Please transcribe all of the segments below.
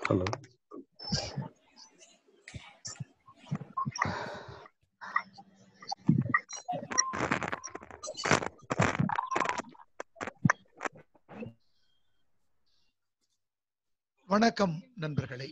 Hello வணக்கம் நண்பர்களே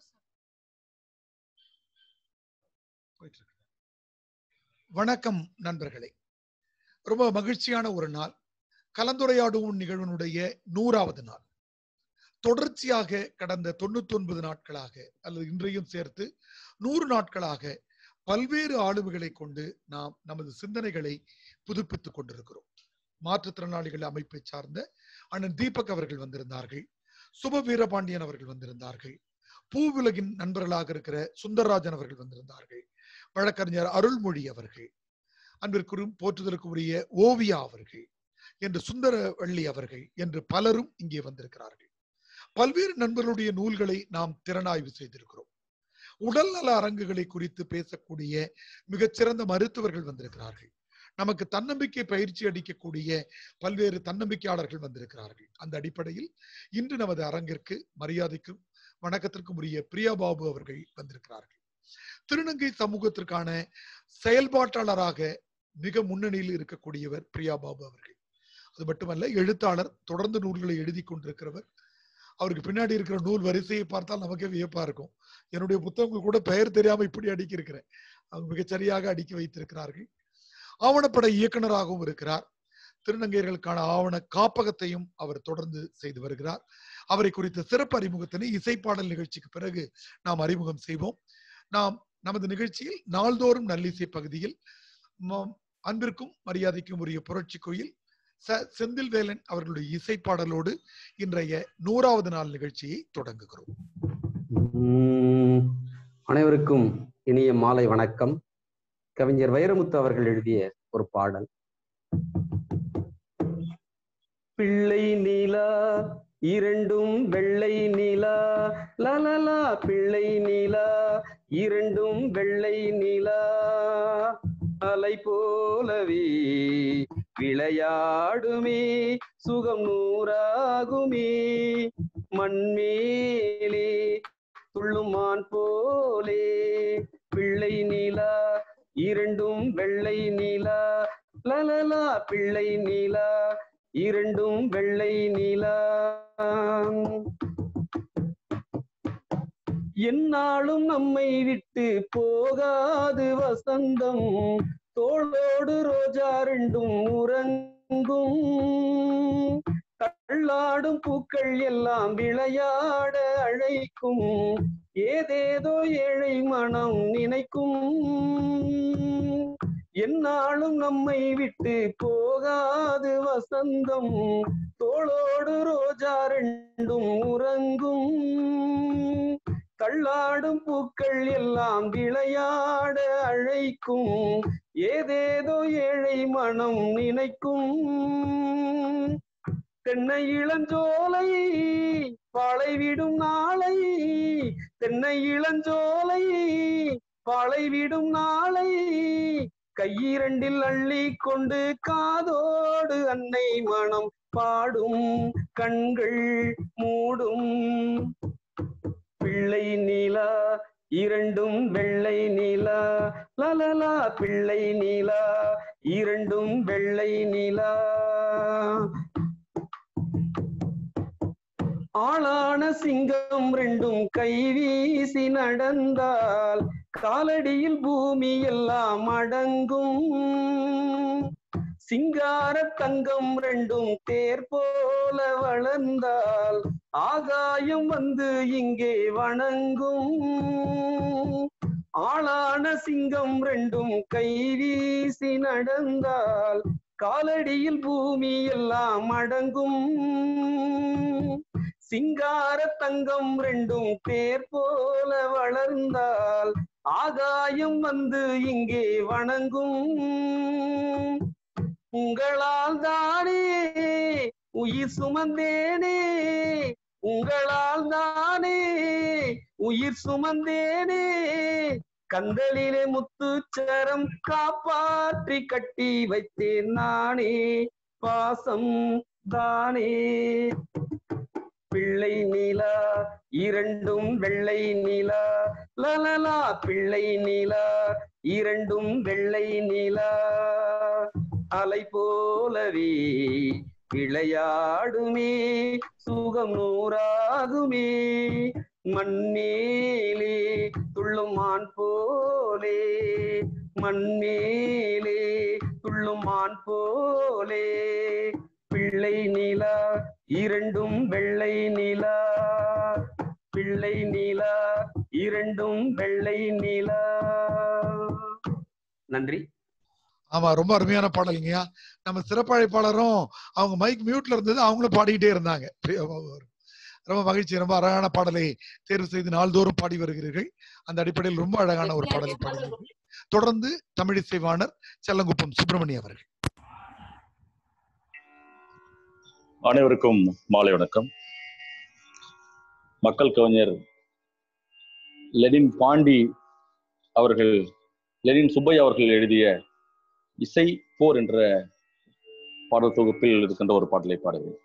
வணக்கம் நண்பர்களே ரொம்ப மகிழ்ச்சியான ஒரு நாள் கலந்துரையாடும் நிகழ்வினுடைய நூறாவது நாள் தொடர்ச்சியாக கடந்த தொண்ணூத்தி ஒன்பது நாட்களாக அல்லது இன்றையும் சேர்த்து நூறு நாட்களாக பல்வேறு ஆளுமைகளை கொண்டு நாம் நமது சிந்தனைகளை புதுப்பித்துக் கொண்டிருக்கிறோம் மாற்றுத்திறனாளிகள் அமைப்பை சார்ந்த அண்ணன் தீபக் அவர்கள் வந்திருந்தார்கள் சுப வீரபாண்டியன் அவர்கள் வந்திருந்தார்கள் பூவுலகின் நண்பர்களாக இருக்கிற சுந்தரராஜன் அவர்கள் வந்திருந்தார்கள் வழக்கறிஞர் அருள்மொழி அவர்கள் அன்பிற்குறும் போற்றுதலுக்கு உரிய ஓவியா அவர்கள் என்று சுந்தரவள்ளி அவர்கள் என்று பலரும் இங்கே வந்திருக்கிறார்கள் பல்வேறு நண்பர்களுடைய நூல்களை நாம் திறனாய்வு செய்திருக்கிறோம் உடல்நல அரங்குகளை குறித்து பேசக்கூடிய மிகச்சிறந்த மருத்துவர்கள் வந்திருக்கிறார்கள் நமக்கு தன்னம்பிக்கை பயிற்சி அளிக்கக்கூடிய பல்வேறு தன்னம்பிக்கையாளர்கள் வந்திருக்கிறார்கள் அந்த அடிப்படையில் இன்று நமது அரங்கிற்கு மரியாதைக்கும் வணக்கத்திற்கும் உரிய பிரியா பாபு அவர்கள் வந்திருக்கிறார்கள் திருநங்கை சமூகத்திற்கான செயல்பாட்டாளராக மிக முன்னணியில் இருக்கக்கூடியவர் பிரியா பாபு அவர்கள் அது மட்டுமல்ல எழுத்தாளர் தொடர்ந்து நூல்களை எழுதி கொண்டிருக்கிறவர் அவருக்கு பின்னாடி இருக்கிற நூல் வரிசையை பார்த்தால் நமக்கே வியப்பா இருக்கும் என்னுடைய புத்தகங்கள் கூட பெயர் தெரியாம இப்படி அடுக்கி இருக்கிறேன் அவங்க மிகச்சரியாக அடுக்கி வைத்திருக்கிறார்கள் ஆவணப்பட இயக்குனராகவும் இருக்கிறார் திருநங்கையர்களுக்கான ஆவண காப்பகத்தையும் அவர் தொடர்ந்து செய்து வருகிறார் அவரை குறித்த சிறப்பு அறிமுகத்தினை இசைப்பாடல் நிகழ்ச்சிக்கு பிறகு நாம் அறிமுகம் செய்வோம் நாம் நமது நிகழ்ச்சியில் நாள்தோறும் நல்லிசை பகுதியில் அன்பிற்கும் மரியாதைக்கும் உரிய புரட்சி கோயில் ச செந்தில்வேலன் அவர்களுடைய இசைப்பாடலோடு இன்றைய நூறாவது நாள் நிகழ்ச்சியை தொடங்குகிறோம் அனைவருக்கும் இனிய மாலை வணக்கம் கவிஞர் வைரமுத்து அவர்கள் எழுதிய ஒரு பாடல் பிள்ளை நீலா இரண்டும் வெள்ளை நீலா லலலா பிள்ளை நீலா இரண்டும் வெள்ளை நீலா அலை போலவே விளையாடுமே சுகம் நூறாகுமே மண்மேலே துள்ளுமான் போலே பிள்ளை நீலா இரண்டும் வெள்ளை நீலா லலலா பிள்ளை நீலா இரண்டும் வெள்ளை நீலா என்னாலும் நம்மை விட்டு போகாது வசந்தம் தோளோடு ரோஜா ரெண்டும் உறங்கும் தள்ளாடும் பூக்கள் எல்லாம் விளையாட அழைக்கும் ஏதேதோ ஏழை மனம் நினைக்கும் என்னாலும் நம்மை விட்டு போகாது வசந்தம் தோளோடு ரோஜா ரெண்டும் உறங்கும் தள்ளாடும் பூக்கள் எல்லாம் விளையாட அழைக்கும் ஏதேதோ ஏழை மனம் நினைக்கும் தென்னை இளஞ்சோலை பாலைவிடும் நாளை தென்னை இளஞ்சோலை பாலைவிடும் நாளை கையிரண்டில் அள்ளி கொண்டு காதோடு அன்னை மனம் பாடும் கண்கள் மூடும் பிள்ளை நீலா இரண்டும் வெள்ளை நீலா லலலா பிள்ளை நீலா இரண்டும் வெள்ளை நீலா ஆளான சிங்கம் ரெண்டும் கை வீசி நடந்தால் காலடியில் பூமி எல்லாம் அடங்கும் சிங்கார தங்கம் ரெண்டும் தேர் போல வளர்ந்தால் ஆகாயம் வந்து இங்கே வணங்கும் ஆளான சிங்கம் ரெண்டும் கை வீசி நடந்தால் காலடியில் பூமி எல்லாம் அடங்கும் சிங்கார தங்கம் ரெண்டும் தேர் போல வளர்ந்தால் ஆகாயம் வந்து இங்கே வணங்கும் உங்களால் தானே உயிர் சுமந்தேனே உங்களால் தானே உயிர் சுமந்தேனே கந்தலிலே முத்துச்சரம் காப்பாற்றி கட்டி வைத்தேன் நானே பாசம் தானே பிள்ளை நீலா இரண்டும் வெள்ளை நீலா லலலா பிள்ளை நீலா இரண்டும் வெள்ளை நீலா அலை போலவே விளையாடுமே சுகம் நூறாகுமே மண்மேலே துள்ளும் மான் போலே மண்மேலே துள்ளும் மான் போலே பிள்ளை நீலா இரண்டும் வெள்ளை நீலா பிள்ளை நீலா இரண்டும் வெள்ளை நீலா நன்றி ஆமா ரொம்ப அருமையான பாடலுங்கய்யா நம்ம சிறப்பழைப்பாளரும் அவங்க மைக் மியூட்ல இருந்தது அவங்களும் பாடிக்கிட்டே இருந்தாங்க ரொம்ப மகிழ்ச்சி ரொம்ப அழகான பாடலை தேர்வு செய்து நாள்தோறும் பாடி வருகிறீர்கள் அந்த அடிப்படையில் ரொம்ப அழகான ஒரு பாடலை பாடுகிறீர்கள் தொடர்ந்து தமிழிசைவாணர் செல்லங்குப்பம் சுப்பிரமணிய அவர்கள் அனைவருக்கும் மாலை வணக்கம் மக்கள் கவிஞர் லெனின் பாண்டி அவர்கள் லெனின் சுப்பையா அவர்கள் எழுதிய இசை போர் என்ற பாடல் தொகுப்பில் இருக்கின்ற ஒரு பாடலை பாடுகிறேன்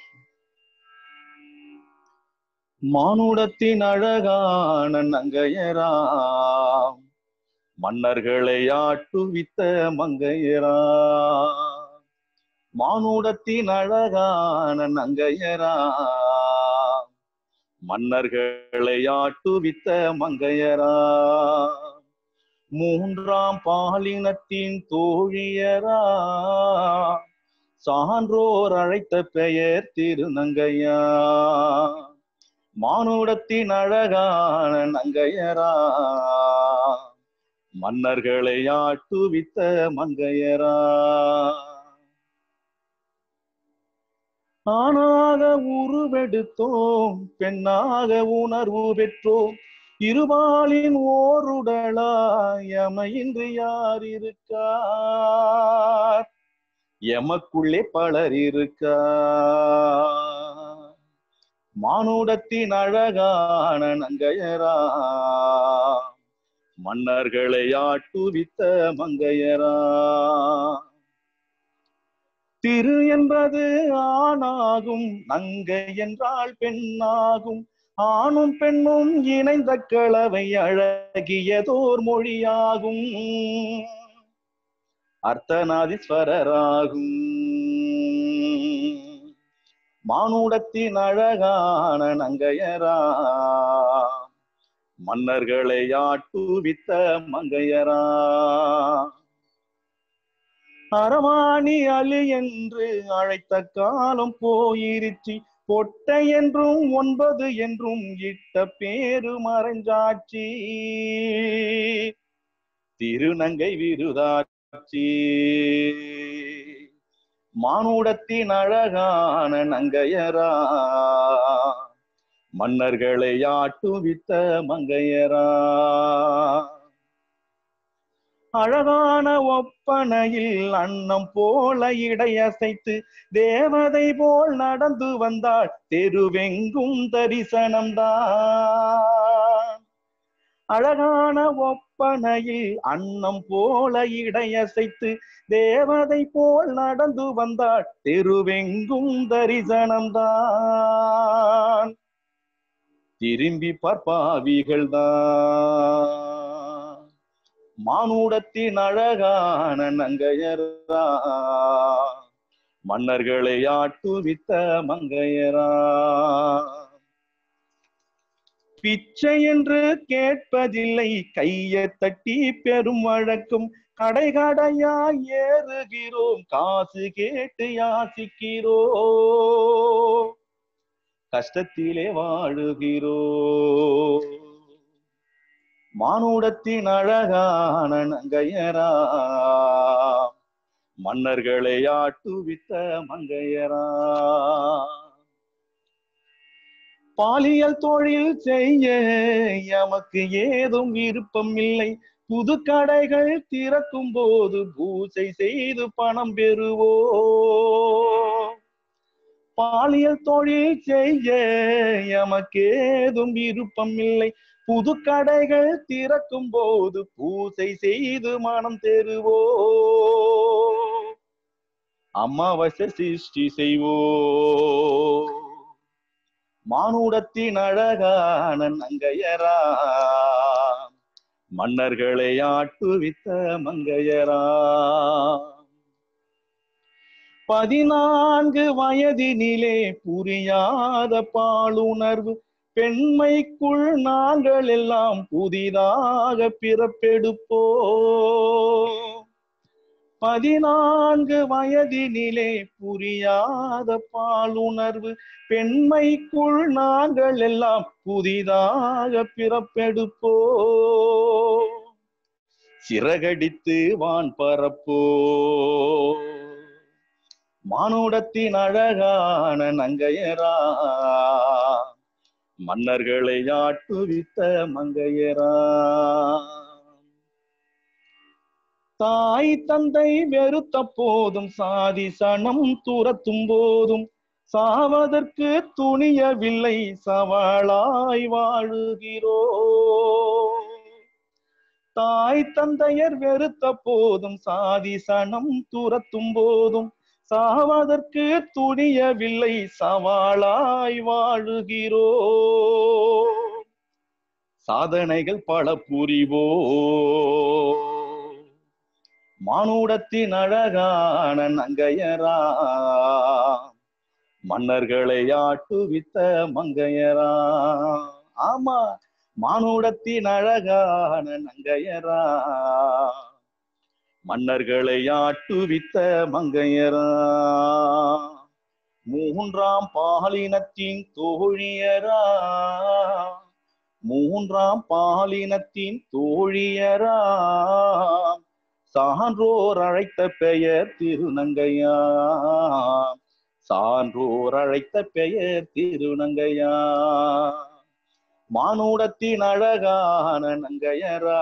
மானுடத்தின் அழகான நங்கையராம் மன்னர்களை ஆட்டுவித்த மங்கையராம் மானுடத்தின் அழகான நங்கையராம் மன்னர்களை ஆட்டுவித்த மங்கையராம் மூன்றாம் பாலினத்தின் தோழியரா சான்றோர் அழைத்த பெயர் திருநங்கையா மானுடத்தின் அழகான நங்கையரா மன்னர்களை ஆட்டுவித்த மங்கையரா ஆணாக உருவெடுத்தோம் பெண்ணாக உணர்வு பெற்றோம் இருபாலின் ஓருடலாய் எமையின்றி யார் இருக்கார் எமக்குள்ளே பலர் இருக்கார் மானுடத்தின் அழகான நங்கையரா மன்னர்களை ஆட்டுவித்த மங்கையரா திரு என்பது ஆணாகும் நங்கை என்றால் பெண்ணாகும் ஆணும் பெண்ணும் இணைந்த கலவை அழகியதோர் மொழியாகும் அர்த்தநாதீஸ்வரராகும் மானுடத்தின் அழகான நங்கையரா மன்னர்களை ஆட்டுவித்த மங்கையரா அரவாணி அலி என்று அழைத்த காலம் போயிருச்சு பொட்டை என்றும் ஒன்பது என்றும் இட்ட பேரு மறைஞ்சாட்சி திருநங்கை விருதாட்சி மானுடத்தின் அழகான நங்கையரா மன்னர்களை ஆட்டுவித்த மங்கையரா அழகான ஒப்பனையில் அன்னம் போல இடையசைத்து தேவதை போல் நடந்து வந்தாள் தெருவெங்கும் தரிசனம்தான் அழகான ஒப்பனையில் அன்னம் போல இடையசைத்து தேவதை போல் நடந்து வந்தாள் தெருவெங்கும் தரிசனம்தான் திரும்பி பார்ப்பாவிகள் தான் மானுடத்தின் அழகான நங்கையரா மன்னர்களை ஆட்டுவித்த மங்கையரா பிச்சை என்று கேட்பதில்லை கையை தட்டி பெரும் வழக்கும் கடை கடையா ஏறுகிறோம் காசு கேட்டு யாசிக்கிறோம் கஷ்டத்திலே வாழுகிறோம் மானுடத்தின் அழகான நங்கையரா மன்னர்களை ஆட்டுவித்த மங்கையரா பாலியல் தொழில் செய்ய எமக்கு ஏதும் விருப்பம் இல்லை புது கடைகள் திறக்கும் போது பூசை செய்து பணம் பெறுவோ பாலியல் தொழில் செய்ய எமக்கு ஏதும் விருப்பம் இல்லை புது கடைகள் திறக்கும் போது பூசை செய்து மனம் தெருவோ அமாவாசை சிருஷ்டி செய்வோ மானுடத்தின் அழகான நங்கையரா மன்னர்களை ஆட்டுவித்த மங்கையரா பதினான்கு வயதினிலே புரியாத பாலுணர்வு பெண்மைக்குள் நாங்கள் எல்லாம் புதிதாக பிறப்பெடுப்போ பதினான்கு வயதினிலே புரியாத பாலுணர்வு பெண்மைக்குள் நாங்கள் எல்லாம் புதிதாக பிறப்பெடுப்போ சிறகடித்து வான் பரப்போ மானுடத்தின் அழகான நங்கையரா மன்னர்களை ஆட்டுவித்த மங்கையரா தாய் தந்தை வெறுத்த போதும் சாதி சனம் துரத்தும் போதும் சாவதற்கு துணியவில்லை சவாளாய் வாழுகிறோ தாய் தந்தையர் வெறுத்த போதும் சாதி சனம் துரத்தும் போதும் சாவதற்கு துணியவில்லை சவாளாய் வாழுகிறோ சாதனைகள் பல புரிவோ மானுடத்தின் அழகான நங்கையரா மன்னர்களை ஆட்டுவித்த மங்கையரா ஆமா மானுடத்தின் அழகான நங்கையரா மன்னர்களை ஆட்டுவித்த மங்கையரா மூன்றாம் பாலினத்தின் தோழியரா மூன்றாம் பாலினத்தின் தோழியரா சான்றோர் அழைத்த பெயர் திருநங்கையா சான்றோர் அழைத்த பெயர் திருநங்கையா மானுடத்தின் அழகான நங்கையரா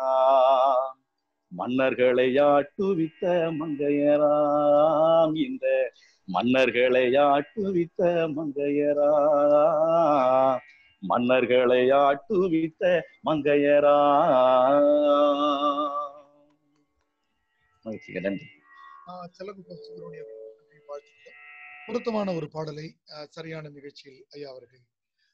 மன்னர்களை ஆட்டுவித்த மங்கையராம் இந்த மன்னர்களை ஆட்டுவித்த மங்கையரா மன்னர்களை ஆட்டுவித்த மங்கையரா மகிழ்ச்சிங்க நன்றி ஆஹ் செல்லகுப்பம் சுப்பிரமணிய அவர்களுக்கு வாழ்த்துக்கள் பொருத்தமான ஒரு பாடலை ஆஹ் சரியான நிகழ்ச்சியில் ஐயா அவர்கள்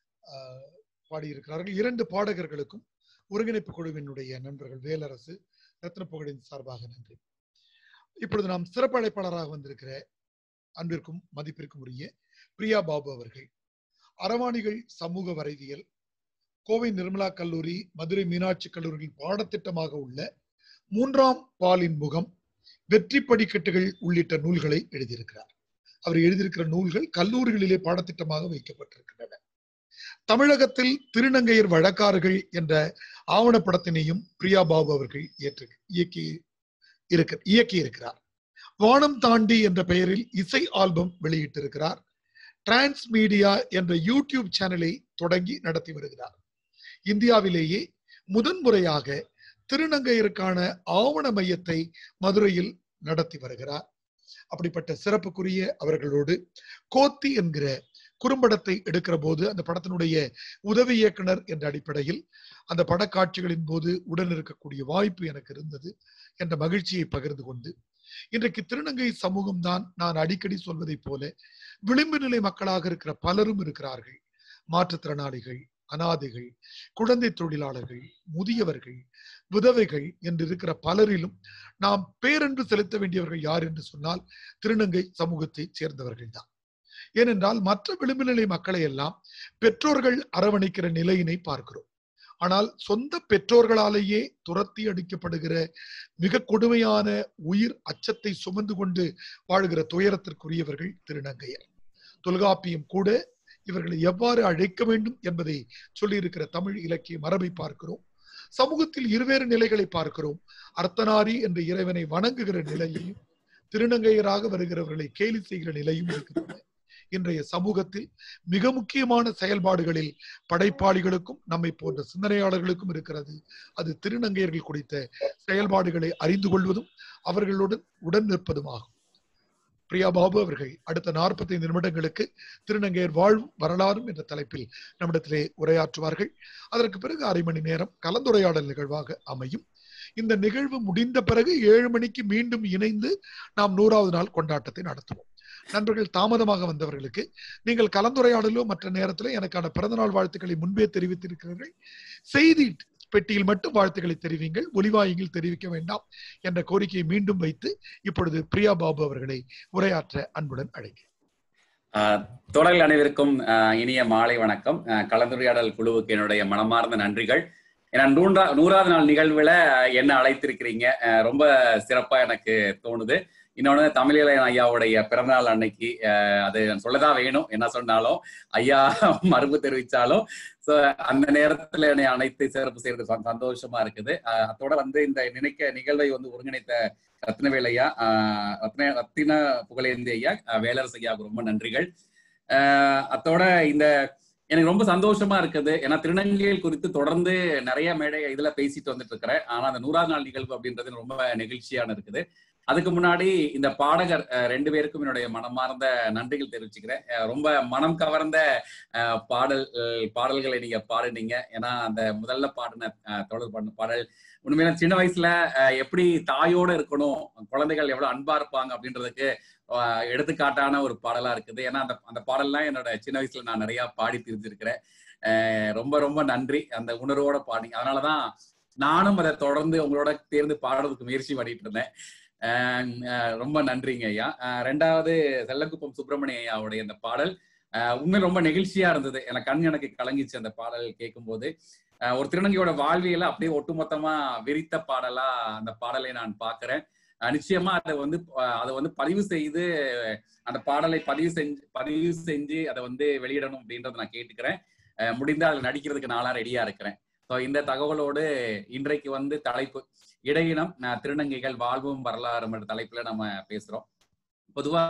ஆஹ் பாடியிருக்கிறார்கள் இரண்டு பாடகர்களுக்கும் ஒருங்கிணைப்பு குழுவினுடைய நண்பர்கள் வேலரசு ரத்னப்புகழின் சார்பாக நன்றி இப்பொழுது நாம் சிறப்பு அழைப்பாளராக வந்திருக்கிற அன்பிற்கும் மதிப்பிற்கும் உரிய பிரியா பாபு அவர்கள் அரவாணிகள் சமூக வரைவியல் கோவை நிர்மலா கல்லூரி மதுரை மீனாட்சி கல்லூரியில் பாடத்திட்டமாக உள்ள மூன்றாம் பாலின் முகம் வெற்றி படிக்கட்டுகள் உள்ளிட்ட நூல்களை எழுதியிருக்கிறார் அவர் எழுதியிருக்கிற நூல்கள் கல்லூரிகளிலே பாடத்திட்டமாக வைக்கப்பட்டிருக்கின்றன தமிழகத்தில் திருநங்கையர் வழக்காறுகள் என்ற ஆவணப்படத்தினையும் பிரியா பாபு அவர்கள் ஏற்று இயக்கி இருக்க இயக்கி இருக்கிறார் வானம் தாண்டி என்ற பெயரில் இசை ஆல்பம் வெளியிட்டிருக்கிறார் டிரான்ஸ் மீடியா என்ற யூடியூப் சேனலை தொடங்கி நடத்தி வருகிறார் இந்தியாவிலேயே முதன்முறையாக திருநங்கையருக்கான ஆவண மையத்தை மதுரையில் நடத்தி வருகிறார் அப்படிப்பட்ட சிறப்புக்குரிய அவர்களோடு கோத்தி என்கிற குறும்படத்தை எடுக்கிற போது அந்த படத்தினுடைய உதவி இயக்குனர் என்ற அடிப்படையில் அந்த படக்காட்சிகளின் போது உடன் இருக்கக்கூடிய வாய்ப்பு எனக்கு இருந்தது என்ற மகிழ்ச்சியை பகிர்ந்து கொண்டு இன்றைக்கு திருநங்கை சமூகம் தான் நான் அடிக்கடி சொல்வதைப் போல விளிம்பு நிலை மக்களாக இருக்கிற பலரும் இருக்கிறார்கள் மாற்றுத்திறனாளிகள் அனாதைகள் குழந்தை தொழிலாளர்கள் முதியவர்கள் விதவைகள் என்று இருக்கிற பலரிலும் நாம் பேரன்பு செலுத்த வேண்டியவர்கள் யார் என்று சொன்னால் திருநங்கை சமூகத்தை சேர்ந்தவர்கள் தான் ஏனென்றால் மற்ற விளிம்பு நிலை மக்களை எல்லாம் பெற்றோர்கள் அரவணைக்கிற நிலையினை பார்க்கிறோம் ஆனால் சொந்த பெற்றோர்களாலேயே துரத்தி அடிக்கப்படுகிற மிக கொடுமையான உயிர் அச்சத்தை சுமந்து கொண்டு வாழ்கிற துயரத்திற்குரியவர்கள் திருநங்கையர் தொல்காப்பியம் கூட இவர்களை எவ்வாறு அழைக்க வேண்டும் என்பதை சொல்லியிருக்கிற தமிழ் இலக்கிய மரபை பார்க்கிறோம் சமூகத்தில் இருவேறு நிலைகளை பார்க்கிறோம் அர்த்தநாரி என்ற இறைவனை வணங்குகிற நிலையையும் திருநங்கையராக வருகிறவர்களை கேலி செய்கிற நிலையும் இருக்கிறது இன்றைய சமூகத்தில் மிக முக்கியமான செயல்பாடுகளில் படைப்பாளிகளுக்கும் நம்மை போன்ற சிந்தனையாளர்களுக்கும் இருக்கிறது அது திருநங்கையர்கள் குறித்த செயல்பாடுகளை அறிந்து கொள்வதும் அவர்களுடன் உடன் நிற்பதுமாகும் பிரியா பாபு அவர்கள் அடுத்த நாற்பத்தைந்து நிமிடங்களுக்கு திருநங்கையர் வாழ்வும் வரலாறும் என்ற தலைப்பில் நம்மிடத்திலே உரையாற்றுவார்கள் அதற்கு பிறகு அரை மணி நேரம் கலந்துரையாடல் நிகழ்வாக அமையும் இந்த நிகழ்வு முடிந்த பிறகு ஏழு மணிக்கு மீண்டும் இணைந்து நாம் நூறாவது நாள் கொண்டாட்டத்தை நடத்துவோம் நண்பர்கள் தாமதமாக வந்தவர்களுக்கு நீங்கள் கலந்துரையாடலோ மற்ற நேரத்திலோ எனக்கான பிறந்தநாள் வாழ்த்துக்களை முன்பே தெரிவித்திருக்கிறீர்கள் செய்தி பெட்டியில் மட்டும் வாழ்த்துக்களை தெரிவிங்கள் ஒலிவாயில் தெரிவிக்க வேண்டாம் என்ற கோரிக்கையை மீண்டும் வைத்து இப்பொழுது பிரியா பாபு அவர்களை உரையாற்ற அன்புடன் அழைக்கிறேன் ஆஹ் தொடரில் அனைவருக்கும் ஆஹ் இனிய மாலை வணக்கம் ஆஹ் கலந்துரையாடல் குழுவுக்கு என்னுடைய மனமார்ந்த நன்றிகள் ஏன்னா நூறா நூறாவது நாள் நிகழ்வுல என்ன அழைத்திருக்கிறீங்க ஆஹ் ரொம்ப சிறப்பா எனக்கு தோணுது இன்னொன்னு தமிழிலையன் ஐயாவுடைய பிறந்தநாள் அன்னைக்கு ஆஹ் அது சொல்லதான் வேணும் என்ன சொன்னாலும் ஐயா மறுப்பு தெரிவிச்சாலும் சோ அந்த நேரத்துல என்னை அனைத்து சிறப்பு செய்யறது சந்~ சந்தோஷமா இருக்குது ஆஹ் அதோட வந்து இந்த நினைக்க நிகழ்வை வந்து ஒருங்கிணைத்த ரத்னவேல் ஐயா ஆஹ் ரத்ன ரத்தின புகழேந்தி ஐயா ஆஹ் வேலரசு ஐயாவுக்கு ரொம்ப நன்றிகள் ஆஹ் அத்தோட இந்த எனக்கு ரொம்ப சந்தோஷமா இருக்குது ஏன்னா திருநங்கைகள் குறித்து தொடர்ந்து நிறைய மேடை இதுல பேசிட்டு வந்துட்டு இருக்கிறேன் ஆனா அந்த நூறாவது நாள் நிகழ்வு அப்படின்றது ரொம்ப நெகிழ்ச்சியான இருக்குது அதுக்கு முன்னாடி இந்த பாடகர் அஹ், ரெண்டு பேருக்கும் என்னுடைய மனமார்ந்த நன்றிகள் தெரிவிச்சுக்கிறேன் அஹ், ரொம்ப மனம் கவர்ந்த அஹ், பாடல் அஹ், பாடல்களை நீங்க பாடுனீங்க ஏன்னா அந்த முதல்ல பாடின அஹ், தொடர் பாடின பாடல் உண்மையில சின்ன வயசுல அஹ், எப்படி தாயோட இருக்கணும் குழந்தைகள் எவ்வளவு அன்பா இருப்பாங்க அப்படின்றதுக்கு அஹ், எடுத்துக்காட்டான ஒரு பாடலா இருக்குது ஏன்னா அந்த அந்த பாடல்லாம் என்னோட சின்ன வயசுல நான் நிறைய பாடி தெரிஞ்சிருக்கிறேன் அஹ், ரொம்ப ரொம்ப நன்றி அந்த உணர்வோட பாடி அதனாலதான் நானும் அதை தொடர்ந்து உங்களோட தேர்ந்து பாடுறதுக்கு முயற்சி பண்ணிட்டு இருந்தேன் அஹ் அஹ் ரொம்ப நன்றிங்க ஐயா அஹ் ரெண்டாவது செல்லக்குப்பம் சுப்பிரமணிய ஐயாவுடைய இந்த பாடல் அஹ் உண்மையில் ரொம்ப நெகிழ்ச்சியா இருந்தது எனக்கு கண் எனக்கு கலங்கிச்சு அந்த பாடல் கேட்கும்போது அஹ் ஒரு திருநங்கையோட வாழ்வியல அப்படியே ஒட்டுமொத்தமா விரித்த பாடலா அந்த பாடலை நான் பார்க்கிறேன் அஹ் நிச்சயமா அதை வந்து அஹ் அதை வந்து பதிவு செய்து அந்த பாடலை பதிவு செஞ்சு பதிவு செஞ்சு அதை வந்து வெளியிடணும் அப்படின்றத நான் கேட்டுக்கிறேன் அஹ் முடிந்தா அதில் நடிக்கிறதுக்கு நாளா ரெடியா இருக்கிறேன் ஸோ இந்த தகவலோடு இன்றைக்கு வந்து தலைப்பு இடையினம் அஹ் திருநங்கைகள் வாழ்வும் வரலாறும் என்ற தலைப்புல நம்ம பேசுறோம் பொதுவா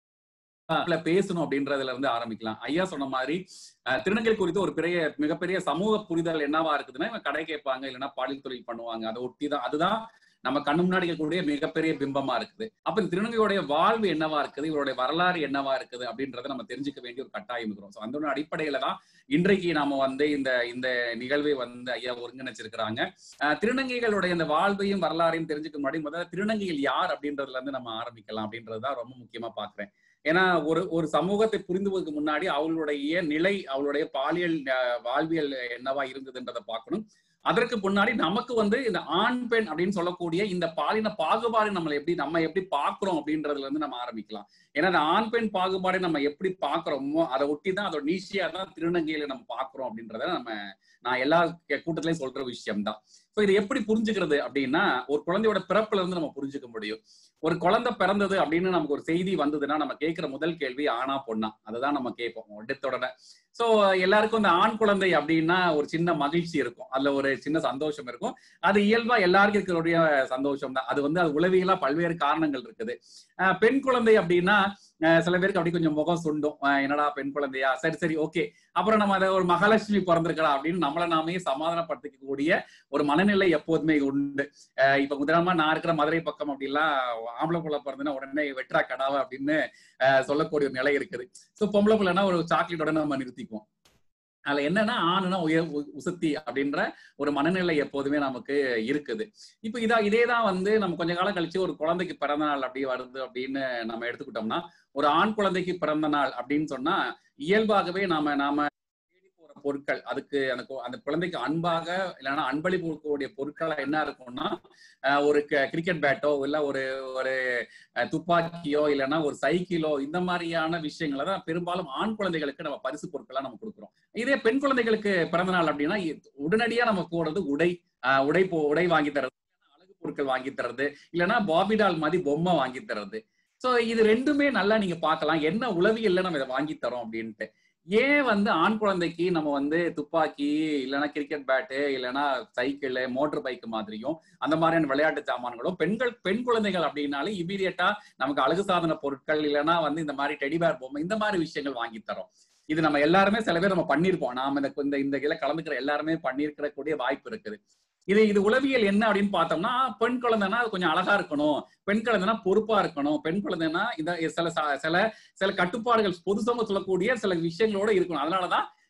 அதுல பேசணும் அப்படின்றதுல இருந்து ஆரம்பிக்கலாம் ஐயா சொன்ன மாதிரி அஹ், திருநங்கைகள் குறித்து ஒரு பெரிய மிகப்பெரிய சமூக புரிதல் என்னவா இருக்குதுன்னா இவங்க கடை கேட்பாங்க இல்லைன்னா பாலியல் தொழில் பண்ணுவாங்க அதை ஒட்டி தான் அதுதான் நம்ம கண்ணு முன்னாடி இருக்கக்கூடிய மிகப்பெரிய பிம்பமா இருக்குது அப்ப இந்த திருநங்கையுடைய வாழ்வு என்னவா இருக்குது இவருடைய வரலாறு என்னவா இருக்குது அப்படின்றத நம்ம தெரிஞ்சுக்க வேண்டிய ஒரு கட்டாயம் இருக்கிறோம் ஸோ அந்த ஒரு அடிப்படையில தான் இன்றைக்கு நாம வந்து இந்த இந்த நிகழ்வை வந்து ஐயா ஒருங்கிணைச்சிருக்கிறாங்க அஹ், திருநங்கைகளுடைய இந்த வாழ்வையும் வரலாறையும் தெரிஞ்சுக்க முன்னாடி முதல்ல திருநங்கைகள் யார் அப்படின்றதுல இருந்து நம்ம ஆரம்பிக்கலாம் அப்படின்றதுதான் ரொம்ப முக்கியமா பாக்குறேன் ஏன்னா ஒரு ஒரு சமூகத்தை புரிந்துவதற்கு முன்னாடி அவளுடைய நிலை அவளுடைய பாலியல் அஹ், வாழ்வியல் என்னவா இருந்ததுன்றதை பார்க்கணும் அதற்கு முன்னாடி நமக்கு வந்து இந்த ஆண் பெண் அப்படின்னு சொல்லக்கூடிய இந்த பாலின பாகுபாடு நம்மளை எப்படி நம்ம எப்படி பாக்குறோம் அப்படின்றதுல இருந்து நம்ம ஆரம்பிக்கலாம் ஏன்னா அந்த ஆண் பெண் பாகுபாடை நம்ம எப்படி பாக்குறோமோ அதை ஒட்டி தான் அதோட நீஷியா தான் திருநங்கையில நம்ம பாக்குறோம் அப்படின்றத நம்ம நான் எல்லா கே- கூட்டத்திலயும் சொல்ற விஷயம் தான் ஸோ இது எப்படி புரிஞ்சுக்கிறது அப்படின்னா ஒரு குழந்தையோட பிறப்புல இருந்து நம்ம புரிஞ்சுக்க முடியும் ஒரு குழந்தை பிறந்தது அப்படின்னு நமக்கு ஒரு செய்தி வந்ததுன்னா நம்ம கேட்கிற முதல் கேள்வி ஆனா பொண்ணா அதுதான் நம்ம கேட்போம் எடுத்தோடனே சோ எல்லாருக்கும் இந்த ஆண் குழந்தை அப்படின்னா ஒரு சின்ன மகிழ்ச்சி இருக்கும் அதுல ஒரு சின்ன சந்தோஷம் இருக்கும் அது இயல்பா எல்லாருக்கும் இருக்கிற சந்தோஷம் தான் அது வந்து அது உளவியலா பல்வேறு காரணங்கள் இருக்குது அஹ் பெண் குழந்தை அப்படின்னா அஹ் சில பேருக்கு அப்படி கொஞ்சம் முகம் சுண்டும் அஹ் என்னடா பெண் குழந்தையா சரி சரி ஓகே அப்புறம் நம்ம அதை ஒரு மகாலட்சுமி பிறந்திருக்கலாம் அப்படின்னு நம்மள நாமே சமாதானப்படுத்திக்கக்கூடிய ஒரு மனநிலை எப்போதுமே உண்டு அஹ் இப்ப உதாரணமா நான் இருக்கிற மதுரை பக்கம் அப்படிலாம் ஆம்பளை புள்ள பிறந்தனா உடனே வெட்ரா கடாவ அப்படின்னு அஹ் சொல்லக்கூடிய ஒரு நிலை இருக்குது சோ பொம்பளை பிள்ளைனா ஒரு சாக்லேட்டோட நம்ம நிறுத்திக்குவோம் அதுல என்னன்னா ஆணுனா உயர் உ- உசத்தி அப்படின்ற ஒரு மனநிலை எப்போதுமே நமக்கு இருக்குது இப்ப இதா இதே தான் வந்து நம்ம கொஞ்ச காலம் கழிச்சு ஒரு குழந்தைக்கு பிறந்த நாள் அப்படி வருது அப்படின்னு நம்ம எடுத்துக்கிட்டோம்னா ஒரு ஆண் குழந்தைக்கு பிறந்த நாள் அப்படின்னு சொன்னா இயல்பாகவே நாம நாம தேடி போற பொருட்கள் அதுக்கு அந்த கு- அந்த குழந்தைக்கு அன்பாக இல்லைன்னா அன்பளிப்பு கொடுக்கக்கூடிய பொருட்களா என்ன இருக்கும்னா அஹ் ஒரு கிரிக்கெட் பேட்டோ இல்ல ஒரு ஒரு அஹ், துப்பாக்கியோ இல்லைன்னா ஒரு சைக்கிளோ இந்த மாதிரியான விஷயங்களை தான் பெரும்பாலும் ஆண் குழந்தைகளுக்கு நம்ம பரிசு பொருட்களா நம்ம கொடுக்குறோம் இதே பெண் குழந்தைகளுக்கு பிறந்த நாள் அப்படின்னா இ- உடனடியா நம்ம போறது உடை அஹ், உடை போ உடை வாங்கி தர்றது இல்லைன்னா அழகு பொருட்கள் வாங்கி தர்றது இல்லைன்னா பாபிடால் மாதிரி பொம்மை வாங்கி தர்றது சோ இது ரெண்டுமே நல்லா நீங்க பார்க்கலாம் என்ன உளவியல்ல நம்ம இதை வாங்கி தரோம் அப்படின்ட்டு ஏன் வந்து ஆண் குழந்தைக்கு நம்ம வந்து துப்பாக்கி இல்லைன்னா கிரிக்கெட் பேட்டு இல்லைன்னா சைக்கிள் மோட்டர் பைக் மாதிரியும் அந்த மாதிரியான விளையாட்டு சாமான்களும் பெண்கள் பெண் குழந்தைகள் அப்படின்னாலே இமீடியட்டா நமக்கு அழகு சாதன பொருட்கள் இல்லைன்னா வந்து இந்த மாதிரி டெடிபேர் பொம்மை இந்த மாதிரி விஷயங்கள் வாங்கி தரோம் இது நம்ம எல்லாருமே சில பேர் நம்ம பண்ணியிருப்போம் நாம இந்த இந்த இந்த இதில் கலந்துக்கிற எல்லாருமே பண்ணியிருக்கிற கூடிய வாய்ப்பு இருக்குது இது இது உளவியல் என்ன அப்படின்னு பார்த்தோம்னா பெண் குழந்தைன்னா அது கொஞ்சம் அழகா இருக்கணும் பெண் குழந்தைனா பொறுப்பா இருக்கணும் பெண் குழந்தைனா இந்த சில ச- சில சில கட்டுப்பாடுகள் பொது சமூகம் சொல்லக்கூடிய சில விஷயங்களோட இருக்கணும் அதனாலதான்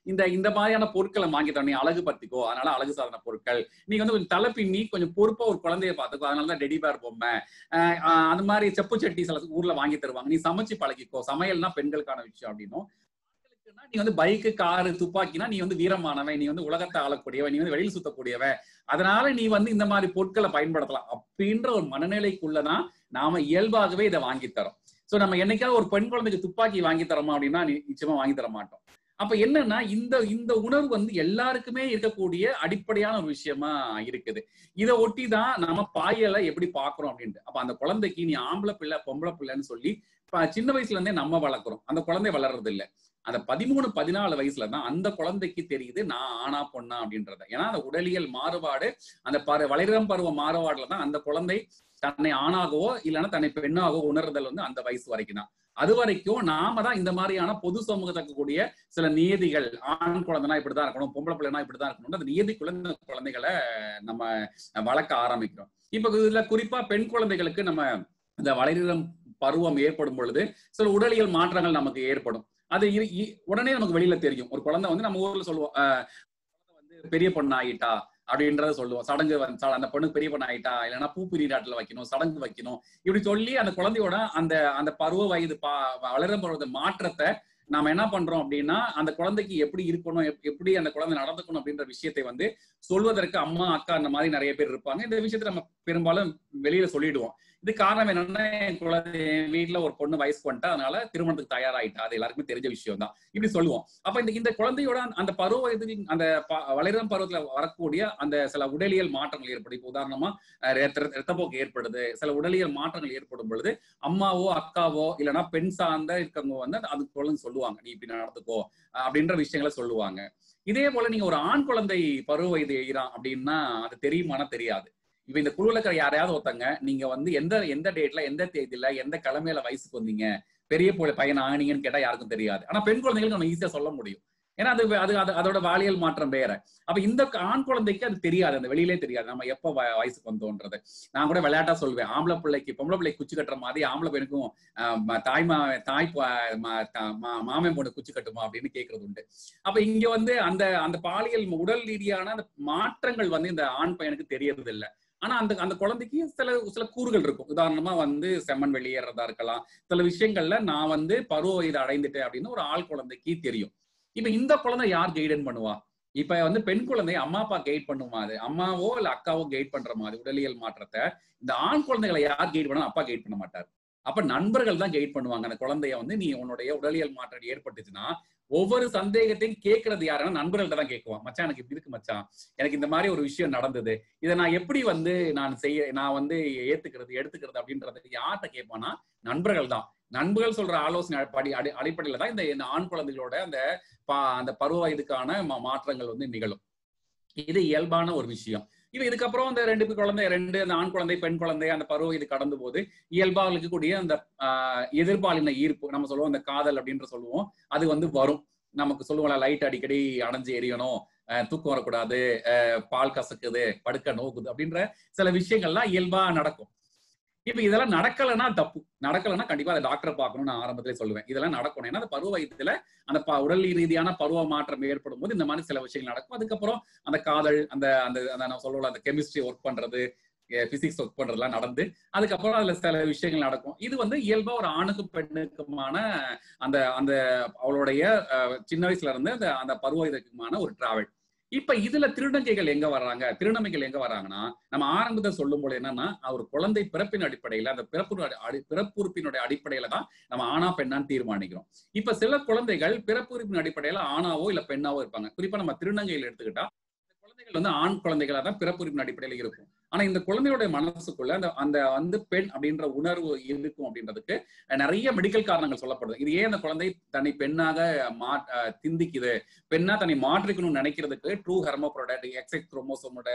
இந்த இந்த மாதிரியான பொருட்களை வாங்கி தரணும் நீ அழகு பத்திக்கோ அதனால அழகு சாதன பொருட்கள் நீங்க வந்து கொஞ்சம் தலை பின்னி கொஞ்சம் பொறுப்பா ஒரு குழந்தைய பாத்துக்கோ அதனால தான் டெடிபேர் பொம்மை ஆஹ் ஆஹ் அந்த மாதிரி செப்பு சட்டி சில ஊர்ல வாங்கி தருவாங்க நீ சமைச்சு பழகிக்கோ சமையல்னா பெண்களுக்கான விஷயம் அப்படின்னும் ஆண்களுக்குன்னா நீ வந்து பைக்கு காரு துப்பாக்கினா நீ வந்து வீரமானவன் நீ வந்து உலகத்தை ஆளக்கூடியவன் நீ வந்து வெளியில் சுத்தக்கூடியவன் அதனால நீ வந்து இந்த மாதிரி பொருட்களை பயன்படுத்தலாம் அப்படின்ற ஒரு மனநிலைக்குள்ளதான் நாம இயல்பாகவே இதை வாங்கி தரோம் சோ நம்ம என்னைக்காவது ஒரு பெண் குழந்தைக்கு துப்பாக்கி வாங்கி தரோமா அப்படின்னா நி- நிச்சயமா வாங்கி தர மாட்டோம் அப்ப என்னன்னா இந்த இந்த உணர்வு வந்து எல்லாருக்குமே இருக்கக்கூடிய அடிப்படையான ஒரு விஷயமா இருக்குது இதை ஒட்டி தான் நம்ம பாயலை எப்படி பாக்குறோம் அப்படின்ட்டு அப்ப அந்த குழந்தைக்கு நீ ஆம்பளை பிள்ளை பொம்பளை பிள்ளைன்னு சொல்லி இப்ப சின்ன வயசுல இருந்தே நம்ம வளர்க்குறோம் அந்த குழந்தை வளர்றது இல்ல அந்த பதிமூணு பதினாலு வயசுல தான் அந்த குழந்தைக்கு தெரியுது நான் ஆனா பொண்ணா அப்படின்றத ஏன்னா அந்த உடலியல் மாறுபாடு அந்த பரு வளரம் பருவ மாறுபாடுல தான் அந்த குழந்தை தன்னை ஆணாகவோ இல்லைன்னா தன்னை பெண்ணாகவோ உணர்தல் வந்து அந்த வயசு வரைக்கும் தான் அது வரைக்கும் நாம தான் இந்த மாதிரியான பொது சமூகத்துக்கு கூடிய சில நியதிகள் ஆண் குழந்தைனா இப்படிதான் இருக்கணும் பொம்பளை பிள்ளைனா இப்படிதான் இருக்கணும் அந்த நியதிக்குள்ள இந்த குழந்தைகளை நம்ம வளர்க்க ஆரம்பிக்கிறோம் இப்ப இதுல குறிப்பா பெண் குழந்தைகளுக்கு நம்ம இந்த வளரிடம் பருவம் ஏற்படும் பொழுது சில உடலியல் மாற்றங்கள் நமக்கு ஏற்படும் அது இ- இ- உடனே நமக்கு வெளியில தெரியும் ஒரு குழந்தை வந்து நம்ம ஊர்ல சொல்லுவோம் ஆஹ் குழந்தை வந்து பெரிய பொண்ணு ஆயிட்டா அப்படின்றத சொல்லுவோம் சடங்கு வந்து ச- அந்த பொண்ணு பெரிய பொண்ணு ஆயிட்டா இல்லைன்னா பூ பிரியாட்டுல வைக்கணும் சடங்கு வைக்கணும் இப்படி சொல்லி அந்த குழந்தையோட அந்த அந்த பருவ வயது பா வளரும் பருவ மாற்றத்தை நாம என்ன பண்றோம் அப்படின்னா அந்த குழந்தைக்கு எப்படி இருக்கணும் எப்- எப்படி அந்த குழந்தை நடந்துக்கணும் அப்படின்ற விஷயத்தை வந்து சொல்வதற்கு அம்மா அக்கா அந்த மாதிரி நிறைய பேர் இருப்பாங்க இந்த விஷயத்தை நம்ம பெரும்பாலும் வெளியில சொல்லிடுவோம் இது காரணம் என்னன்னா என் குழந்தை என் வீட்டுல ஒரு பொண்ணு வயசுக்கு வந்துட்டா அதனால திருமணத்துக்கு தயாராயிட்டா அது எல்லாருக்குமே தெரிஞ்ச விஷயம் தான் இப்படி சொல்லுவோம் அப்ப இந்த இந்த குழந்தையோட அந்த பருவ வயதில் அந்த ப- வளரும் பருவத்துல வரக்கூடிய அந்த சில உடலியல் மாற்றங்கள் ஏற்படும் இப்போ உதாரணமா அஹ் ரத்த- ரத்தப்போக்கு ஏற்படுது சில உடலியல் மாற்றங்கள் ஏற்படும் பொழுது அம்மாவோ அக்காவோ இல்லைன்னா பெண் சார்ந்த இருக்கவங்க வந்து அது குழந்தை சொல்லுவாங்க நீ இப்படி நடந்துக்கோ அஹ் அப்படின்ற விஷயங்களை சொல்லுவாங்க இதே போல நீங்க ஒரு ஆண் குழந்தை பருவ வயது எய்கிறான் அப்படின்னா அது தெரியுமானா தெரியாது இப்ப இந்த குழுல இருக்கிற யாரையாவது ஒருத்தங்க நீங்க வந்து எந்த எந்த டேட்ல எந்த தேதியில எந்த கிழமையில வயசுக்கு வந்தீங்க பெரிய போல பையன் ஆனீங்கன்னு கேட்டா யாருக்கும் தெரியாது ஆனா பெண் குழந்தைகளுக்கு நம்ம ஈஸியா சொல்ல முடியும் ஏன்னா அது அது அது- அதோட வாலியல் மாற்றம் வேற அப்ப இந்த ஆண் குழந்தைக்கு அது தெரியாது அந்த வெளியிலே தெரியாது நம்ம எப்ப வ- வயசுக்கு வந்தோன்றது நான் கூட விளையாட்டா சொல்வேன் ஆம்பளை பிள்ளைக்கு பொம்பளை பிள்ளைக்கு குச்சி கட்டுற மாதிரி ஆம்பளை பெண்ணுக்கும் ஆஹ், ம- தாய் மா தாய் பா- ம- த- மா- மாமன் பொண்ணு குச்சி கட்டுமா அப்படின்னு கேட்கறது உண்டு அப்ப இங்க வந்து அந்த அந்த பாலியல் உடல் ரீதியான அந்த மாற்றங்கள் வந்து இந்த ஆண் பையனுக்கு தெரியறது இல்ல ஆனா அந்த அந்த குழந்தைக்கு சில சில கூறுகள் இருக்கும் உதாரணமா வந்து செம்மண் வெளியேறதா இருக்கலாம் சில விஷயங்கள்ல நான் வந்து பருவ வயது அடைந்துட்டேன் அப்படின்னு ஒரு ஆள் குழந்தைக்கு தெரியும் இப்ப இந்த குழந்தை யார் கைடன் பண்ணுவா இப்ப வந்து பெண் குழந்தை அம்மா அப்பா கைட் பண்ணுமா அது அம்மாவோ இல்ல அக்காவோ கைட் பண்ற மாதிரி உடலியல் மாற்றத்தை இந்த ஆண் குழந்தைகளை யார் கைட் பண்ணா அப்பா கைட் பண்ண மாட்டார் அப்ப நண்பர்கள் தான் கைட் பண்ணுவாங்க அந்த குழந்தைய வந்து நீ உன்னுடைய உடலியல் மாற்றம் ஏற்பட்டுச்சுன்னா ஒவ்வொரு சந்தேகத்தையும் கேட்கறது யாருன்னா நண்பர்கள்ட்ட தான் கேட்குவான் மச்சான் எனக்கு இப்படி இருக்கு மச்சான் எனக்கு இந்த மாதிரி ஒரு விஷயம் நடந்தது இதை நான் எப்படி வந்து நான் செய்ய நான் வந்து ஏத்துக்கிறது எடுத்துக்கிறது அப்படின்றது யார்கிட்ட கேட்பானா நண்பர்கள் தான் நண்பர்கள் சொல்ற ஆலோசனை அடி அடி அடிப்படையில தான் இந்த இந்த ஆண் குழந்தைகளோட அந்த பா- அந்த பருவ வயதுக்கான மா- மாற்றங்கள் வந்து நிகழும் இது இயல்பான ஒரு விஷயம் இப்ப இதுக்கப்புறம் அந்த ரெண்டு குழந்தை ரெண்டு அந்த ஆண் குழந்தை பெண் குழந்தை அந்த பருவ இது கடந்து போது இயல்பா இருக்கக்கூடிய அந்த ஆஹ், எதிர்பாலின ஈர்ப்பு நம்ம சொல்லுவோம் அந்த காதல் அப்படின்ற சொல்லுவோம் அது வந்து வரும் நமக்கு சொல்லுவோம்ல லைட் அடிக்கடி அணைஞ்சு எரியணும் அஹ், தூக்கம் வரக்கூடாது அஹ், பால் கசக்குது படுக்க நோக்குது அப்படின்ற சில விஷயங்கள்லாம் இயல்பா நடக்கும் இப்ப இதெல்லாம் நடக்கலைன்னா தப்பு நடக்கலைன்னா கண்டிப்பா அதை டாக்டரை பார்க்கணும்னு நான் ஆரம்பத்திலே சொல்லுவேன் இதெல்லாம் நடக்கணும் ஏன்னா அந்த பருவ வயதுல அந்த ப- உடல் ரீதியான பருவ மாற்றம் ஏற்படும் போது இந்த மாதிரி சில விஷயங்கள் நடக்கும் அதுக்கப்புறம் அந்த காதல் அந்த அந்த அந்த நான் சொல்லுவோம் அந்த கெமிஸ்ட்ரி ஒர்க் பண்றது பிசிக்ஸ் ஒர்க் பண்றதுலாம் நடந்து அதுக்கப்புறம் அதுல சில விஷயங்கள் நடக்கும் இது வந்து இயல்பா ஒரு ஆணுக்கும் பெண்ணுக்குமான அந்த அந்த அவளுடைய அஹ், சின்ன வயசுல இருந்து அந்த அந்த பருவ இதுக்குமான ஒரு டிராவல் இப்ப இதுல திருநங்கைகள் எங்க வர்றாங்க திருநங்கைகள் எங்க வர்றாங்கன்னா நம்ம ஆரம்பத்தை சொல்லும் போது என்னன்னா ஒரு குழந்தை பிறப்பின் அடிப்படையில அந்த பிறப்பு அடி- பிறப்புறுப்பினுடைய அடிப்படையில தான் நம்ம ஆணா பெண்ணான்னு தீர்மானிக்கிறோம் இப்ப சில குழந்தைகள் பிறப்புறுப்பின் அடிப்படையில ஆணாவோ இல்ல பெண்ணாவோ இருப்பாங்க குறிப்பா நம்ம திருநங்கையில் எடுத்துக்கிட்டா இந்த குழந்தைகள் வந்து ஆண் குழந்தைகளா தான் பிறப்புறுப்பின் அடிப்படையில இருக்கும் ஆனா இந்த குழந்தையோட மனசுக்குள்ள அந்த அந்த வந்து பெண் அப்படின்ற உணர்வு இருக்கும் அப்படின்றதுக்கு நிறைய மெடிக்கல் காரணங்கள் சொல்லப்படுது இது ஏன் அந்த குழந்தை தன்னை பெண்ணாக மா அஹ் திந்திக்குது பெண்ணா தன்னை மாற்றிக்கணும்னு நினைக்கிறதுக்கு ட்ரூ ஹெர்மோப்ரோடக்ட் எக்ஸெக்ட் குரோமோசோமோட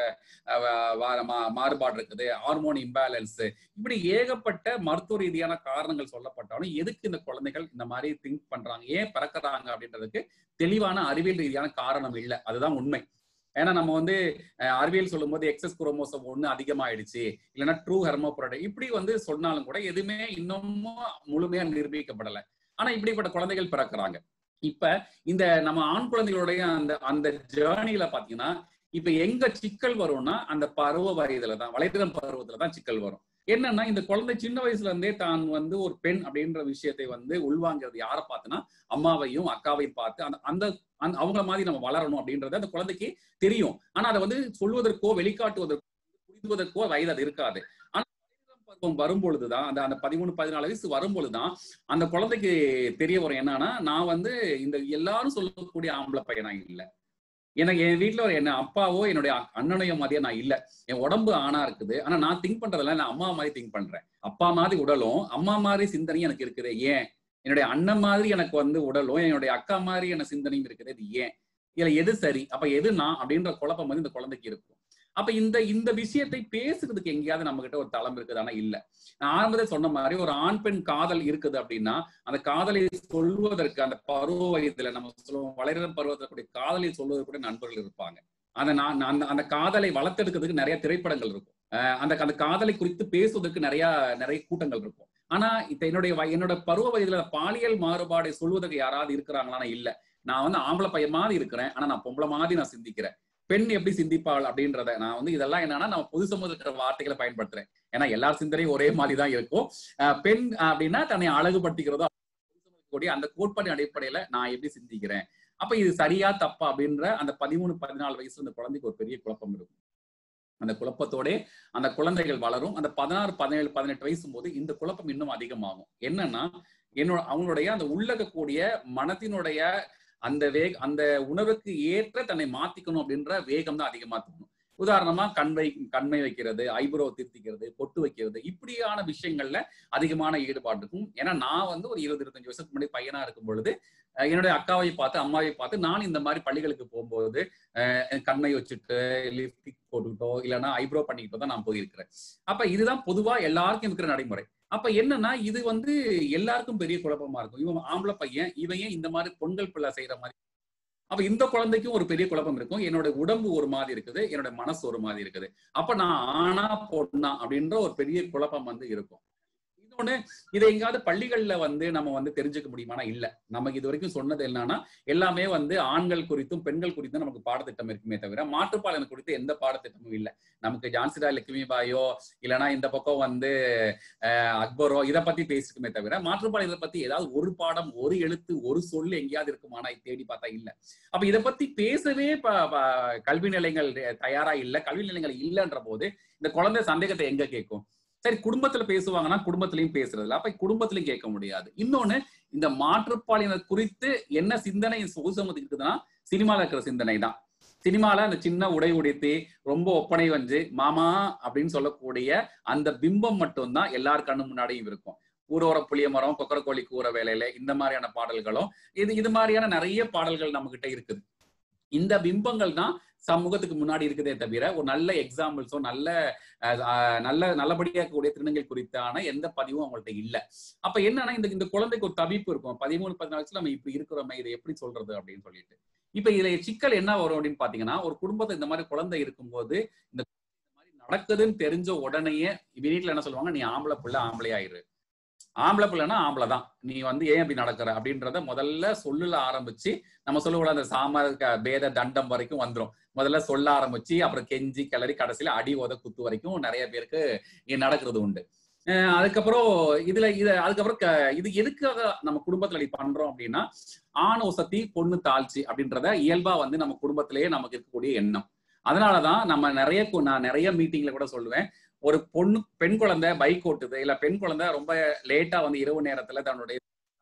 மாறுபாடு இருக்குது ஹார்மோன் இம்பேலன்ஸ் இப்படி ஏகப்பட்ட மருத்துவ ரீதியான காரணங்கள் சொல்லப்பட்டாலும் எதுக்கு இந்த குழந்தைகள் இந்த மாதிரி திங்க் பண்றாங்க ஏன் பிறக்கறாங்க அப்படின்றதுக்கு தெளிவான அறிவியல் ரீதியான காரணம் இல்லை அதுதான் உண்மை ஏன்னா நம்ம வந்து அஹ், அறிவியல் சொல்லும்போது எக்ஸஸ் குரோமோசோம் ஒண்ணு அதிகமாயிடுச்சு இல்லைன்னா ட்ரூ ஹெர்மோப்ரோடக்ட் இப்படி வந்து சொன்னாலும் கூட எதுவுமே இன்னமும் முழுமையா நிரூபிக்கப்படலை ஆனா இப்படிப்பட்ட குழந்தைகள் பிறக்கிறாங்க இப்ப இந்த நம்ம ஆண் குழந்தைகளுடைய அந்த அந்த ஜேர்னில பாத்தீங்கன்னா இப்ப எங்க சிக்கல் வரும்னா அந்த பருவ வயதுல தான் வளைதளம் பருவத்துல தான் சிக்கல் வரும் என்னன்னா இந்த குழந்தை சின்ன வயசுல இருந்தே தான் வந்து ஒரு பெண் அப்படின்ற விஷயத்தை வந்து உள்வாங்கிறது யாரை பார்த்துனா அம்மாவையும் அக்காவையும் பார்த்து அந்த அந்த அந்த அவங்கள மாதிரி நம்ம வளரணும் அப்படின்றது அந்த குழந்தைக்கு தெரியும் ஆனா அதை வந்து சொல்வதற்கோ வெளிக்காட்டுவதற்கோ புரிந்துவதற்கோ வயது அது இருக்காது ஆனா வளைதளம் பருவம் வரும்பொழுதுதான் அந்த அந்த பதிமூணு பதினாலு வயசு வரும்பொழுதுதான் அந்த குழந்தைக்கு தெரிய வரும் என்னன்னா நான் வந்து இந்த எல்லாரும் சொல்லக்கூடிய ஆம்பளை பையனா இல்லை எனக்கு என் வீட்டுல ஒரு என்ன அப்பாவோ என்னுடைய அண்ணனையோ மாதிரியே நான் இல்ல என் உடம்பு ஆணா இருக்குது ஆனா நான் திங்க் பண்றதுல நான் அம்மா மாதிரி திங்க் பண்றேன் அப்பா மாதிரி உடலும் அம்மா மாதிரி சிந்தனையும் எனக்கு இருக்குது ஏன் என்னுடைய அண்ணன் மாதிரி எனக்கு வந்து உடலும் என்னுடைய அக்கா மாதிரி எனக்கு சிந்தனையும் இருக்குது இது ஏன் இதுல எது சரி அப்ப எது நான் அப்படின்ற குழப்பம் வந்து இந்த குழந்தைக்கு இருக்கும் அப்ப இந்த இந்த விஷயத்தை பேசுறதுக்கு எங்கேயாவது நம்ம கிட்ட ஒரு தளம் இருக்குது ஆனா இல்ல நான் ஆரம்பத்தில் சொன்ன மாதிரி ஒரு ஆண் பெண் காதல் இருக்குது அப்படின்னா அந்த காதலை சொல்வதற்கு அந்த பருவ வயதுல நம்ம சொல்லுவோம் வளரும் பருவத்தில் கூடிய காதலை சொல்வதற்கு கூட நண்பர்கள் இருப்பாங்க அந்த நான் அந்த அந்த காதலை வளர்த்தெடுக்கிறதுக்கு நிறைய திரைப்படங்கள் இருக்கும் அந்த அந்த காதலை குறித்து பேசுவதற்கு நிறைய நிறைய கூட்டங்கள் இருக்கும் ஆனா இப்ப என்னுடைய என்னோட பருவ வயதுல பாலியல் மாறுபாடை சொல்வதற்கு யாராவது இருக்கிறாங்களான்னா இல்ல நான் வந்து ஆம்பளை பையன் மாதிரி இருக்கிறேன் ஆனா நான் பொம்பளை மாதிரி நான் சிந்திக்கிறேன் பெண் எப்படி சிந்திப்பாள் அப்படின்றத நான் வந்து இதெல்லாம் என்னன்னா நம்ம பொது சமூகத்தில் இருக்கிற வார்த்தைகளை பயன்படுத்துறேன் ஏன்னா எல்லார் சிந்தனையும் ஒரே மாதிரி தான் இருக்கும் பெண் அப்படின்னா தன்னை அழகுபடுத்திக்கிறதோ கூடிய அந்த கோட்பாட்டின் அடிப்படையில நான் எப்படி சிந்திக்கிறேன் அப்ப இது சரியா தப்பா அப்படின்ற அந்த பதிமூணு பதினாலு வயசுல அந்த குழந்தைக்கு ஒரு பெரிய குழப்பம் இருக்கும் அந்த குழப்பத்தோட அந்த குழந்தைகள் வளரும் அந்த பதினாறு பதினேழு பதினெட்டு வயசு போது இந்த குழப்பம் இன்னும் அதிகமாகும் என்னன்னா என்னோட அவங்களுடைய அந்த உள்ளகக்கூடிய மனத்தினுடைய அந்த வேக அந்த உணர்வுக்கு ஏற்ற தன்னை மாத்திக்கணும் அப்படின்ற வேகம் தான் அதிகமா தோணும் உதாரணமா கண்வை கண்மை வைக்கிறது ஐப்ரோ திருத்திக்கிறது பொட்டு வைக்கிறது இப்படியான விஷயங்கள்ல அதிகமான ஈடுபாடு இருக்கும் ஏன்னா நான் வந்து ஒரு இருபது இருபத்தஞ்சு வருஷத்துக்கு முன்னாடி பையனா இருக்கும் பொழுது என்னுடைய அக்காவை பார்த்து அம்மாவை பார்த்து நான் இந்த மாதிரி பள்ளிகளுக்கு போகும்போது கண்ணை வச்சுட்டு லிப்டிக் போட்டுக்கிட்டோ இல்லைன்னா ஐப்ரோ பண்ணிக்கிட்டோ தான் நான் போயிருக்கிறேன் அப்ப இதுதான் பொதுவா எல்லாருக்கும் இருக்கிற நடைமுறை அப்ப என்னன்னா இது வந்து எல்லாருக்கும் பெரிய குழப்பமா இருக்கும் இவன் ஆம்பளை பையன் இவன் ஏன் இந்த மாதிரி பொங்கல் பிள்ளை செய்யற மாதிரி அப்ப இந்த குழந்தைக்கும் ஒரு பெரிய குழப்பம் இருக்கும் என்னோட உடம்பு ஒரு மாதிரி இருக்குது என்னோட மனசு ஒரு மாதிரி இருக்குது அப்ப நான் ஆனா பொண்ணா அப்படின்ற ஒரு பெரிய குழப்பம் வந்து இருக்கும் இன்னொன்னு இதை எங்காவது பள்ளிகள்ல வந்து நம்ம வந்து தெரிஞ்சுக்க முடியுமானா இல்ல நமக்கு இது வரைக்கும் சொன்னது என்னன்னா எல்லாமே வந்து ஆண்கள் குறித்தும் பெண்கள் குறித்தும் நமக்கு பாடத்திட்டம் இருக்குமே தவிர மாற்றுப்பாளன் குறித்து எந்த பாடத்திட்டமும் இல்லை நமக்கு ஜான்சிரா லட்சுமிபாயோ இல்லைன்னா இந்த பக்கம் வந்து அக்பரோ இதை பத்தி பேசிக்குமே தவிர மாற்றுப்பாளையத்தை பத்தி ஏதாவது ஒரு பாடம் ஒரு எழுத்து ஒரு சொல் எங்கேயாவது இருக்குமானா தேடி பார்த்தா இல்ல அப்ப இதை பத்தி பேசவே கல்வி நிலையங்கள் தயாரா இல்ல கல்வி நிலையங்கள் இல்லைன்ற போது இந்த குழந்தை சந்தேகத்தை எங்க கேட்கும் சரி குடும்பத்துல பேசுவாங்கன்னா குடும்பத்திலையும் பேசுறதுல அப்ப குடும்பத்திலையும் கேட்க முடியாது இன்னொன்னு இந்த மாற்றுப்பாளினர் குறித்து என்ன சிந்தனை சமூகத்துக்கு இருக்குதுன்னா சினிமால இருக்கிற சிந்தனை தான் சினிமால அந்த சின்ன உடை உடைத்து ரொம்ப ஒப்பனை வந்து மாமா அப்படின்னு சொல்லக்கூடிய அந்த பிம்பம் மட்டும்தான் எல்லார் கண்ணு முன்னாடியும் இருக்கும் ஊரோர புளிய மரம் கொக்கரக்கோழி கூற வேலையில இந்த மாதிரியான பாடல்களும் இது இது மாதிரியான நிறைய பாடல்கள் நம்ம கிட்ட இருக்குது இந்த பிம்பங்கள் தான் சமூகத்துக்கு முன்னாடி இருக்குதே தவிர ஒரு நல்ல எக்ஸாம்பிள்ஸோ நல்ல நல்ல நல்லபடியா இருக்கக்கூடிய திருநங்கை குறித்தான எந்த பதிவும் அவங்கள்ட்ட இல்ல அப்ப என்னன்னா இந்த இந்த குழந்தைக்கு ஒரு தவிப்பு இருக்கும் பதிமூணு பதினாலு வயசுல நம்ம இப்படி இருக்கிறோமே இதை எப்படி சொல்றது அப்படின்னு சொல்லிட்டு இப்ப இதுல சிக்கல் என்ன வரும் அப்படின்னு பாத்தீங்கன்னா ஒரு குடும்பத்தை இந்த மாதிரி குழந்தை இருக்கும்போது இந்த மாதிரி நடக்குதுன்னு தெரிஞ்ச உடனேயே வீட்டுல என்ன சொல்லுவாங்க நீ ஆம்பளை பிள்ளை ஆம்பளை ஆயிரு ஆம்பளை பிள்ளைனா ஆம்பளை தான் நீ வந்து ஏன் இப்படி நடக்கிற அப்படின்றத முதல்ல சொல்லுல ஆரம்பிச்சு நம்ம சொல்லுவோம் அந்த சாம பேத தண்டம் வரைக்கும் வந்துடும் முதல்ல சொல்ல ஆரம்பிச்சு அப்புறம் கெஞ்சி கிளறி கடைசியில அடி உத குத்து வரைக்கும் நிறைய பேருக்கு இங்க நடக்கிறது உண்டு அதுக்கப்புறம் இதுல இது அதுக்கப்புறம் இது எதுக்காக நம்ம குடும்பத்துல இப்படி பண்றோம் அப்படின்னா ஆண் உசத்தி பொண்ணு தாழ்ச்சி அப்படின்றத இயல்பா வந்து நம்ம குடும்பத்திலேயே நமக்கு இருக்கக்கூடிய எண்ணம் அதனாலதான் நம்ம நிறைய நான் நிறைய மீட்டிங்ல கூட சொல்லுவேன் ஒரு பொண்ணு பெண் குழந்தை பைக் ஓட்டுது இல்ல பெண் குழந்தை ரொம்ப லேட்டா வந்து இரவு நேரத்துல தன்னுடைய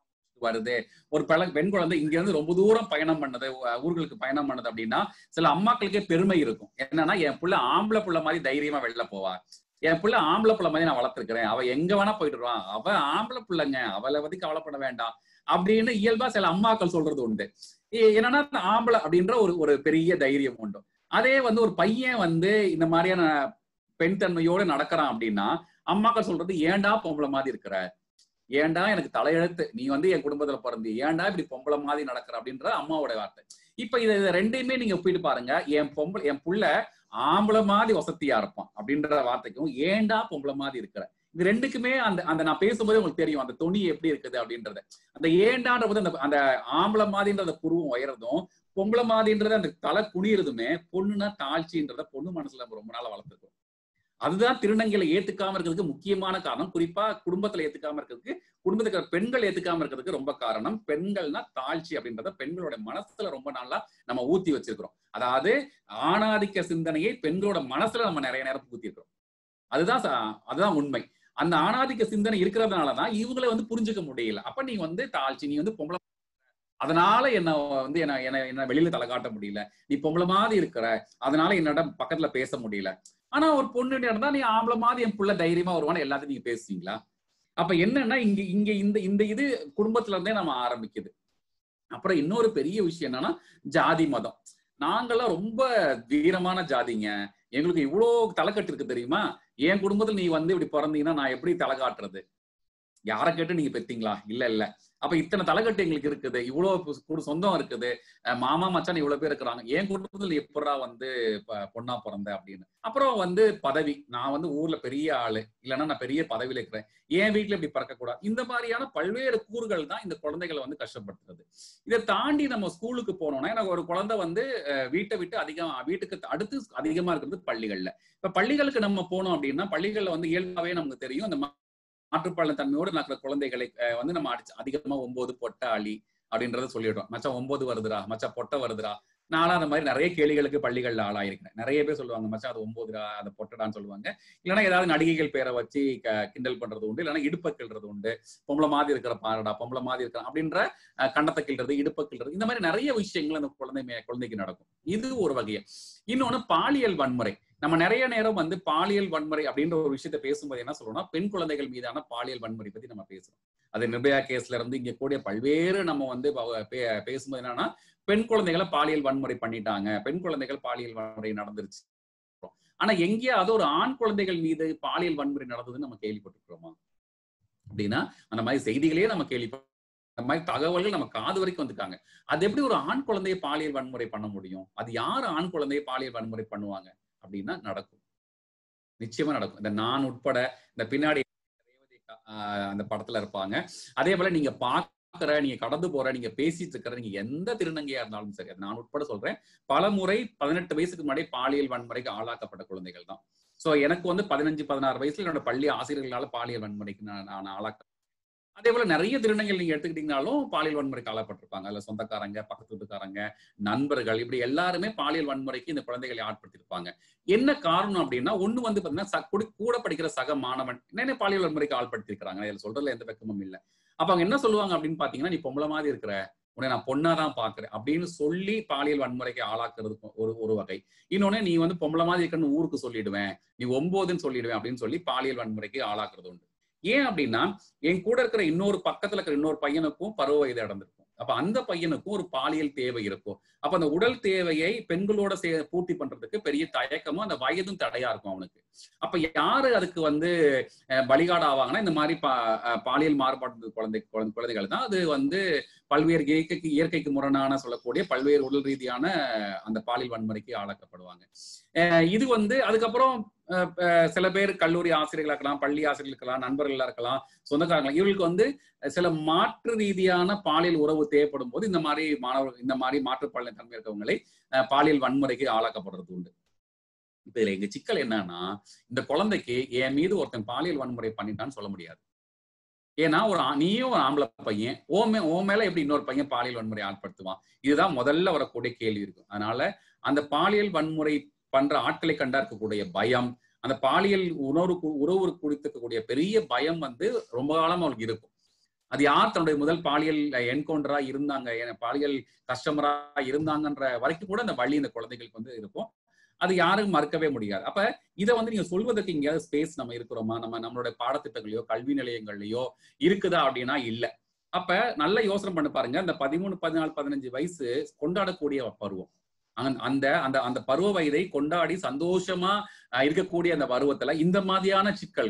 வருது ஒரு பல பெண் குழந்தை இங்க இருந்து ரொம்ப தூரம் பயணம் பண்ணது ஊர்களுக்கு பயணம் பண்ணது அப்படின்னா சில அம்மாக்களுக்கே பெருமை இருக்கும் என்னன்னா என் புள்ள ஆம்பளை புள்ள மாதிரி தைரியமா வெளில போவா என் புள்ள ஆம்பளை புள்ள மாதிரி நான் வளர்த்துருக்கிறேன் அவ எங்க வேணா போயிடுவான் அவ ஆம்பளை புள்ளைங்க அவளை பத்தி கவலைப்பட வேண்டாம் அப்படின்னு இயல்பா சில அம்மாக்கள் சொல்றது உண்டு என்னன்னா ஆம்பளை அப்படின்ற ஒரு ஒரு பெரிய தைரியம் உண்டு அதே வந்து ஒரு பையன் வந்து இந்த மாதிரியான பெண் தன்மையோடு நடக்கிறான் அப்படின்னா அம்மாக்கள் சொல்றது ஏன்டா பொம்பளை மாதிரி இருக்கிற ஏன்டா எனக்கு தலையெழுத்து நீ வந்து என் குடும்பத்துல பிறந்து ஏன்டா இப்படி பொம்பளை மாதிரி நடக்கிற அப்படின்ற அம்மாவோட வார்த்தை இப்ப இதை ரெண்டையுமே நீங்க ஒப்பிட்டு பாருங்க என் பொம்பளை என் புள்ள ஆம்பளை மாதிரி வசதியா இருப்பான் அப்படின்ற வார்த்தைக்கும் ஏன்டா பொம்பளை மாதிரி இருக்கிற இது ரெண்டுக்குமே அந்த அந்த நான் பேசும்போதே உங்களுக்கு தெரியும் அந்த துணி எப்படி இருக்குது அப்படின்றது அந்த ஏண்டான்ற போது அந்த அந்த ஆம்பளை மாதிரின்ற அந்த புருவம் உயரதும் பொம்பளை மாதிரின்றது அந்த தலை குனியறதுமே பொண்ணுனா தாழ்ச்சின்றத பொண்ணு மனசுல நம்ம ரொம்ப நாளா வளர்த்துருக்கோம் அதுதான் திருநங்கைகளை ஏத்துக்காம இருக்கிறதுக்கு முக்கியமான காரணம் குறிப்பா குடும்பத்துல ஏத்துக்காம இருக்கிறதுக்கு குடும்பத்துக்கு இருக்கிற பெண்கள் ஏத்துக்காம இருக்கிறதுக்கு ரொம்ப காரணம் பெண்கள்னா தாழ்ச்சி அப்படின்றத பெண்களோட மனசுல ரொம்ப நாளா நம்ம ஊத்தி வச்சிருக்கிறோம் அதாவது ஆணாதிக்க சிந்தனையை பெண்களோட மனசுல நம்ம நிறைய நேரம் ஊத்தி இருக்கிறோம் அதுதான் ச- அதுதான் உண்மை அந்த ஆணாதிக்க சிந்தனை இருக்கிறதுனாலதான் இவங்களை வந்து புரிஞ்சுக்க முடியல அப்ப நீ வந்து தாழ்ச்சி நீ வந்து பொம்பளை அதனால என்ன வந்து என்ன என்ன என்ன வெளியில தலை காட்ட முடியல நீ பொம்பளை மாதிரி இருக்கிற அதனால என்னோட பக்கத்துல பேச முடியல ஆனா ஒரு பொண்ணு இருந்தா நீ ஆம்பளை மாதிரி என் புள்ள தைரியமா வருவான்னு எல்லாத்தையும் நீங்க பேசுவீங்களா அப்ப என்னன்னா இங்க இங்க இந்த இந்த இது குடும்பத்துல இருந்தே நம்ம ஆரம்பிக்குது அப்புறம் இன்னொரு பெரிய விஷயம் என்னன்னா ஜாதி மதம் நாங்கெல்லாம் ரொம்ப வீரமான ஜாதிங்க எங்களுக்கு இவ்வளவு தலைக்கட்டு இருக்கு தெரியுமா என் குடும்பத்துல நீ வந்து இப்படி பிறந்தீங்கன்னா நான் எப்படி தலை காட்டுறது யாரை கேட்டு நீங்க பெத்தீங்களா இல்ல இல்ல அப்ப இத்தனை தலைக்கட்டு எங்களுக்கு இருக்குது இவ்வளவு பு- குடு- சொந்தம் இருக்குது அஹ் மாமா மச்சான் இவ்வளவு பேர் இருக்கிறாங்க என் குடும்பத்துல எப்படா வந்து ப- பொண்ணா பிறந்த அப்படின்னு அப்புறம் வந்து பதவி நான் வந்து ஊர்ல பெரிய ஆளு இல்லைன்னா நான் பெரிய பதவியில இருக்கிறேன் என் வீட்டுல இப்படி பறக்க கூடாது இந்த மாதிரியான பல்வேறு கூறுகள் தான் இந்த குழந்தைகளை வந்து கஷ்டப்படுத்துறது இதை தாண்டி நம்ம ஸ்கூலுக்கு போனோம்னா எனக்கு ஒரு குழந்தை வந்து அஹ், வீட்டை விட்டு அதிகம் வீட்டுக்கு அடுத்து அதிகமா இருக்கிறது பள்ளிகள்ல இப்ப பள்ளிகளுக்கு நம்ம போனோம் அப்படின்னா பள்ளிகள்ல வந்து இயல்பாவே நமக்கு தெரியும் இந்த மாற்றுப்பாளத்தன்மையோடு நடக்கிற குழந்தைகளை அஹ், வந்து நம்ம அடிச்சு அதிகமா ஒன்பது பொட்டாளி அப்படின்றத சொல்லிடுறோம் மச்சான் ஒன்பது வருதுடா மச்சான் பொட்டை வருதுடா நானும் அந்த மாதிரி நிறைய கேளிகளுக்கு பள்ளிகள்ல ஆளாயிருக்கிறேன் நிறைய பேர் சொல்லுவாங்க மச்சான் அது ஒன்பதுடா அதை பொட்டடான்னு சொல்லுவாங்க இல்லைன்னா ஏதாவது நடிகைகள் பேரை வச்சு க- கிண்டல் பண்றது உண்டு இல்லைன்னா இடுப்பை கிள்றது உண்டு பொம்பளை மாதிரி இருக்கிற பாருடா பொம்பளை மாதிரி இருக்கிற அப்படின்ற அஹ், கண்டத்தை கிள்றது இடுப்பை கிள்றது இந்த மாதிரி நிறைய விஷயங்கள் அந்த குழந்தை மே- குழந்தைக்கு நடக்கும் இது ஒரு வகையை இன்னொன்னு பாலியல் வன்முறை நம்ம நிறைய நேரம் வந்து பாலியல் வன்முறை அப்படின்ற ஒரு விஷயத்த பேசும்போது என்ன சொல்றோம்னா பெண் குழந்தைகள் மீதான பாலியல் வன்முறை பத்தி நம்ம பேசுறோம் அது நிர்பயா கேஸ்ல இருந்து இங்க கூடிய பல்வேறு நம்ம வந்து ப- பே- பேசும்போது என்னன்னா பெண் குழந்தைகளை பாலியல் வன்முறை பண்ணிட்டாங்க பெண் குழந்தைகள் பாலியல் வன்முறை நடந்துருச்சு ஆனா எங்கேயாவது ஒரு ஆண் குழந்தைகள் மீது பாலியல் வன்முறை நடந்ததுன்னு நம்ம கேள்விப்பட்டிருக்கிறோமா அப்படின்னா அந்த மாதிரி செய்திகளே நம்ம கேள்விப்பட்ட அந்த மாதிரி தகவல்கள் நம்ம காது வரைக்கும் வந்துட்டாங்க அது எப்படி ஒரு ஆண் குழந்தையை பாலியல் வன்முறை பண்ண முடியும் அது யார் ஆண் குழந்தையை பாலியல் வன்முறை பண்ணுவாங்க அப்படின்னா நடக்கும் நிச்சயமா நடக்கும் இந்த நான் உட்பட இந்த பின்னாடி ரேவதி அக்கா, ஆஹ், அந்த படத்துல இருப்பாங்க அதே போல நீங்க பாக்குற நீங்க கடந்து போற நீங்க பேசிட்டு இருக்கிற நீங்க எந்த திருநங்கையா இருந்தாலும் சரி அது நான் உட்பட சொல்றேன் பல முறை பதினெட்டு வயசுக்கு முன்னாடி பாலியல் வன்முறைக்கு ஆளாக்கப்பட்ட குழந்தைகள் தான் சோ எனக்கு வந்து பதினஞ்சு பதினாறு வயசுல என்னோட பள்ளி ஆசிரியர்களால பாலியல் வன்முறைக்கு நான் நான் ஆளாக்க அதே போல நிறைய திருநங்கைகள் நீங்க எடுத்துக்கிட்டீங்கனாலும் பாலியல் வன்முறைக்கு ஆளாப்பட்டிருப்பாங்க அதுல சொந்தக்காரங்க பக்கத்து வீட்டுக்காரங்க நண்பர்கள் இப்படி எல்லாருமே பாலியல் வன்முறைக்கு இந்த குழந்தைகளை ஆட்படுத்திருப்பாங்க என்ன காரணம் அப்படின்னா ஒண்ணு வந்து பாத்தீங்கன்னா ச- குடி- கூட படிக்கிற சக மாணவன் என்னென்ன பாலியல் வன்முறைக்கு ஆள்படுத்திருக்காங்க இதுல சொல்றதுல எந்த வெக்கமும் இல்ல அப்ப அவங்க என்ன சொல்லுவாங்க அப்படின்னு பாத்தீங்கன்னா நீ பொம்பளை மாதிரி இருக்கிற உன்னை நான் பொண்ணா தான் பாக்குறேன் அப்படின்னு சொல்லி பாலியல் வன்முறைக்கு ஆளாக்குறது ஒரு ஒரு வகை இன்னொன்னு நீ வந்து பொம்பளை மாதிரி இருக்கன்னு ஊருக்கு சொல்லிடுவேன் நீ ஒன்பதுன்னு சொல்லிடுவேன் அப்படின்னு சொல்லி பாலியல் வன்முறைக்கு ஆளாக்குறது உண்டு ஏன் அப்படின்னா என் கூட இருக்கிற இன்னொரு பக்கத்துல இருக்கிற இன்னொரு பையனுக்கும் பருவ வயது அடைந்திருக்கும் அப்ப அந்த பையனுக்கும் ஒரு பாலியல் தேவை இருக்கும் அப்ப அந்த உடல் தேவையை பெண்களோட சே பூர்த்தி பண்றதுக்கு பெரிய தயக்கமும் அந்த வயதும் தடையா இருக்கும் அவனுக்கு அப்ப யாரு அதுக்கு வந்து அஹ், பலிகாடு ஆவாங்கன்னா இந்த மாதிரி பா அஹ், பாலியல் மாறுபாடு குழந்தை குழந்தை குழந்தைகள் தான் அது வந்து பல்வேறு இயற்கைக்கு இயற்கைக்கு முரணான சொல்லக்கூடிய பல்வேறு உடல் ரீதியான அந்த பாலியல் வன்முறைக்கு ஆளாக்கப்படுவாங்க அஹ், இது வந்து அதுக்கப்புறம் அஹ், அஹ், சில பேர் கல்லூரி ஆசிரியர்களா இருக்கலாம் பள்ளி ஆசிரியர்கள் இருக்கலாம் நண்பர்களா இருக்கலாம் சொந்தக்காரங்களா இவங்களுக்கு வந்து சில மாற்று ரீதியான பாலியல் உறவு தேவைப்படும் போது இந்த மாதிரி மாணவர்கள் இந்த மாதிரி மாற்று பாலியல் தன்மை இருக்கவங்களை அஹ், பாலியல் வன்முறைக்கு ஆளாக்கப்படுறது உண்டு இப்ப இதுல எங்க சிக்கல் என்னன்னா இந்த குழந்தைக்கு என் மீது ஒருத்தன் பாலியல் வன்முறை பண்ணிட்டான்னு சொல்ல முடியாது ஏன்னா ஒரு ஆ- நீயும் ஒரு ஆம்பளை பையன் ஓ மே ஓ மேல எப்படி இன்னொரு பையன் பாலியல் வன்முறை ஆட்படுத்துவான் இதுதான் முதல்ல வரக்கூடிய கேள்வி இருக்கும் அதனால அந்த பாலியல் வன்முறை பண்ற ஆட்களை கண்டா இருக்கக்கூடிய பயம் அந்த பாலியல் உணர்வு கு- உறவு குறித்துக்கக்கூடிய பெரிய பயம் வந்து ரொம்ப காலம் அவளுக்கு இருக்கும் அது யார் தன்னுடைய முதல் பாலியல் என்கவுண்டரா இருந்தாங்க ஏன்னா பாலியல் கஸ்டமரா இருந்தாங்கன்ற வரைக்கும் கூட அந்த வழி இந்த குழந்தைகளுக்கு வந்து இருக்கும் அது யாரும் மறுக்கவே முடியாது அப்ப இதை வந்து நீங்க சொல்வதற்கு எங்கேயாவது ஸ்பேஸ் நம்ம இருக்கிறோமா நம்ம நம்மளுடைய பாடத்திட்டங்களையோ கல்வி நிலையங்கள்லயோ இருக்குதா அப்படின்னா இல்ல அப்ப நல்ல யோசனை பண்ணி பாருங்க அந்த பதிமூணு பதினாலு பதினஞ்சு வயசு கொண்டாடக்கூடிய பருவம் அந்த- அந்த அந்த அந்த பருவ வயதை கொண்டாடி சந்தோஷமா அஹ், இருக்கக்கூடிய அந்த பருவத்துல இந்த மாதிரியான சிக்கல்கள்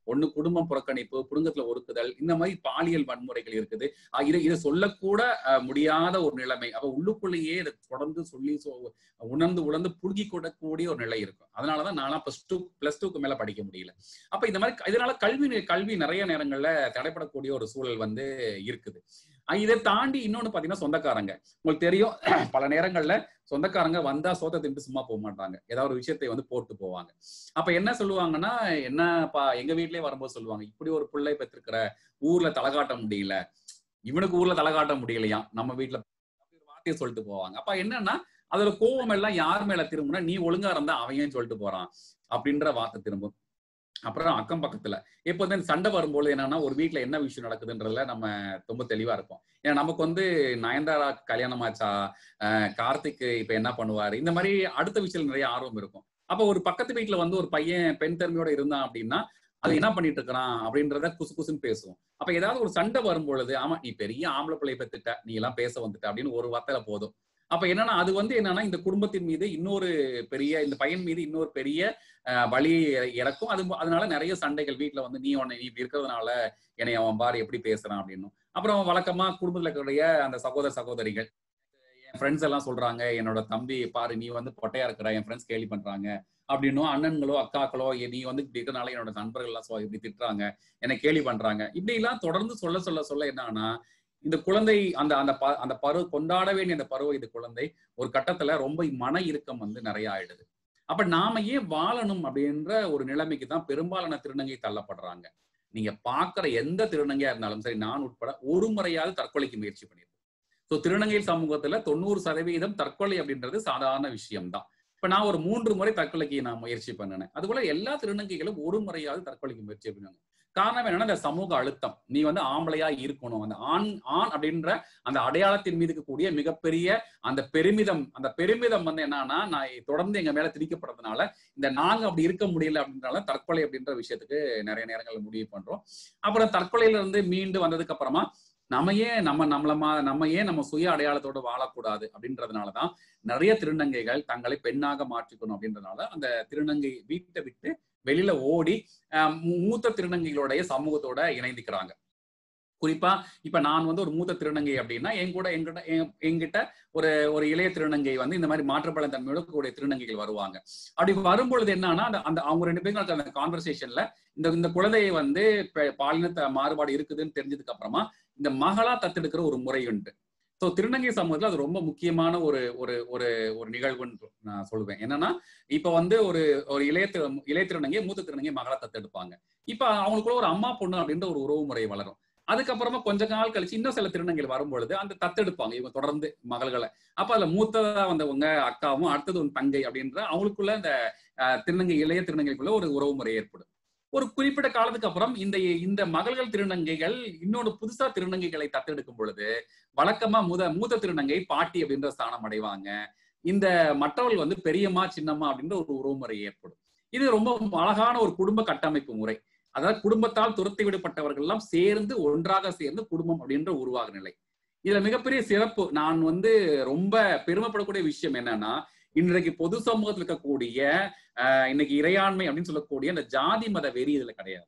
ஒண்ணு குடும்பம் புறக்கணிப்பு குடும்பத்துல ஒருக்குதல் இந்த மாதிரி பாலியல் வன்முறைகள் இருக்குது அஹ் இது இதை சொல்லக்கூட அஹ், முடியாத ஒரு நிலைமை அப்ப உள்ளுக்குள்ளேயே இதை தொடர்ந்து சொல்லி சொ- உணர்ந்து உணர்ந்து புழுகி கொடக்கூடிய ஒரு நிலை இருக்கும் அதனாலதான் நான்லாம் பிளஸ் டூ பிளஸ் டூக்கு மேல படிக்க முடியல அப்ப இந்த மாதிரி இதனால கல்வி கல்வி நிறைய நேரங்கள்ல தடைப்படக்கூடிய ஒரு சூழல் வந்து இருக்குது அஹ் இதை தாண்டி இன்னொன்னு பாத்தீங்கன்னா சொந்தக்காரங்க உங்களுக்கு தெரியும் பல நேரங்கள்ல சொந்தக்காரங்க வந்தா சோத்தை தின்ட்டு சும்மா போக மாட்டாங்க ஏதாவது ஒரு விஷயத்தை வந்து போட்டு போவாங்க அப்ப என்ன சொல்லுவாங்கன்னா என்னப்பா எங்க வீட்லயே வரும்போது சொல்லுவாங்க இப்படி ஒரு பிள்ளை பெற்றிருக்கிற ஊர்ல தலை காட்ட முடியல இவனுக்கு ஊர்ல தலை காட்ட முடியலையா நம்ம வீட்டுல அப்படி ஒரு வார்த்தையை சொல்லிட்டு போவாங்க அப்ப என்னன்னா அதோட கோவம் எல்லாம் யார் மேல திரும்புனா நீ ஒழுங்கா இருந்தா அவன் ஏன் சொல்லிட்டு போறான் அப்படின்ற வார்த்தை திரும்பும் அப்புறம் அக்கம் பக்கத்துல இப்போ வந்து இந்த சண்டை வரும்போது என்னன்னா ஒரு வீட்ல என்ன விஷயம் நடக்குதுன்றதுல நம்ம ரொம்ப தெளிவா இருப்போம் ஏன்னா நமக்கு வந்து நயன்தாரா கல்யாணம் ஆச்சா அஹ் கார்த்திக் இப்ப என்ன பண்ணுவாரு இந்த மாதிரி அடுத்த விஷயத்துல நிறைய ஆர்வம் இருக்கும் அப்ப ஒரு பக்கத்து வீட்டுல வந்து ஒரு பையன் பெண் திறமையோட இருந்தான் அப்படின்னா அது என்ன பண்ணிட்டு இருக்கிறான் அப்படின்றத குசு குசுன்னு பேசுவோம் அப்ப ஏதாவது ஒரு சண்டை வரும்பொழுது ஆமா நீ பெரிய ஆம்பளை பிள்ளை பெத்துட்ட நீ எல்லாம் பேச வந்துட்ட அப்படின்னு ஒரு வார்த்தையில போதும் அப்ப என்னன்னா அது வந்து என்னன்னா இந்த குடும்பத்தின் மீது இன்னொரு பெரிய இந்த பையன் மீது இன்னொரு பெரிய அஹ், வலி இறக்கும் அது அதனால நிறைய சண்டைகள் வீட்டுல வந்து நீ உன்னை நீ இப்படி இருக்கிறதுனால என்னை அவன் பாரு எப்படி பேசுறான் அப்படின்னு அப்புறம் வழக்கமா குடும்பத்துல இருக்கக்கூடிய அந்த சகோதர சகோதரிகள் என் ஃப்ரெண்ட்ஸ் எல்லாம் சொல்றாங்க என்னோட தம்பி பாரு நீ வந்து பொட்டையா இருக்கிற என் ஃப்ரெண்ட்ஸ் கேலி பண்றாங்க அப்படின்னும் அண்ணன்களோ அக்காக்களோ "ஏ, நீ வந்து இப்படி இருக்கனால என்னோட நண்பர்கள் எல்லாம் சொ- இப்படி திட்டுறாங்க என்னை கேலி பண்றாங்க இப்படி எல்லாம் தொடர்ந்து சொல்ல சொல்ல சொல்ல என்னன்னா இந்த குழந்தை அந்த அந்த ப- அந்த பருவ கொண்டாட வேண்டிய அந்த பருவ இது குழந்தை ஒரு கட்டத்துல ரொம்ப மன இறுக்கம் வந்து நிறைய ஆயிடுது அப்ப நாம ஏன் வாழணும் அப்படின்ற ஒரு நிலைமைக்கு தான் பெரும்பாலான திருநங்கை தள்ளப்படுறாங்க நீங்க பாக்குற எந்த திருநங்கையா இருந்தாலும் சரி நான் உட்பட ஒரு முறையாவது தற்கொலைக்கு முயற்சி பண்ணிருக்கோம் ஸோ திருநங்கை சமூகத்துல தொண்ணூறு சதவீதம் தற்கொலை அப்படின்றது சாதாரண விஷயம்தான் இப்ப நான் ஒரு மூன்று முறை தற்கொலைக்கு நான் முயற்சி பண்ணினேன் அதுபோல எல்லா திருநங்கைகளும் ஒரு முறையாவது தற்கொலைக்கு முயற்சி பண்ணுவாங்க காரணம் என்னன்னா இந்த சமூக அழுத்தம் நீ வந்து ஆம்பளையா இருக்கணும் அந்த ஆண் ஆண் அப்படின்ற அந்த அடையாளத்தின் மீது இருக்கக்கூடிய மிகப்பெரிய அந்த பெருமிதம் அந்த பெருமிதம் வந்து என்னன்னா நான் தொடர்ந்து எங்க மேல திணிக்கப்படுறதுனால இந்த நாங்க அப்படி இருக்க முடியல அப்படின்றனால தற்கொலை அப்படின்ற விஷயத்துக்கு நிறைய நேரங்கள்ல முடிவு பண்றோம் அப்புறம் தற்கொலையில இருந்து மீண்டு வந்ததுக்கு அப்புறமா நம்ம ஏன் நம்ம நம்மளமா நம்ம ஏன் நம்ம சுய அடையாளத்தோட வாழக்கூடாது அப்படின்றதுனாலதான் நிறைய திருநங்கைகள் தங்களை பெண்ணாக மாற்றிக்கணும் அப்படின்றதுனால அந்த திருநங்கை வீட்டை விட்டு வெளியில ஓடி அஹ், மூ- மூத்த திருநங்கைகளுடைய சமூகத்தோட இணைந்துக்கிறாங்க குறிப்பா இப்ப நான் வந்து ஒரு மூத்த திருநங்கை அப்படின்னா என் கூட எங்கிட்ட என்- என்கிட்ட ஒரு ஒரு இளைய திருநங்கை வந்து இந்த மாதிரி மாற்றுப்பழம் தன்மையோட கூடிய திருநங்கைகள் வருவாங்க அப்படி வரும்பொழுது என்னன்னா அந்த அந்த அவங்க ரெண்டு பேரும் அந்த கான்வர்சேஷன்ல இந்த இந்த குழந்தையை வந்து பெ- பாலின மாறுபாடு இருக்குதுன்னு தெரிஞ்சதுக்கு அப்புறமா இந்த மகளா தத்தெடுக்கிற ஒரு முறை உண்டு ஸோ திருநங்கை சமூகத்துல அது ரொம்ப முக்கியமான ஒரு ஒரு ஒரு ஒரு நிகழ்வுன்னு நான் சொல்லுவேன் என்னன்னா இப்ப வந்து ஒரு ஒரு இளைய திரு இளைய திருநங்கை மூத்த திருநங்கை மகளா தத்தெடுப்பாங்க இப்ப அவங்களுக்குள்ள ஒரு அம்மா பொண்ணு அப்படின்ற ஒரு உறவு முறை வளரும் அதுக்கப்புறமா கொஞ்ச நாள் கழிச்சு இன்னும் சில திருநங்கைகள் வரும்பொழுது அந்த தத்தெடுப்பாங்க இவங்க தொடர்ந்து மகள்களை அப்ப அதுல மூத்ததா வந்தவங்க அக்காவும் அடுத்தது ஒரு தங்கை அப்படின்ற அவங்களுக்குள்ள இந்த அஹ், திருநங்கை இளைய திருநங்கைக்குள்ள ஒரு உறவு முறை ஏற்படும் ஒரு குறிப்பிட்ட காலத்துக்கு அப்புறம் இந்த இந்த மகள்கள் திருநங்கைகள் இன்னொரு புதுசா திருநங்கைகளை தத்தெடுக்கும் பொழுது வழக்கமா முத மூத்த திருநங்கை பாட்டி அப்படின்ற ஸ்தானம் அடைவாங்க இந்த மற்றவர்கள் வந்து பெரியம்மா சின்னம்மா அப்படின்ற ஒரு உறவுமுறை ஏற்படும் இது ரொம்ப அழகான ஒரு குடும்ப கட்டமைப்பு முறை அதாவது குடும்பத்தால் துரத்தி விடப்பட்டவர்கள் எல்லாம் சேர்ந்து ஒன்றாக சேர்ந்து குடும்பம் அப்படின்ற உருவாக நிலை இதுல மிகப்பெரிய சிறப்பு நான் வந்து ரொம்ப பெருமைப்படக்கூடிய விஷயம் என்னன்னா இன்றைக்கு பொது சமூகத்தில் இருக்கக்கூடிய ஆஹ் இன்னைக்கு இறையாண்மை அப்படின்னு சொல்லக்கூடிய அந்த ஜாதி மத வெறி இதுல கிடையாது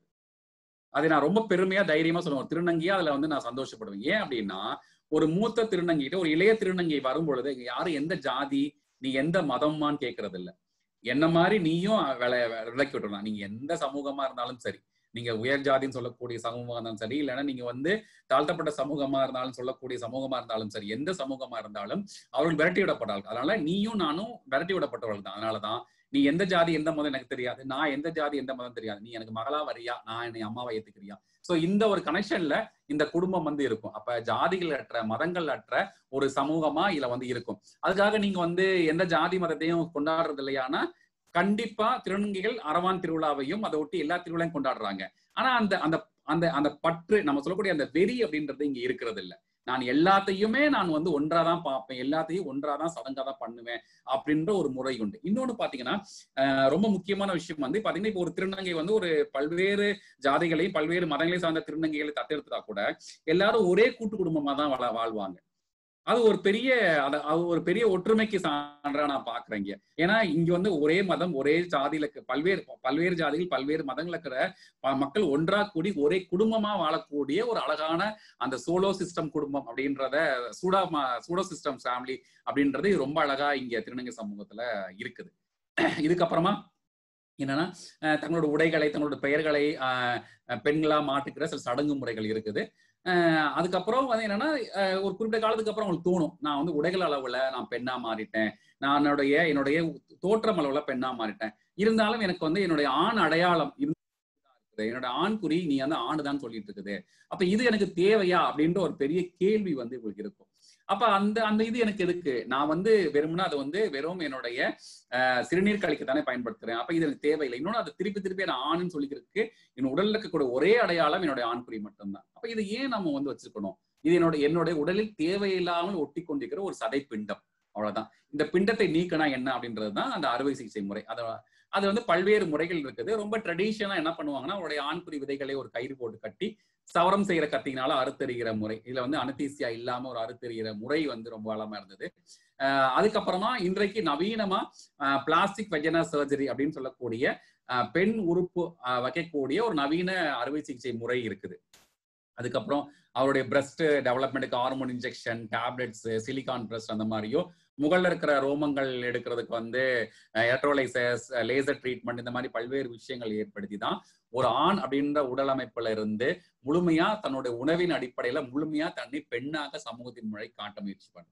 அதை நான் ரொம்ப பெருமையா தைரியமா சொல்லுவேன் ஒரு திருநங்கையா அதுல வந்து நான் சந்தோஷப்படுவேன் ஏன் அப்படின்னா ஒரு மூத்த திருநங்கிட்ட ஒரு இளைய திருநங்கை வரும் பொழுது இங்க யாரும் எந்த ஜாதி நீ எந்த மதம்மான்னு கேட்கறது இல்ல என்ன மாதிரி நீயும் விளை விளக்கி விட்டுறலாம் நீங்க எந்த சமூகமா இருந்தாலும் சரி நீங்க உயர் ஜாதின்னு சொல்லக்கூடிய சமூகமா இருந்தாலும் சரி இல்லைன்னா நீங்க வந்து தாழ்த்தப்பட்ட சமூகமா இருந்தாலும் சொல்லக்கூடிய சமூகமா இருந்தாலும் சரி எந்த சமூகமா இருந்தாலும் அவர்கள் விரட்டி விடப்பட்டார்கள் அதனால நீயும் நானும் விரட்டி விடப்பட்டவர்கள் தான் அதனாலதான் நீ எந்த ஜாதி எந்த மதம் எனக்கு தெரியாது நான் எந்த ஜாதி எந்த மதம் தெரியாது நீ எனக்கு மகளா வரியா நான் என்னை அம்மாவை ஏத்துக்கிறியா சோ இந்த ஒரு கனெக்ஷன்ல இந்த குடும்பம் வந்து இருக்கும் அப்ப ஜாதிகள் அற்ற மதங்கள் அற்ற ஒரு சமூகமா இதுல வந்து இருக்கும் அதுக்காக நீங்க வந்து எந்த ஜாதி மதத்தையும் கொண்டாடுறது இல்லையானா கண்டிப்பா திருநங்கைகள் அரவான் திருவிழாவையும் அதை ஒட்டி எல்லா திருவிழாவையும் கொண்டாடுறாங்க ஆனா அந்த அந்த அந்த அந்த பற்று நம்ம சொல்லக்கூடிய அந்த வெறி அப்படின்றது இங்க இருக்கிறது இல்ல நான் எல்லாத்தையுமே நான் வந்து ஒன்றாதான் பார்ப்பேன் எல்லாத்தையும் ஒன்றாதான் சடங்காதான் பண்ணுவேன் அப்படின்ற ஒரு முறை உண்டு இன்னொன்னு பாத்தீங்கன்னா அஹ் ரொம்ப முக்கியமான விஷயம் வந்து பாத்தீங்கன்னா இப்போ ஒரு திருநங்கை வந்து ஒரு பல்வேறு ஜாதிகளையும் பல்வேறு மதங்களையும் சார்ந்த திருநங்கைகளை தத்தெடுத்தா கூட எல்லாரும் ஒரே கூட்டு குடும்பமா தான் வாழ வாழ்வாங்க அது ஒரு பெரிய அத- அது ஒரு பெரிய ஒற்றுமைக்கு சான்றா நான் பாக்குறேன் இங்க ஏன்னா இங்க வந்து ஒரே மதம் ஒரே ஜாதியில இருக்க- பல்வேறு பல்வேறு ஜாதிகள் பல்வேறு மதங்கள் இருக்கிற ப- மக்கள் ஒன்றா கூடி ஒரே குடும்பமா வாழக்கூடிய ஒரு அழகான அந்த சோலோ சிஸ்டம் குடும்பம் அப்படின்றத சூடா சூடோ சிஸ்டம் ஃபேமிலி அப்படின்றது ரொம்ப அழகா இங்க திருநங்கை சமூகத்துல இருக்குது இதுக்கப்புறமா என்னன்னா அஹ் தங்களோட உடைகளை தங்களோட பெயர்களை அஹ் அஹ் பெண்களா மாட்டுக்கிற சில சடங்கு முறைகள் இருக்குது அஹ் அதுக்கப்புறம் வந்து என்னன்னா அஹ் ஒரு குறிப்பிட்ட காலத்துக்கு அப்புறம் அவங்களுக்கு தோணும் நான் வந்து உடைகள் அளவுல நான் பெண்ணா மாறிட்டேன் நான் என்னுடைய என்னுடைய தோற்றம் அளவுல பெண்ணா மாறிட்டேன் இருந்தாலும் எனக்கு வந்து என்னுடைய ஆண் அடையாளம் இருந்து இருக்குது என்னோட ஆண் குறி நீ வந்து ஆணு தான் சொல்லிட்டு இருக்குது அப்ப இது எனக்கு தேவையா அப்படின்ற ஒரு பெரிய கேள்வி வந்து உங்களுக்கு இருக்கும் அப்ப அந்த அந்த இது எனக்கு எதுக்கு நான் வந்து வெறும்னா அது வந்து வெறும் என்னுடைய அஹ், சிறுநீர் கழிக்க தானே பயன்படுத்துறேன் அப்ப இது எனக்கு தேவையில்லை இன்னொன்னு அதை திருப்பி திருப்பி நான் ஆணுன்னு சொல்லிக்கிறதுக்கு என் உடல்ல இருக்கக்கூடிய ஒரே அடையாளம் என்னுடைய ஆண் குறி மட்டும்தான் அப்ப இது ஏன் நம்ம வந்து வச்சுக்கணும் இது என்னோட என்னுடைய உடலில் தேவையில்லாமல் ஒட்டி கொண்டிருக்கிற ஒரு சதை பிண்டம் அவ்வளவுதான் இந்த பிண்டத்தை நீக்கினா என்ன அப்படின்றது தான் அந்த அறுவை சிகிச்சை முறை அத அது வந்து பல்வேறு முறைகள் இருக்குது ரொம்ப ட்ரெடிஷனா என்ன பண்ணுவாங்கன்னா அவருடைய ஆண்குறி விதைகளை ஒரு கயிறு போட்டு கட்டி சவரம் செய்யற கத்தினால அறுத்தறிகிற முறை இதுல வந்து அனத்தீசியா இல்லாம ஒரு அறுத்தறிகிற முறை வந்து ரொம்ப வளமா இருந்தது அஹ் அதுக்கப்புறமா இன்றைக்கு நவீனமா பிளாஸ்டிக் வெஜனா சர்ஜரி அப்படின்னு சொல்லக்கூடிய அஹ் பெண் உறுப்பு அஹ் வைக்கக்கூடிய ஒரு நவீன அறுவை சிகிச்சை முறை இருக்குது அதுக்கப்புறம் அவருடைய பிரஸ்ட் டெவலப்மெண்ட்டுக்கு hormone injection tablets silicone breast அந்த மாதிரியோ முகல்ல இருக்கிற ரோமங்கள் எடுக்கிறதுக்கு வந்து எலக்ட்ரோலைசஸ் லேசர் ட்ரீட்மெண்ட் இந்த மாதிரி பல்வேறு விஷயங்கள் ஏற்படுத்தி தான் ஒரு ஆண் அப்படின்ற உடல் அமைப்புல இருந்து முழுமையா தன்னுடைய உணவின் அடிப்படையில முழுமையா தன்னை பெண்ணாக சமூகத்தின் முறை காட்ட முயற்சி பண்றாங்க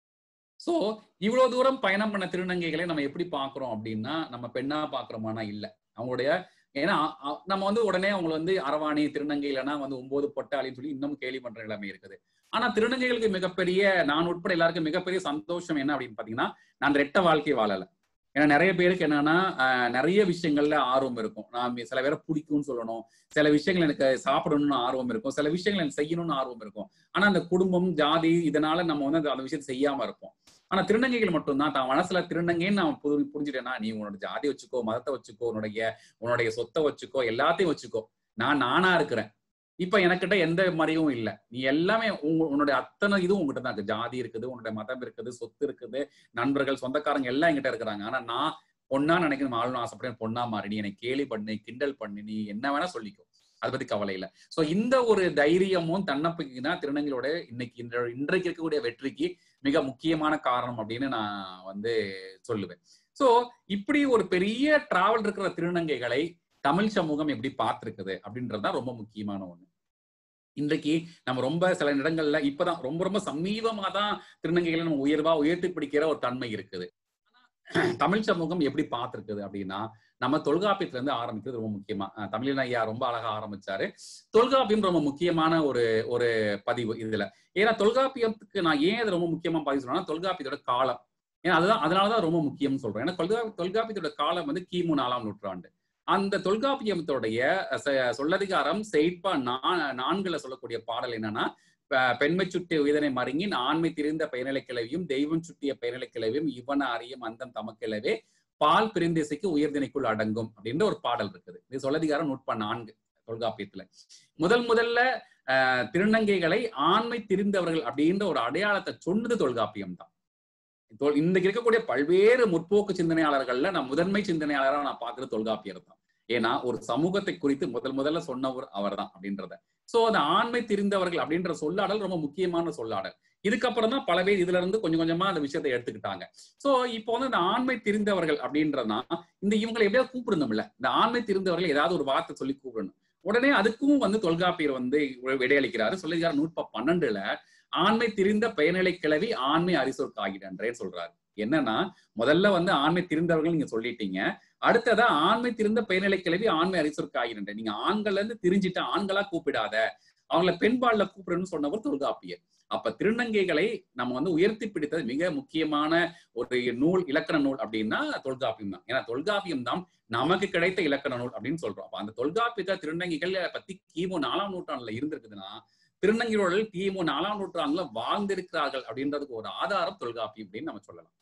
சோ இவ்வளவு தூரம் பயணம் பண்ண திருநங்கைகளை நம்ம எப்படி பாக்குறோம் அப்படின்னா நம்ம பெண்ணா பாக்குறோமானா இல்ல அவங்களுடைய ஏன்னா அ- நம்ம வந்து உடனே அவங்களை வந்து அரவாணி திருநங்கை இல்லைன்னா வந்து ஒன்பது பொட்டாளின்னு சொல்லி இன்னும் கேலி பண்ற நிலைமை இருக்குது ஆனா திருநங்கைகளுக்கு மிகப்பெரிய நான் உட்பட எல்லாருக்கும் மிகப்பெரிய சந்தோஷம் என்ன அப்படின்னு பாத்தீங்கன்னா நான் ரெட்ட வாழ்க்கை வாழல ஏன்னா நிறைய பேருக்கு என்னன்னா ஆஹ், நிறைய விஷயங்கள்ல ஆர்வம் இருக்கும் நான் சில பேரை பிடிக்கும்னு சொல்லணும் சில விஷயங்கள் எனக்கு சாப்பிடணும்னு ஆர்வம் இருக்கும் சில விஷயங்கள் எனக்கு செய்யணும்னு ஆர்வம் இருக்கும் ஆனா அந்த குடும்பம் ஜாதி இதனால நம்ம வந்து அந்த- அந்த விஷயத்தை செய்யாம இருப்போம் ஆனா திருநங்கைகள் மட்டும்தான் தான் மனசுல திருநங்கைன்னு நான் புரி- புரிஞ்சுட்டேன்னா நீ உன்னோட ஜாதி வச்சுக்கோ மதத்தை வச்சுக்கோ உன்னுடைய உன்னுடைய சொத்தை வச்சுக்கோ எல்லாத்தையும் வச்சுக்கோ நான் நானா இருக்கிறேன் இப்ப எனக்கிட்ட எந்த மாதிரியும் இல்ல நீ எல்லாமே உங்க- உன்னுடைய அத்தனை இதுவும் உங்ககிட்ட தான் இருக்கு ஜாதி இருக்குது உன்னுடைய மதம் இருக்குது சொத்து இருக்குது நண்பர்கள் சொந்தக்காரங்க எல்லாம் என்கிட்ட இருக்கிறாங்க ஆனா நான் பொண்ணா நினைக்கணும் ஆளுநர் ஆசைப்படுறேன் பொண்ணா மாறி நீ என்னை கேலி பண்ணு கிண்டல் பண்ணு நீ என்ன வேணா சொல்லிக்கோ அதை பத்தி கவலை இல்ல சோ இந்த ஒரு தைரியமும் தன்னம்பிக்கை தான் திருநங்கையோட இன்னைக்கு இன்ற- இன்றைக்கு இருக்கக்கூடிய வெற்றிக்கு மிக முக்கியமான காரணம் அப்படின்னு நான் வந்து சொல்லுவேன் சோ இப்படி ஒரு பெரிய டிராவல் இருக்கிற திருநங்கைகளை தமிழ் சமூகம் எப்படி பார்த்திருக்குது அப்படின்றதுதான் ரொம்ப முக்கியமான ஒண்ணு இன்றைக்கு நம்ம ரொம்ப சில இடங்கள்ல இப்பதான் ரொம்ப ரொம்ப சமீபமா தான் திருநங்கைகளை நம்ம உயர்வா உயர்த்தி பிடிக்கிற ஒரு தன்மை இருக்குது ஆனா, தமிழ் சமூகம் எப்படி பார்த்திருக்குது அப்படின்னா நம்ம தொல்காப்பியத்துல இருந்து ஆரம்பிக்கிறது ரொம்ப முக்கியமா அஹ் தமிழின் ஐயா ரொம்ப அழகா ஆரம்பிச்சாரு தொல்காப்பியம் ரொம்ப முக்கியமான ஒரு ஒரு பதிவு இதுல ஏன்னா தொல்காப்பியத்துக்கு நான் ஏன் இது ரொம்ப முக்கியமா பதிவு சொல்றேன்னா தொல்காப்பியத்தோட காலம் ஏன்னா அதுதான் அதனாலதான் ரொம்ப முக்கியம்னு சொல்றேன் ஏன்னா தொல்கா தொல்காப்பியத்தோட காலம் வந்து கிமு நாலாம் நூற்றாண்டு அந்த தொல்காப்பியத்தோடைய ச- சொல்லதிகாரம் செய்ப்பா நா- நான்குல சொல்லக்கூடிய பாடல் என்னன்னா ப- பெண்மை சுட்டிய உயிதனை மருங்கின் ஆண்மை திரிந்த பயனிலை கிளவியும் தெய்வம் சுட்டிய பயனிலை கிளவியும் இவன அறியும் அந்தம் தமக்கிழவே பால் பிரிந்திசைக்கு உயர்தினைக்குள் அடங்கும் அப்படின்ற ஒரு பாடல் இருக்குது இது சொல்லதிகாரம் நூற்பா நான்கு தொல்காப்பியத்துல முதல் முதல்ல அஹ், திருநங்கைகளை ஆண்மை திரிந்தவர்கள் அப்படின்ற ஒரு அடையாளத்தை சொன்னது தொல்காப்பியம் தான் தொல்- இன்னைக்கு இருக்கக்கூடிய பல்வேறு முற்போக்கு சிந்தனையாளர்கள்ல நான் முதன்மை சிந்தனையாளரா நான் பாக்குறது தொல்காப்பியர் தான் ஏன்னா ஒரு சமூகத்தை குறித்து முதல் முதல்ல சொன்னவர் அவர்தான் அப்படின்றத சோ அந்த ஆண்மை திரிந்தவர்கள் அப்படின்ற சொல்லாடல் ரொம்ப முக்கியமான சொல்லாடல் இதுக்கப்புறம் தான் பல பேர் இதுல இருந்து கொஞ்சம் கொஞ்சமா அந்த விஷயத்தை எடுத்துக்கிட்டாங்க சோ இப்போ வந்து இந்த ஆண்மை திரிந்தவர்கள் அப்படின்றதுனா இந்த இவங்களை எப்படியாவது கூப்பிடணும்ல இந்த ஆண்மை திரிந்தவர்கள் ஏதாவது ஒரு வார்த்தை சொல்லி கூப்பிடணும் உடனே அதுக்கும் வந்து தொல்காப்பியர் வந்து விடையளிக்கிறாரு சொல்லிருக்காரு நூற்ப பன்னெண்டுல ஆண்மை திரிந்த பயனிலை கிளவி ஆண்மை அரிசோர் காகிடன்றே சொல்றாரு என்னன்னா முதல்ல வந்து ஆண்மை திரிந்தவர்கள் நீங்க சொல்லிட்டீங்க அடுத்ததா ஆண்மை திரிந்த பெயர்நிலை கிளவி ஆண்மை அரிசோர் காகிடன்ற நீங்க ஆண்கள்ல இருந்து திரிஞ்சிட்டு ஆண்களா கூப்பிடாத அவங்கள பெண்பால்ல கூப்பிடணும்னு சொன்னவர் தொல்காப்பியர் அப்ப திருநங்கைகளை நம்ம வந்து உயர்த்தி பிடித்தது மிக முக்கியமான ஒரு நூல் இலக்கண நூல் அப்படின்னா தொல்காப்பியம் தான் ஏன்னா தொல்காப்பியம் தான் நமக்கு கிடைத்த இலக்கண நூல் அப்படின்னு சொல்றோம் அப்ப அந்த தொல்காப்பியத்தை திருநங்கைகள் பத்தி கிமு நாலாம் நூற்றாண்டுல இருந்திருக்குதுன்னா திருநங்கையோர்கள் கிமு நாலாம் நூற்றாண்டுல வாழ்ந்திருக்கிறார்கள் அப்படின்றதுக்கு ஒரு ஆதாரம் தொல்காப்பியம் அப்படின்னு நம்ம சொல்லலாம்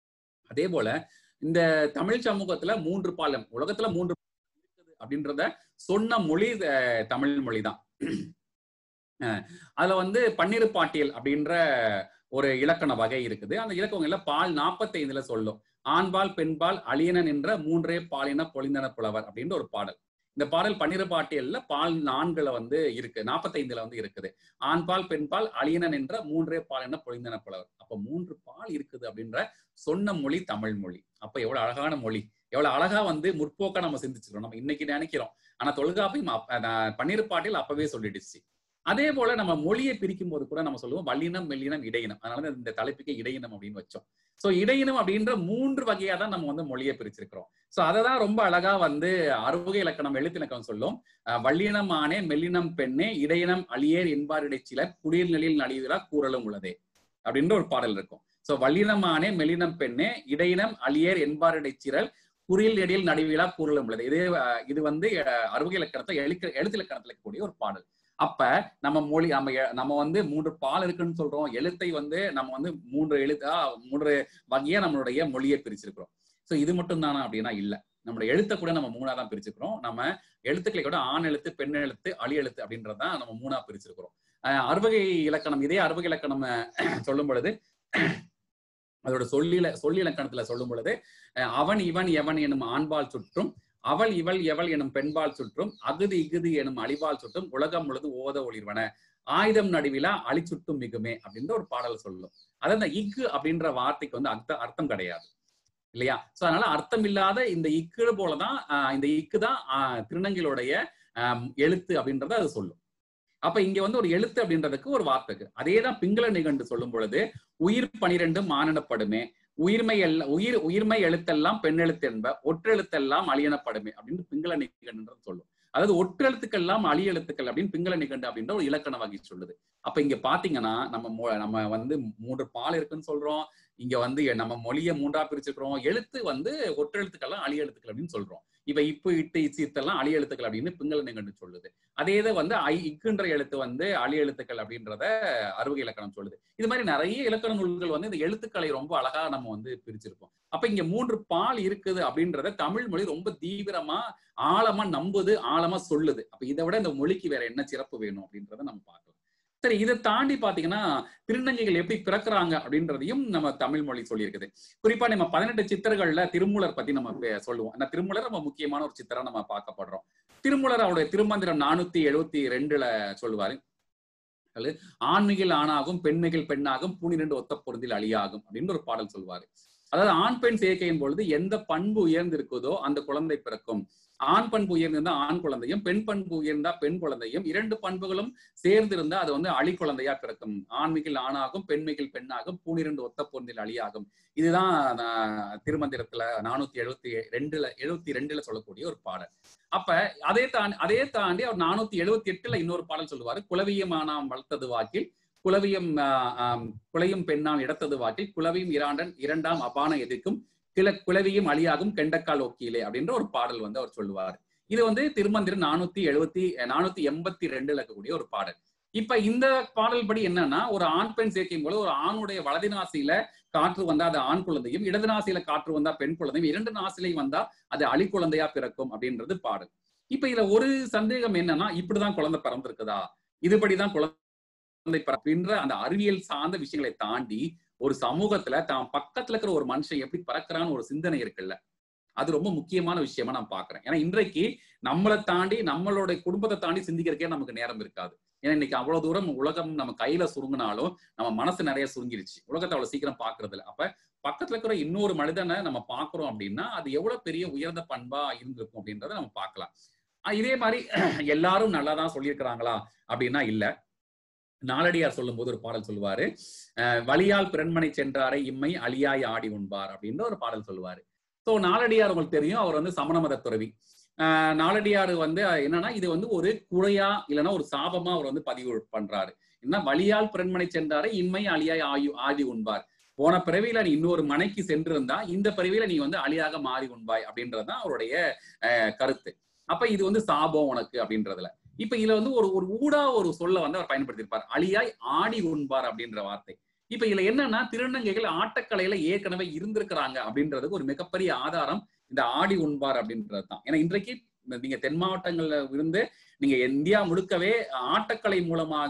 அதே போல இந்த தமிழ் சமூகத்துல மூன்று பாலம் உலகத்துல மூன்று பாலம் இருக்குது அப்படின்றத சொன்ன மொழி அஹ், தமிழ் மொழி தான் அதுல வந்து பன்னிரு பாட்டியல் அப்படின்ற ஒரு இலக்கண வகை இருக்குது அந்த இலக்கணங்கள்ல பால் நாற்பத்தி ஐந்துல சொல்லும் ஆண்பால் பெண்பால் அழியனன் என்ற மூன்றே பாலின பொழிந்தன புலவர் அப்படின்ற ஒரு பாடல் இந்த பாடல் பன்னிரு பாட்டியல்ல பால் நான்குல வந்து இருக்கு நாற்பத்தைந்துல வந்து இருக்குது ஆண்பால் பெண்பால் அழியனன் என்ற மூன்றே பாலின பொழிந்தன புலவர் அப்ப மூன்று பால் இருக்குது அப்படின்ற சொன்ன மொழி தமிழ் மொழி அப்ப எவ்வளவு அழகான மொழி எவ்வளவு அழகா வந்து முற்போக்கா நம்ம சிந்திச்சிருக்கோம் நம்ம இன்னைக்கு நினைக்கிறோம் ஆனா தொல்காப்பியம் பன்னிரு பாட்டில் அப்பவே சொல்லிடுச்சு அதே போல நம்ம மொழியை பிரிக்கும் போது கூட நம்ம சொல்லுவோம் வல்லினம் மெல்லினம் இடையினம் அதனால இந்த தலைப்புக்கு இடையினம் அப்படின்னு வச்சோம் சோ இடையினம் அப்படின்ற மூன்று வகையா தான் நம்ம வந்து மொழியை பிரிச்சிருக்கிறோம் சோ அததான் ரொம்ப அழகா வந்து அறுவகை இலக்கணம் எழுத்திலக்கணம் சொல்லும் வல்லினம் ஆனே மெல்லினம் பெண்ணே இடையினம் அழியேர் என்பார் இடைச்சிலர் குடியல் நிலையில் நடிகிறா கூறலும் உள்ளதே அப்படின்ற ஒரு பாடல் இருக்கும் சோ வல்லினமானே மெல்லினம் பெண்ணே இடையினம் அழியேர் என்பார் இடைச்சிரல் குறியில் இடையில் நடுவிழா கூறலும் உள்ளது இது இது வந்து அறுவகை இலக்கணத்தை எழுக்க எழுத்து இலக்கணத்துல இருக்கக்கூடிய ஒரு பாடல் அப்ப நம்ம மொழி நம்ம நம்ம வந்து மூன்று பால் இருக்குன்னு சொல்றோம் எழுத்தை வந்து நம்ம வந்து மூன்று எழுத்தா மூன்று வகையா நம்மளுடைய மொழியை பிரிச்சிருக்கிறோம் சோ இது மட்டும் தானா அப்படின்னா இல்ல நம்மளுடைய எழுத்தை கூட நம்ம மூணா தான் பிரிச்சிருக்கிறோம் நம்ம எழுத்துக்களை கூட ஆண் எழுத்து பெண் எழுத்து அழி எழுத்து அப்படின்றதான் நம்ம மூணா பிரிச்சிருக்கிறோம் அறுவகை இலக்கணம் இதே அறுவகை இலக்கணம் சொல்லும் பொழுது அதோட சொல்லில சொல்லி இலக்கணத்துல சொல்லும் பொழுது அவன் இவன் எவன் எனும் ஆண்பால் சுற்றும் அவள் இவள் எவள் எனும் பெண்பால் சுற்றும் அகுது இகுது எனும் அழிவால் சுற்றும் உலகம் முழுது ஓத ஒளிர்வன ஆயுதம் நடுவிலா அழி சுட்டும் மிகுமே அப்படின்ற ஒரு பாடல் சொல்லும் அதாவது இந்த இக்கு அப்படின்ற வார்த்தைக்கு வந்து அர்த்த அர்த்தம் கிடையாது இல்லையா சோ அதனால அர்த்தம் இல்லாத இந்த இக்கு போலதான் இந்த இக்கு தான் திருநங்கைகளுடைய எழுத்து அப்படின்றத அது சொல்லும் அப்ப இங்க வந்து ஒரு எழுத்து அப்படின்றதுக்கு ஒரு வார்த்தைக்கு அதே தான் பிங்கள நிகண்டு சொல்லும் பொழுது உயிர் பனிரெண்டு மானிடப்படுமே உயிர்மை எல்ல உயிர் உயிர்மை எழுத்தெல்லாம் பெண் எழுத்து என்ப ஒற்றெழுத்தெல்லாம் அழியனப்படுமே அப்படின்னு பிங்கள நிகண்டுன்றது சொல்லும் அதாவது ஒற்றெழுத்துக்கெல்லாம் அழிய எழுத்துக்கள் அப்படின்னு பிங்கள நிகண்டு அப்படின்ற ஒரு இலக்கண வகை சொல்லுது அப்ப இங்க பாத்தீங்கன்னா நம்ம நம்ம வந்து மூன்று பால் இருக்குன்னு சொல்றோம் இங்க வந்து நம்ம மொழியை மூன்றா பிரிச்சுக்கிறோம் எழுத்து வந்து ஒற்றெழுத்துக்கள்லாம் அழிய எழுத்துக்கள் அப்படின்னு சொல்றோம் இப்ப இப்பு இட்டு இச்சித்தெல்லாம் அழிய எழுத்துக்கள் அப்படின்னு பிங்கள நிகண்டு சொல்லுது அதே இதை வந்து ஐ இக்குன்ற எழுத்து வந்து அழிய எழுத்துக்கள் அப்படின்றத அறுவகை இலக்கணம் சொல்லுது இது மாதிரி நிறைய இலக்கண நூல்கள் வந்து இந்த எழுத்துக்களை ரொம்ப அழகா நம்ம வந்து பிரிச்சிருக்கோம் அப்ப இங்க மூன்று பால் இருக்குது அப்படின்றத தமிழ் மொழி ரொம்ப தீவிரமா ஆழமா நம்புது ஆழமா சொல்லுது அப்ப இதை விட இந்த மொழிக்கு வேற என்ன சிறப்பு வேணும் அப்படின்றத நம்ம பார்க்கலாம் சரி இதை தாண்டி பாத்தீங்கன்னா திருநங்கைகள் எப்படி பிறக்கிறாங்க அப்படின்றதையும் நம்ம தமிழ் மொழி சொல்லியிருக்குது குறிப்பா நம்ம பதினெட்டு சித்தர்கள்ல திருமூலர் பத்தி நம்ம சொல்லுவோம் அந்த திருமூலர் நம்ம முக்கியமான ஒரு சித்தரா நம்ம பார்க்கப்படுறோம் திருமூலர் அவருடைய திருமந்திரம் நானூத்தி எழுபத்தி ரெண்டுல சொல்லுவாரு ஆண்மிகில் ஆணாகும் பெண்மிகில் பெண்ணாகும் பூனிரண்டு ஒத்த பொருந்தில் அழியாகும் அப்படின்னு ஒரு பாடல் சொல்லுவாரு அதாவது ஆண் பெண் சேர்க்கையின் பொழுது எந்த பண்பு உயர்ந்து இருக்குதோ அந்த குழந்தை பிறக்கும் ஆண் பண்பு உயர்ந்திருந்தா ஆண் குழந்தையும் பெண் பண்பு உயர்ந்தா பெண் குழந்தையும் இரண்டு பண்புகளும் சேர்ந்திருந்தா அது வந்து அழி குழந்தையா பிறக்கும் ஆண்மிகில் ஆணாகும் பெண்மிகில் பெண்ணாகும் பூனிரண்டு ஒத்த பொருந்தில் அழியாகும் இதுதான் திருமந்திரத்துல நானூத்தி எழுபத்தி ரெண்டுல எழுபத்தி ரெண்டுல சொல்லக்கூடிய ஒரு பாடல் அப்ப அதே தாண்டி அதே தாண்டி அவர் நானூத்தி எழுபத்தி எட்டுல இன்னொரு பாடல் சொல்லுவாரு குலவியமானாம் வளர்த்தது வாக்கில் குலவியம் குலையும் பெண்ணாம் இடத்தது வாக்கில் குலவியும் இராண்டன் இரண்டாம் அபான எதிர்க்கும் கிள குலவியும் அழியாகும் கெண்டக்கால் ஒக்கியிலே அப்படின்ற ஒரு பாடல் வந்து அவர் சொல்லுவார் இது வந்து திருமந்திரம் நானூத்தி எழுபத்தி நானூத்தி எண்பத்தி ரெண்டுல இருக்கக்கூடிய ஒரு பாடல் இப்ப இந்த பாடல் படி என்னன்னா ஒரு ஆண் பெண் சேர்க்கையும் போல ஒரு ஆணுடைய வலது நாசியில காற்று வந்தா அது ஆண் குழந்தையும் இடது நாசியில காற்று வந்தா பெண் குழந்தையும் இரண்டு நாசிலையும் வந்தா அது அழி குழந்தையா பிறக்கும் அப்படின்றது பாடல் இப்ப இதுல ஒரு சந்தேகம் என்னன்னா இப்படிதான் குழந்தை பிறந்திருக்குதா இதுபடிதான் குழந்தை பிறப்பின்ற அந்த அறிவியல் சார்ந்த விஷயங்களை தாண்டி ஒரு சமூகத்துல தான் பக்கத்துல இருக்கிற ஒரு மனுஷன் எப்படி பறக்கிறான்னு ஒரு சிந்தனை இருக்குல்ல அது ரொம்ப முக்கியமான விஷயமா நான் பாக்குறேன் ஏன்னா இன்றைக்கு நம்மளை தாண்டி நம்மளோட குடும்பத்தை தாண்டி சிந்திக்கிறதுக்கே நமக்கு நேரம் இருக்காது ஏன்னா இன்னைக்கு அவ்வளவு தூரம் உலகம் நம்ம கையில சுருங்கினாலும் நம்ம மனசு நிறைய சுருங்கிருச்சு உலகத்தை அவ்வளவு சீக்கிரம் பாக்குறது இல்லை அப்ப பக்கத்துல இருக்கிற இன்னொரு மனிதனை நம்ம பாக்குறோம் அப்படின்னா அது எவ்வளவு பெரிய உயர்ந்த பண்பா இருந்திருக்கும் அப்படின்றத நம்ம பார்க்கலாம் இதே மாதிரி எல்லாரும் நல்லா தான் சொல்லியிருக்கிறாங்களா அப்படின்னா இல்ல நாளடியார் சொல்லும் போது ஒரு பாடல் சொல்லுவாரு வழியால் பிறன்மனை சென்றாரை இம்மை அழியாய் ஆடி உண்பார் அப்படின்னு ஒரு பாடல் சொல்லுவாரு ஸோ நாளடியார் உங்களுக்கு தெரியும் அவர் வந்து சமண மத துறவி நாளடியார் வந்து என்னன்னா இது வந்து ஒரு குறையா இல்லைன்னா ஒரு சாபமா அவர் வந்து பதிவு பண்றாரு என்ன வழியால் பிறன்மனை சென்றாரை இம்மை அழியாய் ஆயு ஆதி உண்பார் போன பிறவியில நீ இன்னொரு மனைக்கு சென்றிருந்தா இந்த பிறவியில நீ வந்து அழியாக மாறி உண்பாய் அப்படின்றதுதான் அவருடைய கருத்து அப்ப இது வந்து சாபம் உனக்கு அப்படின்றதுல இப்ப இதுல வந்து ஒரு ஒரு ஊடா ஒரு சொல்ல வந்து அவர் பயன்படுத்தியிருப்பார் அழியாய் ஆடி உண்பார் அப்படின்ற வார்த்தை இப்ப இதுல என்னன்னா திருநங்கைகள் ஆட்டக்கலையில ஏற்கனவே இருந்திருக்கிறாங்க அப்படின்றதுக்கு ஒரு மிகப்பெரிய ஆதாரம் இந்த ஆடி உண்பார் அப்படின்றது தான் ஏன்னா இன்றைக்கு நீங்க தென் மாவட்டங்கள்ல இருந்து நீங்க இந்தியா முழுக்கவே ஆட்டக்கலை மூலமாக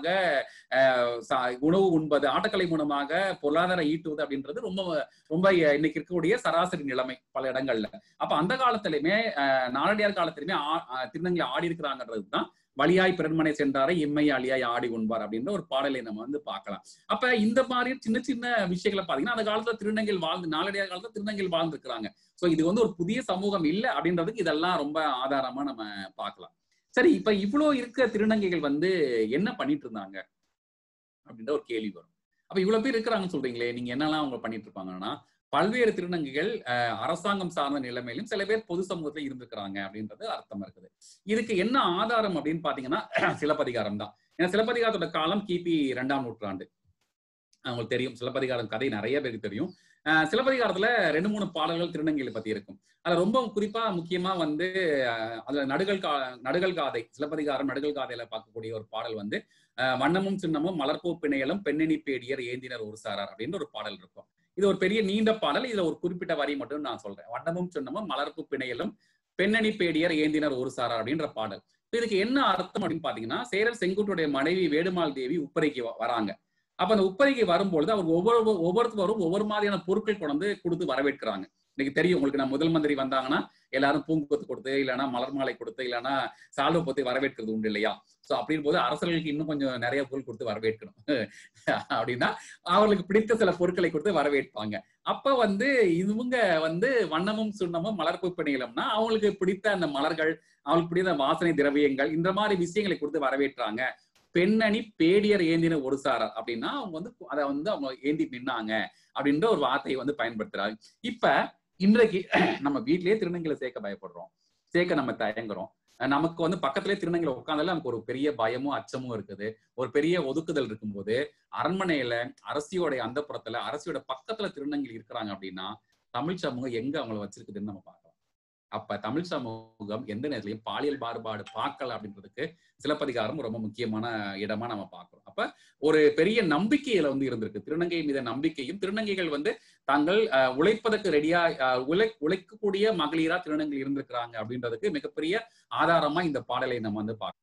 அஹ், சா- உணவு உண்பது ஆட்டக்கலை மூலமாக பொருளாதாரம் ஈட்டுவது அப்படின்றது ரொம்ப ரொம்ப இன்னைக்கு இருக்கக்கூடிய சராசரி நிலைமை பல இடங்கள்ல அப்ப அந்த காலத்திலுமே அஹ், நாலடியார் காலத்திலுமே ஆ- ஆ- திருநங்கை ஆடி இருக்கிறாங்கன்றது தான் வழியாய் பிறன்மனை சென்றாரை இம்மை அழியாய் ஆடி உண்பார் அப்படின்ற ஒரு பாடலை நம்ம வந்து பார்க்கலாம் அப்ப இந்த மாதிரி சின்ன சின்ன விஷயங்களை பாத்தீங்கன்னா அந்த காலத்துல திருநங்கைகள் வாழ்ந்து நாலடியார் காலத்துல திருநங்கைகள் வாழ்ந்துருக்கிறாங்க சோ இது வந்து ஒரு புதிய சமூகம் இல்ல அப்படின்றதுக்கு இதெல்லாம் ரொம்ப ஆதாரமா நம்ம பார்க்கலாம் சரி இப்ப இவ்வளவு இருக்க திருநங்கைகள் வந்து என்ன பண்ணிட்டு இருந்தாங்க அப்படின்ற ஒரு கேள்வி வரும் அப்ப இவ்வளவு பேர் இருக்கிறாங்கன்னு சொல்றீங்களே நீங்க என்னெல்லாம் அவங்க பண்ணிட்டு இருப்பாங்கன்னா பல்வேறு திருநங்கைகள் அஹ், அரசாங்கம் சார்ந்த நிலைமையிலும் சில பேர் பொது சமூகத்துல இருந்திருக்கிறாங்க அப்படின்றது அர்த்தம் இருக்குது இதுக்கு என்ன ஆதாரம் அப்படின்னு பாத்தீங்கன்னா சிலப்பதிகாரம் தான் ஏன்னா சிலப்பதிகாரத்தோட காலம் கிபி இரண்டாம் நூற்றாண்டு அவங்களுக்கு தெரியும் சிலப்பதிகாரம் கதை நிறைய பேருக்கு தெரியும் அஹ் சிலப்பதிகாரத்துல ரெண்டு மூணு பாடல்கள் திருநங்கைகளை பத்தி இருக்கும் அதுல ரொம்ப குறிப்பா முக்கியமா வந்து அஹ் அதுல நடுகள் கா நடுகள் காதை சிலப்பதிகாரம் நடுகள் காதையில பார்க்கக்கூடிய ஒரு பாடல் வந்து அஹ் வண்ணமும் சின்னமும் மலர்பூ பிணையலும் பெண்ணெனி பேடியர் ஏந்தினர் ஒரு சாரார் அப்படின்னு ஒரு பாடல் இருக்கும் இது ஒரு பெரிய நீண்ட பாடல் இதுல ஒரு குறிப்பிட்ட வரி மட்டும் நான் சொல்றேன் வண்ணமும் சின்னமும் மலர்பூ பிணையலும் பெண்ணணி பேடியர் ஏந்தினர் ஒரு சாரார் அப்படின்ற பாடல் இதுக்கு என்ன அர்த்தம் அப்படின்னு பாத்தீங்கன்னா சேரர் செங்குட்டுடைய மனைவி வேடுமாள் தேவி உப்பரைக்கு வ- வராங்க அப்ப அந்த உப்பரைக்கு வரும்பொழுது அவர் ஒவ்வொரு ஒவ்வொருத்தரும் ஒவ்வொரு மாதிரியான பொருட்கள் கொண்டு வந்து கொடுத்து வரவேற்கிறாங்க இன்னைக்கு தெரியும் உங்களுக்கு நான் முதல் மந்திரி வந்தாங்கன்னா எல்லாரும் பூங்கொத்து கொடுத்து இல்லைன்னா மலர் மாலை கொடுத்து இல்லைன்னா சால்வை பொத்தி வரவேற்கிறது உண்டு இல்லையா சோ அப்படின் போது அரசர்களுக்கு இன்னும் கொஞ்சம் நிறைய பொருள் கொடுத்து வரவேற்கணும் அப்படின்னா அவர்களுக்கு பிடித்த சில பொருட்களை கொடுத்து வரவேற்பாங்க அப்ப வந்து இவங்க வந்து வண்ணமும் சுண்ணமும் மலர்ப்பு பிணையலம்னா அவங்களுக்கு பிடித்த அந்த மலர்கள் அவங்களுக்கு பிடித்த வாசனை திரவியங்கள் இந்த மாதிரி விஷயங்களை கொடுத்து வரவேற்றாங்க பெண்ணணி பேடியர் ஏந்தின ஒரு சாரார் அப்படின்னா அவங்க வந்து அதை வந்து அவங்க ஏந்தி நின்னாங்க அப்படின்ற ஒரு வார்த்தையை வந்து பயன்படுத்துறாங்க இப்ப இன்றைக்கு நம்ம வீட்டிலேயே திருநங்கைகளை சேர்க்க பயப்படுறோம் சேர்க்க நம்ம தயங்குறோம் அஹ் நமக்கு வந்து பக்கத்திலே திருநங்கையில உட்காந்தாலே நமக்கு ஒரு பெரிய பயமும் அச்சமும் இருக்குது ஒரு பெரிய ஒதுக்குதல் இருக்கும்போது அரண்மனையில அரசியோடைய அந்த புறத்துல அரசியோட பக்கத்துல திருநங்கைகள் இருக்கிறாங்க அப்படின்னா தமிழ் சமூகம் எங்க அவங்கள வச்சிருக்குதுன்னு நம்ம பார்க்கலாம் அப்ப தமிழ் சமூகம் எந்த நேரத்திலையும் பாலியல் மாறுபாடு பார்க்கல அப்படின்றதுக்கு சிலப்பதிகாரம் ரொம்ப முக்கியமான இடமா நம்ம பார்க்கிறோம் அப்ப ஒரு பெரிய நம்பிக்கையில வந்து இருந்திருக்கு திருநங்கை மீத நம்பிக்கையும் திருநங்கைகள் வந்து தாங்கள் அஹ், உழைப்பதற்கு ரெடியா அஹ், உழை உழைக்கக்கூடிய மகளிரா திருநங்கை இருந்திருக்கிறாங்க அப்படின்றதுக்கு மிகப்பெரிய ஆதாரமா இந்த பாடலை நம்ம வந்து பார்க்கணும்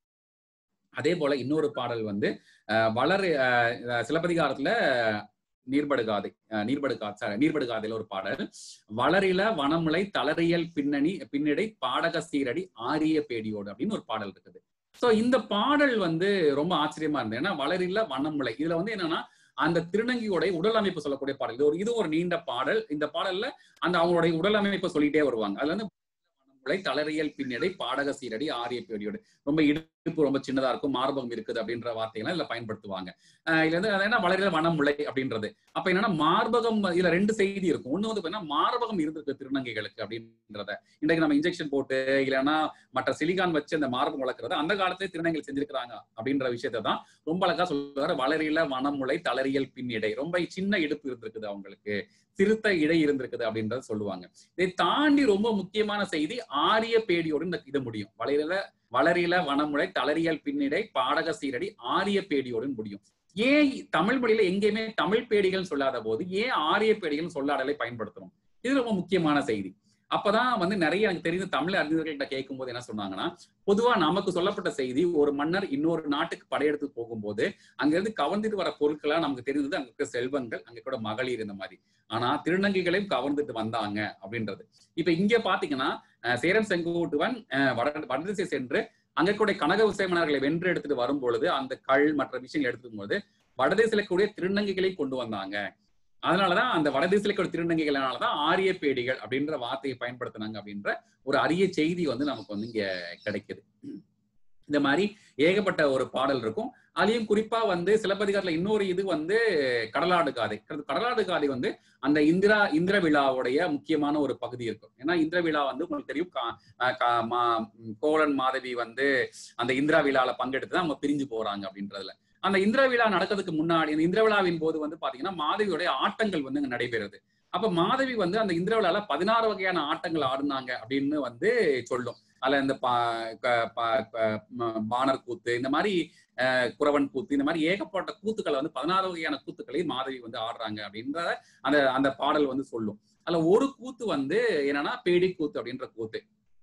அதே போல இன்னொரு பாடல் வந்து அஹ், வளர் அஹ், அஹ், சிலப்பதிகாரத்துல நீர்படுகாதை அஹ், நீர்படுகா sorry, நீர்படுகாதையில ஒரு பாடல் வளரில வனமுலை தளரியல் பின்னணி பின்னடை பாடக சீரடி ஆரிய பேடியோடு அப்படின்னு ஒரு பாடல் இருக்குது சோ இந்த பாடல் வந்து ரொம்ப ஆச்சரியமா இருந்தது ஏன்னா வளரில வனமுலை இதுல வந்து என்னன்னா அந்த திருநங்கையோட உடல் அமைப்பு சொல்லக்கூடிய பாடல் இது ஒரு இது ஒரு நீண்ட பாடல் இந்த பாடல்ல அந்த அவங்களுடைய உடல் அமைப்பை சொல்லிட்டே வருவாங்க அதுல வந்து வனமுலை தளரியல் பின்னடை பாடக சீரடி ஆரிய பேடியோடு ரொம்ப இடுப்பு ரொம்ப சின்னதா இருக்கும் மார்பகம் இருக்குது அப்படின்ற வார்த்தைகளை இதுல பயன்படுத்துவாங்க அஹ் இதுல வந்து அது என்ன வளரில வனமுலை அப்படின்றது அப்ப என்னன்னா மார்பகம் இதுல ரெண்டு செய்தி இருக்கும் ஒண்ணு வந்து பாத்தீங்கன்னா மார்பகம் இருந்திருக்கு திருநங்கைகளுக்கு அப்படின்றத இன்றைக்கு நம்ம இன்ஜெக்ஷன் போட்டு இல்லைன்னா மற்ற சிலிகான் வச்சு அந்த மார்பகம் வளர்க்கறது அந்த காலத்திலே திருநங்கைகள் செஞ்சிருக்கிறாங்க அப்படின்ற விஷயத்தை தான் ரொம்ப அழகா சொல்லுவாரு வளரில வனமுலை தளரியல் பின்னிடை ரொம்ப சின்ன இடுப்பு இருந்திருக்குது அவங்களுக்கு சிறுத்த இடை இருந்திருக்குது அப்படின்றத சொல்லுவாங்க இதை தாண்டி ரொம்ப முக்கியமான செய்தி ஆரிய பேடியோடு இந்த இது முடியும் வளரில வளரில வனமுலை தளரியல் பின்னிடை பாடக சீரடி ஆரிய பேடியோடு முடியும் ஏன் தமிழ் மொழியில எங்கேயுமே தமிழ் பேடிகள் சொல்லாத போது ஏன் ஆரிய பேடிகள் சொல்லாடலை பயன்படுத்தணும் இது ரொம்ப முக்கியமான செய்தி அப்பதான் வந்து நிறைய எனக்கு தெரிந்த தமிழ் அறிஞர்கள்ட்ட கேட்கும் போது என்ன சொன்னாங்கன்னா பொதுவா நமக்கு சொல்லப்பட்ட செய்தி ஒரு மன்னர் இன்னொரு நாட்டுக்கு படையெடுத்து போகும்போது அங்க இருந்து கவர்ந்துட்டு வர பொருட்களா நமக்கு தெரிந்தது அங்க இருக்க செல்வங்கள் அங்க கூட மகளிர் இந்த மாதிரி ஆனா திருநங்கைகளையும் கவர்ந்துட்டு வந்தாங்க அப்படின்றது இப்ப இங்க பாத்தீங்கன்னா அஹ், சேரன் செங்கோட்டுவன் அஹ், வட வடதிசை சென்று அங்க கூட கனக விசயமனர்களை வென்று எடுத்துட்டு வரும்பொழுது அந்த கல் மற்ற விஷயம் எடுத்துக்கும் போது வடதேசில கூடிய திருநங்கைகளை கொண்டு வந்தாங்க அதனாலதான் அந்த வடதேசில கூடிய திருநங்கைகளாலதான் ஆரிய பேடிகள் அப்படின்ற வார்த்தையை பயன்படுத்தினாங்க அப்படின்ற ஒரு அரிய செய்தி வந்து நமக்கு வந்து இங்க கிடைக்குது இந்த மாதிரி ஏகப்பட்ட ஒரு பாடல் இருக்கும் அதுலயும் குறிப்பா வந்து சிலப்பதிகாரத்துல இன்னொரு இது வந்து கடலாடு காதை கடலாடு காதை வந்து அந்த இந்திரா இந்திர விழாவுடைய முக்கியமான ஒரு பகுதி இருக்கும் ஏன்னா இந்திர விழா வந்து உங்களுக்கு தெரியும் கா- அஹ் கா- மா- ம், கோவலன் மாதவி வந்து அந்த இந்திரா விழால பங்கெடுத்து தான் அவங்க பிரிஞ்சு போறாங்க அப்படின்றதுல அந்த இந்திர விழா நடக்கிறதுக்கு முன்னாடி இந்த இந்திர விழாவின் போது வந்து பாத்தீங்கன்னா மாதவியோடைய ஆட்டங்கள் வந்து அங்க நடைபெறுது அப்ப மாதவி வந்து அந்த இந்திர விழால பதினாறு வகையான ஆட்டங்கள் ஆடினாங்க அப்படின்னு வந்து சொல்லும் அதுல இந்த பா க- பா- ப- ம- பாணர் கூத்து இந்த மாதிரி அஹ், குறவன் கூத்து இந்த மாதிரி ஏகப்பட்ட கூத்துக்களை வந்து பதினாறு வகையான கூத்துக்களை மாதவி வந்து ஆடுறாங்க அப்படின்ற அந்த அந்த பாடல் வந்து சொல்லும் அதுல ஒரு கூத்து வந்து என்னன்னா பேடி கூத்து அப்படின்ற கூத்து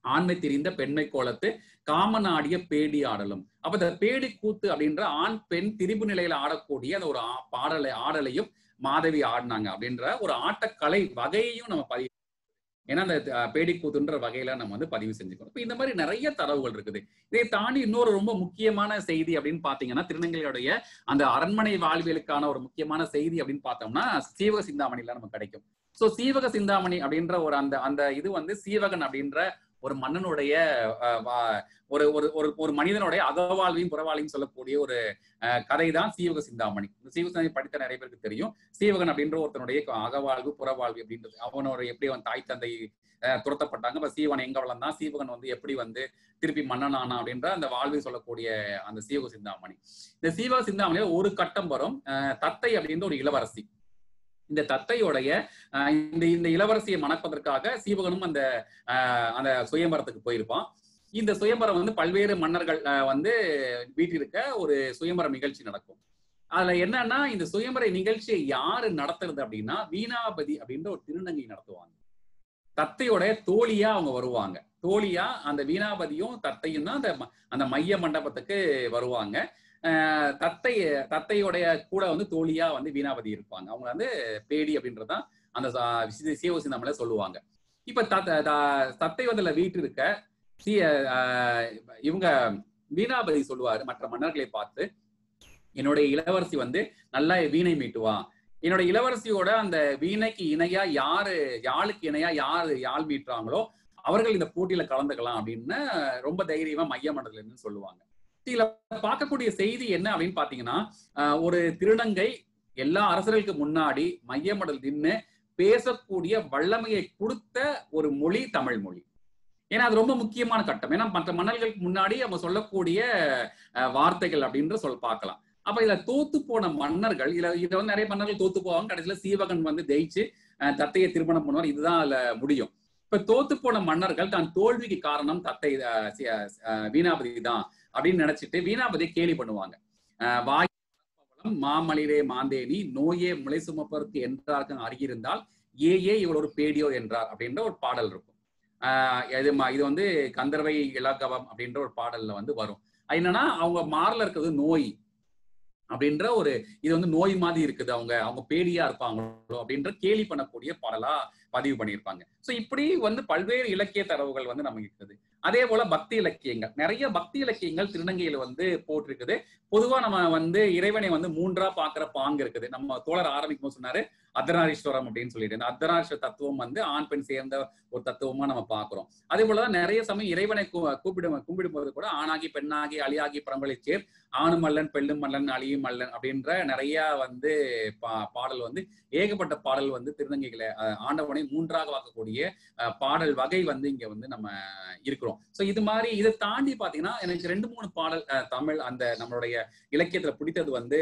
ஆண்மை தெரிந்த பெண்மை கோலத்து காமன் ஆடிய பேடி ஆடலும் அப்ப இந்த பேடி கூத்து அப்படின்ற ஆண் பெண் திரிபு நிலையில ஆடக்கூடிய அந்த ஒரு ஆ- பாடலை ஆடலையும் மாதவி ஆடினாங்க அப்படின்ற ஒரு ஆட்டக்கலை வகையையும் நம்ம பதிவு ஏன்னா அந்த அஹ், பேடி கூத்துன்ற வகையில நம்ம வந்து பதிவு செஞ்சுக்கணும் இப்ப இந்த மாதிரி நிறைய தரவுகள் இருக்குது இதை தாண்டி இன்னொரு ரொம்ப முக்கியமான செய்தி அப்படின்னு பாத்தீங்கன்னா திருநங்கையுடைய அந்த அரண்மனை வாழ்வியலுக்கான ஒரு முக்கியமான செய்தி அப்படின்னு பார்த்தோம்னா சீவக சிந்தாமணியில நமக்கு கிடைக்கும் சோ சீவக சிந்தாமணி அப்படின்ற ஒரு அந்த அந்த இது வந்து சீவகன் அப்படின்ற ஒரு மன்னனுடைய அஹ், வா- ஒரு ஒரு ஒரு ஒரு மனிதனுடைய அகவாழ்வையும் புறவாழ்வையும் சொல்லக்கூடிய ஒரு கதை தான் சீவக சிந்தாமணி இந்த சீவக சிந்தாமணி படித்த நிறைய பேருக்கு தெரியும் சீவகன் அப்படின்ற ஒருத்தனுடைய அகவாழ்வு புறவாழ்வு அப்படின்றது அவனோட எப்படி அவன் தாய் தந்தை அஹ், துரத்தப்பட்டாங்க அப்ப சீவன் எங்க வளர்ந்தான் சீவகன் வந்து எப்படி வந்து திருப்பி மன்னனானா அப்படின்ற அந்த வாழ்வை சொல்லக்கூடிய அந்த சீவக சிந்தாமணி இந்த சீவக சிந்தாமணியில ஒரு கட்டம் வரும் அஹ், தத்தை அப்படின்ற ஒரு இளவரசி இந்த தத்தையோடைய அஹ், இந்த இந்த இளவரசியை மணப்பதற்காக சீவகனும் அந்த அஹ், அந்த சுயம்பரத்துக்கு போயிருப்பான் இந்த சுயம்பரம் வந்து பல்வேறு மன்னர்கள் அஹ், வந்து வீட்டிருக்க ஒரு சுயம்பரம் நிகழ்ச்சி நடக்கும் அதுல என்னன்னா இந்த சுயம்பர நிகழ்ச்சியை யாரு நடத்துறது அப்படின்னா வீணாபதி அப்படின்ற ஒரு திருநங்கை நடத்துவாங்க தத்தையோட தோழியா அவங்க வருவாங்க தோழியா அந்த வீணாபதியும் தத்தையும் தான் அந்த ம- அந்த மைய மண்டபத்துக்கு வருவாங்க அஹ் தத்தை தத்தையோடைய கூட வந்து தோழியா வந்து வீணாபதி இருப்பாங்க அவங்க வந்து பேடி அப்படின்றதான் அந்த சிவசி நம்மள சொல்லுவாங்க இப்ப தத்த த- தத்தை வந்து வீட்டு இருக்க சி அஹ் இவங்க வீணாபதி சொல்லுவாரு மற்ற மன்னர்களை பார்த்து என்னுடைய இளவரசி வந்து நல்லா வீணை மீட்டுவா என்னோட இளவரசியோட அந்த வீணைக்கு இணையா யாரு யாழுக்கு இணையா யாரு யாழ் மீட்டுறாங்களோ அவர்கள் இந்த போட்டியில கலந்துக்கலாம் அப்படின்னு ரொம்ப தைரியமா மைய மண்டல இருந்து சொல்லுவாங்க இதுல பார்க்கக்கூடிய செய்தி என்ன அப்படின்னு பாத்தீங்கன்னா ஆஹ் ஒரு திருநங்கை எல்லா அரசர்களுக்கு முன்னாடி மைய மடல் நின்று பேசக்கூடிய வல்லமையை கொடுத்த ஒரு மொழி தமிழ் மொழி ஏன்னா அது ரொம்ப முக்கியமான கட்டம் ஏன்னா மற்ற மன்னர்களுக்கு முன்னாடி அவங்க சொல்லக்கூடிய அஹ், வார்த்தைகள் அப்படின்ற சொல் பார்க்கலாம் அப்ப இதுல தோத்து போன மன்னர்கள் இதுல இதுல வந்து நிறைய மன்னர்கள் தோத்து போவாங்க கடைசியில சீவகன் வந்து ஜெயிச்சு அஹ், தத்தையை திருமணம் பண்ணுவார் இதுதான் அதுல முடியும் இப்ப தோத்து போன மன்னர்கள் தான் தோல்விக்கு காரணம் தத்தை அஹ், சி- அஹ், வீணாபதி தான் அப்படின்னு நினைச்சிட்டு வீணாபதியை கேலி பண்ணுவாங்க அஹ், வாய் பவளம், மாமலிரே மாந்தேனி நோயே முளை சுமப்பதற்கு என்றார்க்கு அருகிருந்தால் ஏ ஏ இவள் ஒரு பேடியோ என்றார் அப்படின்ற ஒரு பாடல் இருக்கும் ஆஹ் இது ம- இது வந்து கந்தர்வை இலக்கவம் அப்படின்ற ஒரு பாடல்ல வந்து வரும் அது என்னன்னா அவங்க மாறல இருக்கிறது நோய் அப்படின்ற ஒரு இது வந்து நோய் மாதிரி இருக்குது அவங்க அவங்க பேடியா இருப்பாங்களோ அப்படின்ற கேலி பண்ணக்கூடிய பாடலா பதிவு பண்ணியிருப்பாங்க சோ இப்படி வந்து பல்வேறு இலக்கிய தரவுகள் வந்து நமக்கு இருக்குது அதே போல பக்தி இலக்கியங்கள் நிறைய பக்தி இலக்கியங்கள் திருநங்கையில வந்து போட்டிருக்குது பொதுவா நம்ம வந்து இறைவனை வந்து மூன்றா பாக்குற பாங்கு இருக்குது நம்ம தோழர் ஆரம்பிக்கும் போது சொன்னாரு அர்த்தநாரீஸ்வரம் அப்படின்னு சொல்லிட்டு இந்த அர்த்தநாரீஸ்வர தத்துவம் வந்து ஆண் பெண் சேர்ந்த ஒரு தத்துவமா நம்ம பாக்குறோம் அதே போலதான் நிறைய சமயம் இறைவனை கூ- கூப்பிடும் கும்பிடும் போது கூட ஆணாகி பெண்ணாகி அழியாகி பரம்பரை சேர் ஆணும் மல்லன் பெண்ணும் மல்லன் அழியும் மல்லன் அப்படின்ற நிறைய வந்து பா- பாடல் வந்து ஏகப்பட்ட பாடல் வந்து திருநங்கைகளை அஹ், ஆண்டவனை மூன்றாக வாக்கக்கூடிய அஹ், பாடல் வகை வந்து இங்க வந்து நம்ம இருக்கிறோம் சோ இது மாதிரி இதை தாண்டி பாத்தீங்கன்னா எனக்கு ரெண்டு மூணு பாடல் அஹ், தமிழ் அந்த நம்மளுடைய இலக்கியத்துல பிடித்தது வந்து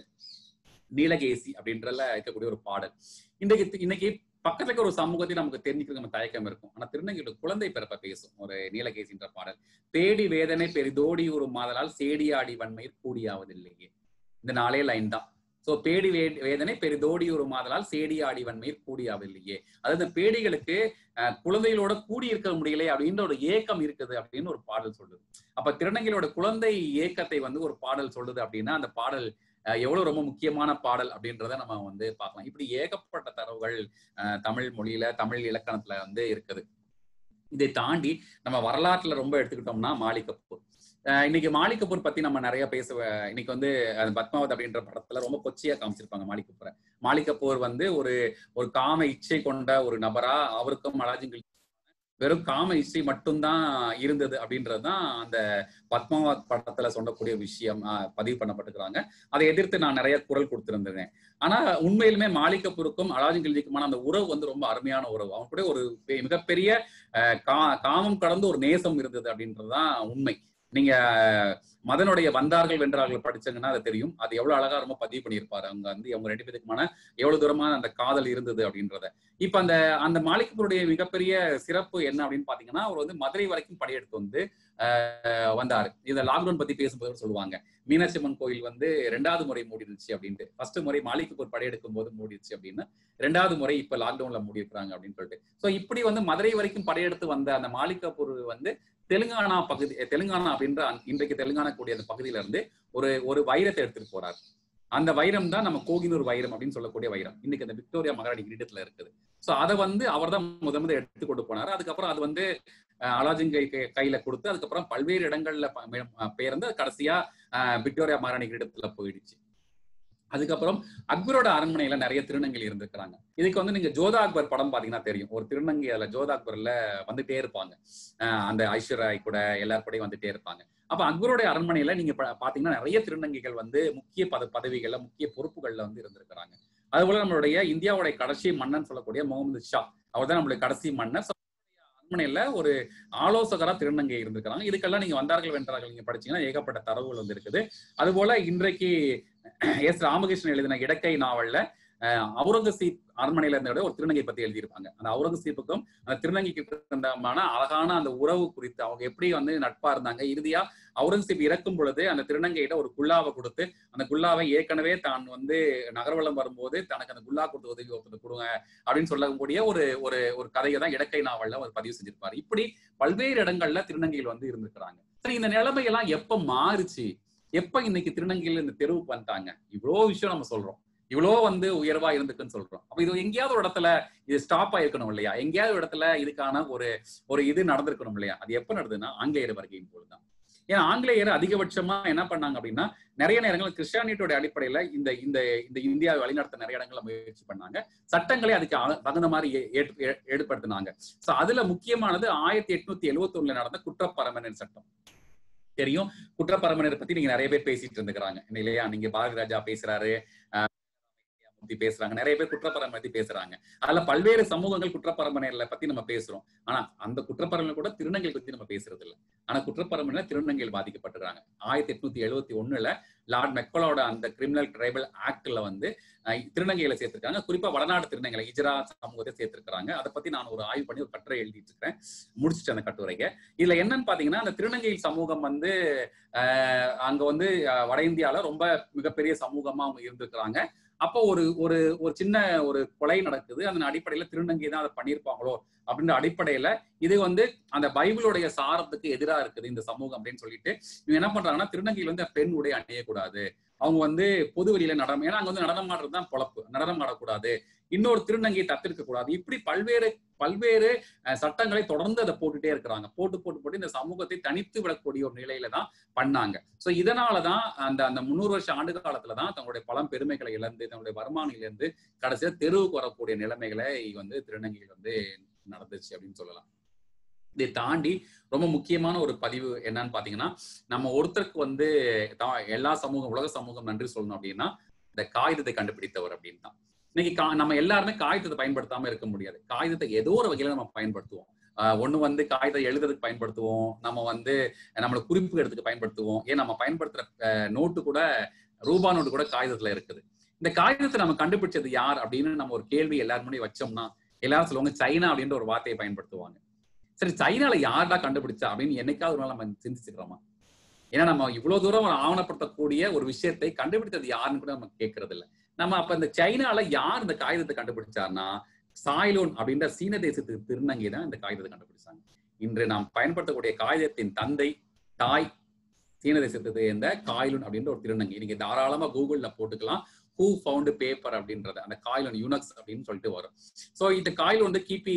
நீலகேசி அப்படின்றல இருக்கக்கூடிய ஒரு பாடல் இன்றைக்கு இன்னைக்கு பக்கத்துல இருக்க ஒரு சமூகத்தை நமக்கு தெரிஞ்சுக்கிறது நம்ம தயக்கம் இருக்கும் ஆனா திருநங்கையோட குழந்தை பிறப்ப பேசும் ஒரு நீலகேசின்ற பாடல் பேடி வேதனை பெரிதோடி ஒரு மாதலால் சேடியாடி வன்மையில் கூடியாவதில்லையே இந்த நாளே லைன் தான் சோ பேடி வே வேதனை பெரிதோடி ஒரு மாதலால் சேடியாடி வன்மையில் கூடியாவதில்லையே அதாவது இந்த பேடிகளுக்கு அஹ், குழந்தைகளோட கூடி இருக்க முடியலை அப்படின்ற ஒரு ஏக்கம் இருக்குது அப்படின்னு ஒரு பாடல் சொல்லுது அப்ப திருநங்கையோட குழந்தை ஏக்கத்தை வந்து ஒரு பாடல் சொல்லுது அப்படின்னா அந்த பாடல் அஹ், எவ்வளவு ரொம்ப முக்கியமான பாடல் அப்படின்றத நம்ம வந்து பார்க்கலாம் இப்படி ஏகப்பட்ட தரவுகள் அஹ், தமிழ் மொழியில தமிழ் இலக்கணத்துல வந்து இருக்குது இதை தாண்டி நம்ம வரலாற்றுல ரொம்ப எடுத்துக்கிட்டோம்னா மாலிக் கபூர் அஹ் இன்னைக்கு மாலிக் கபூர் பத்தி நம்ம நிறைய பேச இன்னைக்கு வந்து அந்த பத்மாவத் அப்படின்ற படத்துல ரொம்ப கொச்சையா காமிச்சிருப்பாங்க மாலிக் கபூரை மாலிக் கபூர் வந்து ஒரு ஒரு காம இச்சை கொண்ட ஒரு நபரா அவருக்கும் மலாஜிங்கள் வெறும் காம இச்சை மட்டும்தான் இருந்தது அப்படின்றதுதான் அந்த பத்மாவத் படத்துல சொல்லக்கூடிய விஷயம் அஹ், பதிவு பண்ணப்பட்டிருக்கிறாங்க அதை எதிர்த்து நான் நிறைய குரல் கொடுத்திருந்தேன் ஆனா உண்மையிலுமே மாலிக் கபூருக்கும் அலாஜின் கில்ஜிக்குமான அந்த உறவு வந்து ரொம்ப அருமையான உறவு அவங்க கூட ஒரு பெ- மிகப்பெரிய அஹ், கா- காமம் கடந்த ஒரு நேசம் இருந்தது அப்படின்றதுதான் உண்மை நீங்க அஹ், மதனுடைய வந்தார்கள் வென்றார்கள் படிச்சங்கன்னா அது தெரியும் அது எவ்வளவு அழகா ரொம்ப பதிவு பண்ணியிருப்பாரு அவங்க வந்து அவங்க ரெண்டு பேருக்குமான எவ்வளவு தூரமான அந்த காதல் இருந்தது அப்படின்றத இப்ப அந்த அந்த மாலிகப்பூருடைய மிகப்பெரிய சிறப்பு என்ன அப்படின்னு பாத்தீங்கன்னா அவர் வந்து மதுரை வரைக்கும் படையெடுத்து வந்து ஆஹ் வந்தாரு இந்த லாக்டவுன் பத்தி பேசும்போது சொல்லுவாங்க மீனாட்சி அம்மன் கோயில் வந்து ரெண்டாவது முறை மூடிடுச்சு அப்படின்ட்டு ஃபர்ஸ்ட் முறை மாலிகப்பூர் படையெடுக்கும் போது மூடிடுச்சு அப்படின்னு ரெண்டாவது முறை இப்ப லாக்டவுன்ல மூடி இருக்கிறாங்க அப்படின்னு சொல்லிட்டு சோ இப்படி வந்து மதுரை வரைக்கும் படையெடுத்து வந்த அந்த மாலிகாப்பூர் வந்து தெலுங்கானா பகுதி தெலுங்கானா அப்படின்ற அந்த- இன்றைக்கு தெலுங்கானா கூடிய அந்த பகுதியில இருந்து ஒரு ஒரு வைரத்தை எடுத்துட்டு போறாரு அந்த வைரம் தான் நம்ம கோகினூர் வைரம் அப்படின்னு சொல்லக்கூடிய வைரம் இன்னைக்கு அந்த விக்டோரியா மகாராணி கிரீடத்துல இருக்குது சோ அதை வந்து அவர் தான் முத முத எடுத்து கொண்டு போனாரு அதுக்கப்புறம் அது வந்து அஹ், அலாஜின் கை கை- கையில கொடுத்து அதுக்கப்புறம் பல்வேறு இடங்கள்ல ப- மே- அஹ், பெயர்ந்து அது கடைசியா அஹ், விக்டோரியா மகாராணி கிரீடத்துல போயிடுச்சு அதுக்கப்புறம் அக்பரோட அரண்மனையில நிறைய திருநங்கை இருந்திருக்கிறாங்க இதுக்கு வந்து நீங்க ஜோதா அக்பர் படம் பாத்தீங்கன்னா தெரியும் ஒரு திருநங்கை அதுல ஜோதா அக்பர்ல வந்துட்டே இருப்பாங்க அஹ் அந்த ஐஸ்வர்யாய் கூட எல்லார் கூடயும் வந்துட்டே இருப்பாங்க அப்ப அக்பருடைய அரண்மனையில நீங்க பா- பாத்தீங்கன்னா நிறைய திருநங்கைகள் வந்து முக்கிய பத பதவிகள்ல முக்கிய பொறுப்புகள்ல வந்து இருந்திருக்கிறாங்க அதுபோல நம்மளுடைய இந்தியாவுடைய கடைசி மன்னன் சொல்லக்கூடிய முகமது ஷா அவர் தான் நம்மளுடைய கடைசி மன்னர் So, அவருடைய அரண்மனையில ஒரு ஆலோசகரா திருநங்கை இருந்திருக்கிறாங்க இதுக்கெல்லாம் நீங்க வந்தார்கள் வென்றார்கள் நீங்க படிச்சீங்கன்னா ஏகப்பட்ட தரவுகள் வந்து இருக்குது அதுபோல இன்றைக்கு எஸ் ராமகிருஷ்ணன் எழுதின இடக்கை நாவல்ல அஹ், அவுரங்கசீப் அரண்மனையில இருந்த ஒரு திருநங்கை பத்தி எழுதியிருப்பாங்க அந்த அவுரங்கசீப்புக்கும் அந்த திருநங்கைக்கு இருந்தமான அழகான அந்த உறவு குறித்து அவங்க எப்படி வந்து நட்பா இருந்தாங்க இறுதியா அவுரங்கசீப் இறக்கும் பொழுது அந்த திருநங்கையிட்ட ஒரு குல்லாவை கொடுத்து அந்த குல்லாவை ஏற்கனவே தான் வந்து நகர்வலம் வரும்போது தனக்கு அந்த குல்லா கொடுத்து உதவி ஒருத்தர் கொடுங்க அப்படின்னு சொல்லக்கூடிய ஒரு ஒரு ஒரு கதையை தான் இடக்கை நாவல்ல ஒரு பதிவு செஞ்சிருப்பாரு இப்படி பல்வேறு இடங்கள்ல திருநங்கைகள் வந்து இருந்திருக்கிறாங்க சரி இந்த நிலைமையெல்லாம் எப்ப மாறுச்சு எப்ப இன்னைக்கு திருநங்கைகள் இந்த தெருவுக்கு வந்துட்டாங்க இவ்வளோ விஷயம் நம்ம சொல்றோம் இவ்வளோ வந்து உயர்வா இருந்துக்குன்னு சொல்றோம் அப்ப இது எங்கேயாவது ஒரு இடத்துல இது ஸ்டாப் ஆயிருக்கணும் இல்லையா எங்கேயாவது ஒரு இடத்துல இதுக்கான ஒரு ஒரு இது நடந்திருக்கணும் இல்லையா அது எப்ப நடந்ததுன்னா ஆங்கிலேயர் வருகையின் போதுதான் ஏன்னா ஆங்கிலேயர் அதிகபட்சமா என்ன பண்ணாங்க அப்படின்னா நிறைய நேரங்கள் கிறிஸ்டியானிட்டியோட அடிப்படையில இந்த இந்த இந்த இந்தியாவை வழிநடத்த நிறைய இடங்கள்ல முயற்சி பண்ணாங்க சட்டங்களை அதுக்கு அ- தகுந்த மாதிரி ஏ- ஏற்ப- ஏ- ஏற்படுத்தினாங்க சோ அதுல முக்கியமானது ஆயிரத்தி எட்நூத்தி எழுவத்தி ஒண்ணுல நடந்த குற்றப்பரமனர் சட்டம் தெரியும் குற்றப்பரமனர் பத்தி நீங்க நிறைய பேர் பேசிட்டு இருந்துக்கிறாங்க இல்லையா நீங்க பாரதி ராஜா பேசுறாரு அஹ் பத்தி பேசுறாங்க நிறைய பேர் குற்றப்பரம்பரை பத்தி பேசுறாங்க அதுல பல்வேறு சமூகங்கள் குற்றப்பரம்பரைகளை பத்தி நம்ம பேசுறோம் ஆனா அந்த குற்றப்பரம்பரை கூட திருநங்கை பத்தி நம்ம பேசுறது இல்ல ஆனா குற்றப்பரம்பரை திருநங்கைகள் பாதிக்கப்பட்டுறாங்க ஆயிரத்தி எட்நூத்தி எழுவத்தி ஒண்ணுல லார்ட் மெக்கலோட அந்த கிரிமினல் ட்ரைபல் ஆக்ட்ல வந்து அஹ், திருநங்கைகளை சேர்த்திருக்காங்க குறிப்பா வடநாடு திருநங்கைகளை இஜரா சமூகத்தை சேர்த்திருக்காங்க அதை பத்தி நான் ஒரு ஆய்வு பண்ணி ஒரு கட்டுரை எழுதிட்டு இருக்கிறேன் முடிச்சுட்டு அந்த கட்டுரைக்கு இதுல என்னன்னு பாத்தீங்கன்னா அந்த திருநங்கை சமூகம் வந்து அஹ், அங்க வந்து அஹ், வட இந்தியால ரொம்ப மிகப்பெரிய சமூகமா அவங்க இருந்திருக்கிறாங்க அப்போ ஒரு ஒரு ஒரு சின்ன ஒரு கொலை நடக்குது அதன் அடிப்படையில திருநங்கை தான் அதை பண்ணியிருப்பாங்களோ அப்படின்ற அடிப்படையில இது வந்து அந்த பைபிளுடைய சாரத்துக்கு எதிரா இருக்குது இந்த சமூகம் அப்படின்னு சொல்லிட்டு இவங்க என்ன பண்றாங்கன்னா திருநங்கையில் வந்து பெண் உடை அணியக்கூடாது அவங்க வந்து பொது வெளியில நடனம் ஏன்னா அங்க வந்து நடனம் ஆடுறது தான் பொழப்பு நடனம் ஆடக்கூடாது இன்னொரு திருநங்கையை தத்திருக்க கூடாது இப்படி பல்வேறு பல்வேறு அஹ், சட்டங்களை தொடர்ந்து அதை போட்டுட்டே இருக்கிறாங்க போட்டு போட்டு போட்டு இந்த சமூகத்தை தனித்து விடக்கூடிய ஒரு நிலையில தான் பண்ணாங்க சோ இதனாலதான் அந்த அந்த முன்னூறு வருஷ ஆண்டு காலத்துல தான் தங்களுடைய பழம் பெருமைகளை இழந்து தங்களுடைய வருமானம் இழந்து கடைசியா தெருவுக்கு வரக்கூடிய நிலைமைகளை வந்து திருநங்கைகள் வந்து நடந்துச்சு அப்படின்னு சொல்லலாம் இதை தாண்டி ரொம்ப முக்கியமான ஒரு பதிவு என்னன்னு பாத்தீங்கன்னா நம்ம ஒருத்தருக்கு வந்து தா- எல்லா சமூகம் உலக சமூகம் நன்றி சொல்லணும் அப்படின்னா இந்த காகிதத்தை கண்டுபிடித்தவர் அப்படின்னு தான் இன்னைக்கு கா- நம்ம எல்லாருமே காகிதத்தை பயன்படுத்தாம இருக்க முடியாது காகிதத்தை ஏதோ ஒரு வகையில நம்ம பயன்படுத்துவோம் ஆஹ் ஒண்ணு வந்து காகிதம் எழுதுறதுக்கு பயன்படுத்துவோம் நம்ம வந்து நம்மள குறிப்பு எடுத்துக்கு பயன்படுத்துவோம் ஏன் நம்ம பயன்படுத்துற அஹ், நோட்டு கூட ரூபா நோட்டு கூட காகிதத்துல இருக்குது இந்த காகிதத்தை நம்ம கண்டுபிடிச்சது யார் அப்படின்னு நம்ம ஒரு கேள்வி எல்லாரும் முன்னாடி வச்சோம்னா எல்லாரும் சொல்லுவாங்க சைனா அப்படின்ற ஒரு வார்த்தையை பயன்படுத்துவாங்க சரி சைனால யார்டா கண்டுபிடிச்சா அப்படின்னு என்னைக்காவது ஒரு நாள் நம்ம சிந்திச்சுக்கிறோமா ஏன்னா நம்ம இவ்வளவு தூரம் ஆவணப்படுத்தக்கூடிய ஒரு விஷயத்தை கண்டுபிடித்தது யாருன்னு கூட நம்ம கேட்கறது இல்ல நம்ம அப்ப இந்த சைனால யார் இந்த காகிதத்தை கண்டுபிடிச்சார்னா சாய்லோன் அப்படின்ற சீன தேசத்துக்கு திருநங்கை தான் இந்த காகிதத்தை கண்டுபிடிச்சாங்க இன்று நாம் பயன்படுத்தக்கூடிய காகிதத்தின் தந்தை தாய் சீன தேசத்துக்கு சேர்ந்த காயிலுன் அப்படின்ற ஒரு திருநங்கை நீங்க தாராளமா கூகுள்ல போட்டுக்கலாம் ஹூ ஃபவுண்ட் பேப்பர் அப்படின்றது அந்த காயிலுன் யுனக்ஸ் அப்படின்னு சொல்லிட்டு வரும் சோ இந்த காயில் வந்து கிபி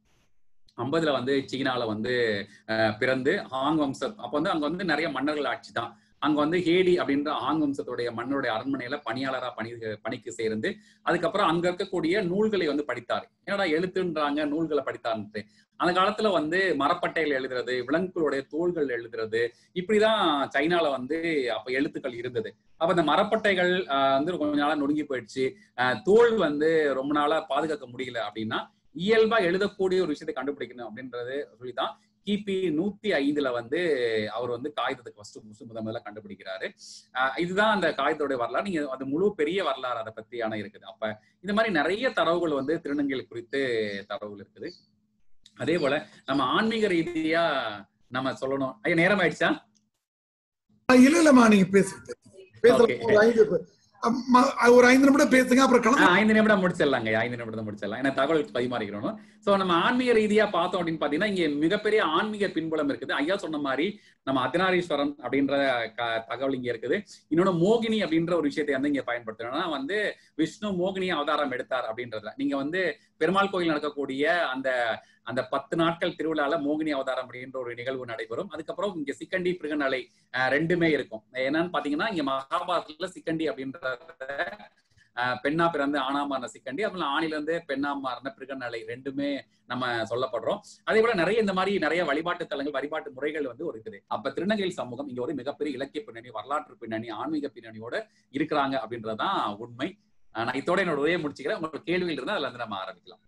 ஐம்பதுல வந்து சீனால வந்து அஹ், பிறந்து ஹாங் வம்சம் அப்ப வந்து அங்க வந்து நிறைய மன்னர்கள் ஆட்சி தான் அங்க வந்து ஹேடி அப்படின்ற ஆங் வம்சத்துடைய மன்னருடைய அரண்மனையில பணியாளரா பணி பணிக்கு சேர்ந்து அதுக்கப்புறம் அங்க இருக்கக்கூடிய நூல்களை வந்து படித்தார் என்னடா எழுத்துன்றாங்க நூல்களை படித்தார்ன்ட்டு அந்த காலத்துல வந்து மரப்பட்டைகள் எழுதுறது விலங்குகளுடைய தோள்கள் எழுதுறது இப்படிதான் சைனால வந்து அப்ப எழுத்துக்கள் இருந்தது அப்ப இந்த மரப்பட்டைகள் ஆஹ், வந்து கொஞ்ச நாளா நொறுங்கி போயிடுச்சு ஆஹ், தோல் வந்து ரொம்ப நாளா பாதுகாக்க முடியல அப்படின்னா இயல்பா எழுதக்கூடிய ஒரு விஷயத்தை கண்டுபிடிக்கணும் அப்படின்றது சொல்லிதான் கிபி நூத்தி ஐந்துல வந்து அவர் வந்து காகிதத்துக்கு ஃபர்ஸ்ட் முத முதல்ல கண்டுபிடிக்கிறாரு ஆஹ் இதுதான் அந்த காகிதத்துடைய வரலாறு நீங்க அது முழு பெரிய வரலாறு அதை பத்தியான இருக்குது அப்ப இந்த மாதிரி நிறைய தரவுகள் வந்து திருநங்கைகள் குறித்து தரவுகள் இருக்குது அதே போல நம்ம ஆன்மீக ரீதியா நம்ம சொல்லணும் ஐயா நேரம் ஆயிடுச்சா இல்ல இல்லம்மா நீங்க பேசுங்க பேசுறப்ப Okay. ஒரு ஐந்து அம்மா, ஒரு ஐந்து நிமிடம் பேசுங்க அப்புறம் ஆ, கிளம்ப ஐந்து நிமிடம் முடிச்சிடலாங்க ஐந்து நிமிடம் முடிச்சிடலாம் ஏன்னா தகவல் பரிமாறிக்கிறோம் சோ நம்ம ஆன்மீக ரீதியா பார்த்தோம் அப்படின்னு பாத்தீங்கன்னா இங்க மிகப்பெரிய ஆன்மீக பின்புலம் இருக்குது ஐயா சொன்ன மாதிரி நம்ம அர்த்தநாரீஸ்வரன் அப்படின்ற க- தகவல் இங்க இருக்குது இன்னொன்னு மோகினி அப்படின்ற ஒரு விஷயத்தை வந்து இங்க பயன்படுத்தணும்னா வந்து விஷ்ணு மோகினி அவதாரம் எடுத்தார் அப்படின்றதுல நீங்க வந்து பெருமாள் கோயில் நடக்கக்கூடிய அந்த அந்த பத்து நாட்கள் திருவிழால மோகினி அவதாரம் அப்படின்ற ஒரு நிகழ்வு நடைபெறும் அதுக்கப்புறம் இங்க சிக்கண்டி பிருகநலை அஹ், ரெண்டுமே இருக்கும் என்னன்னு பாத்தீங்கன்னா இங்க மகாபாரதத்துல சிக்கண்டி அப்படின்றத அஹ், பெண்ணா பிறந்து ஆணா மாறின சிக்கண்டி அப்புறம் ஆணில இருந்து பெண்ணா மாறின பிருகநலை ரெண்டுமே நம்ம சொல்லப்படுறோம் அதே போல நிறைய இந்த மாதிரி நிறைய வழிபாட்டு தலங்கள் வழிபாட்டு முறைகள் வந்து ஒரு இருக்குது அப்ப திருநங்கை சமூகம் இங்க ஒரு மிகப்பெரிய இலக்கிய பின்னணி வரலாற்று பின்னணி ஆன்மீக பின்னணியோட இருக்கிறாங்க அப்படின்றதுதான் உண்மை அஹ், நான் இதோட என்னோட உரையை முடிச்சுக்கிறேன் உங்களுக்கு கேள்விகள் இருந்தா அதுல இருந்து நம்ம ஆரம்பிக்கலாம்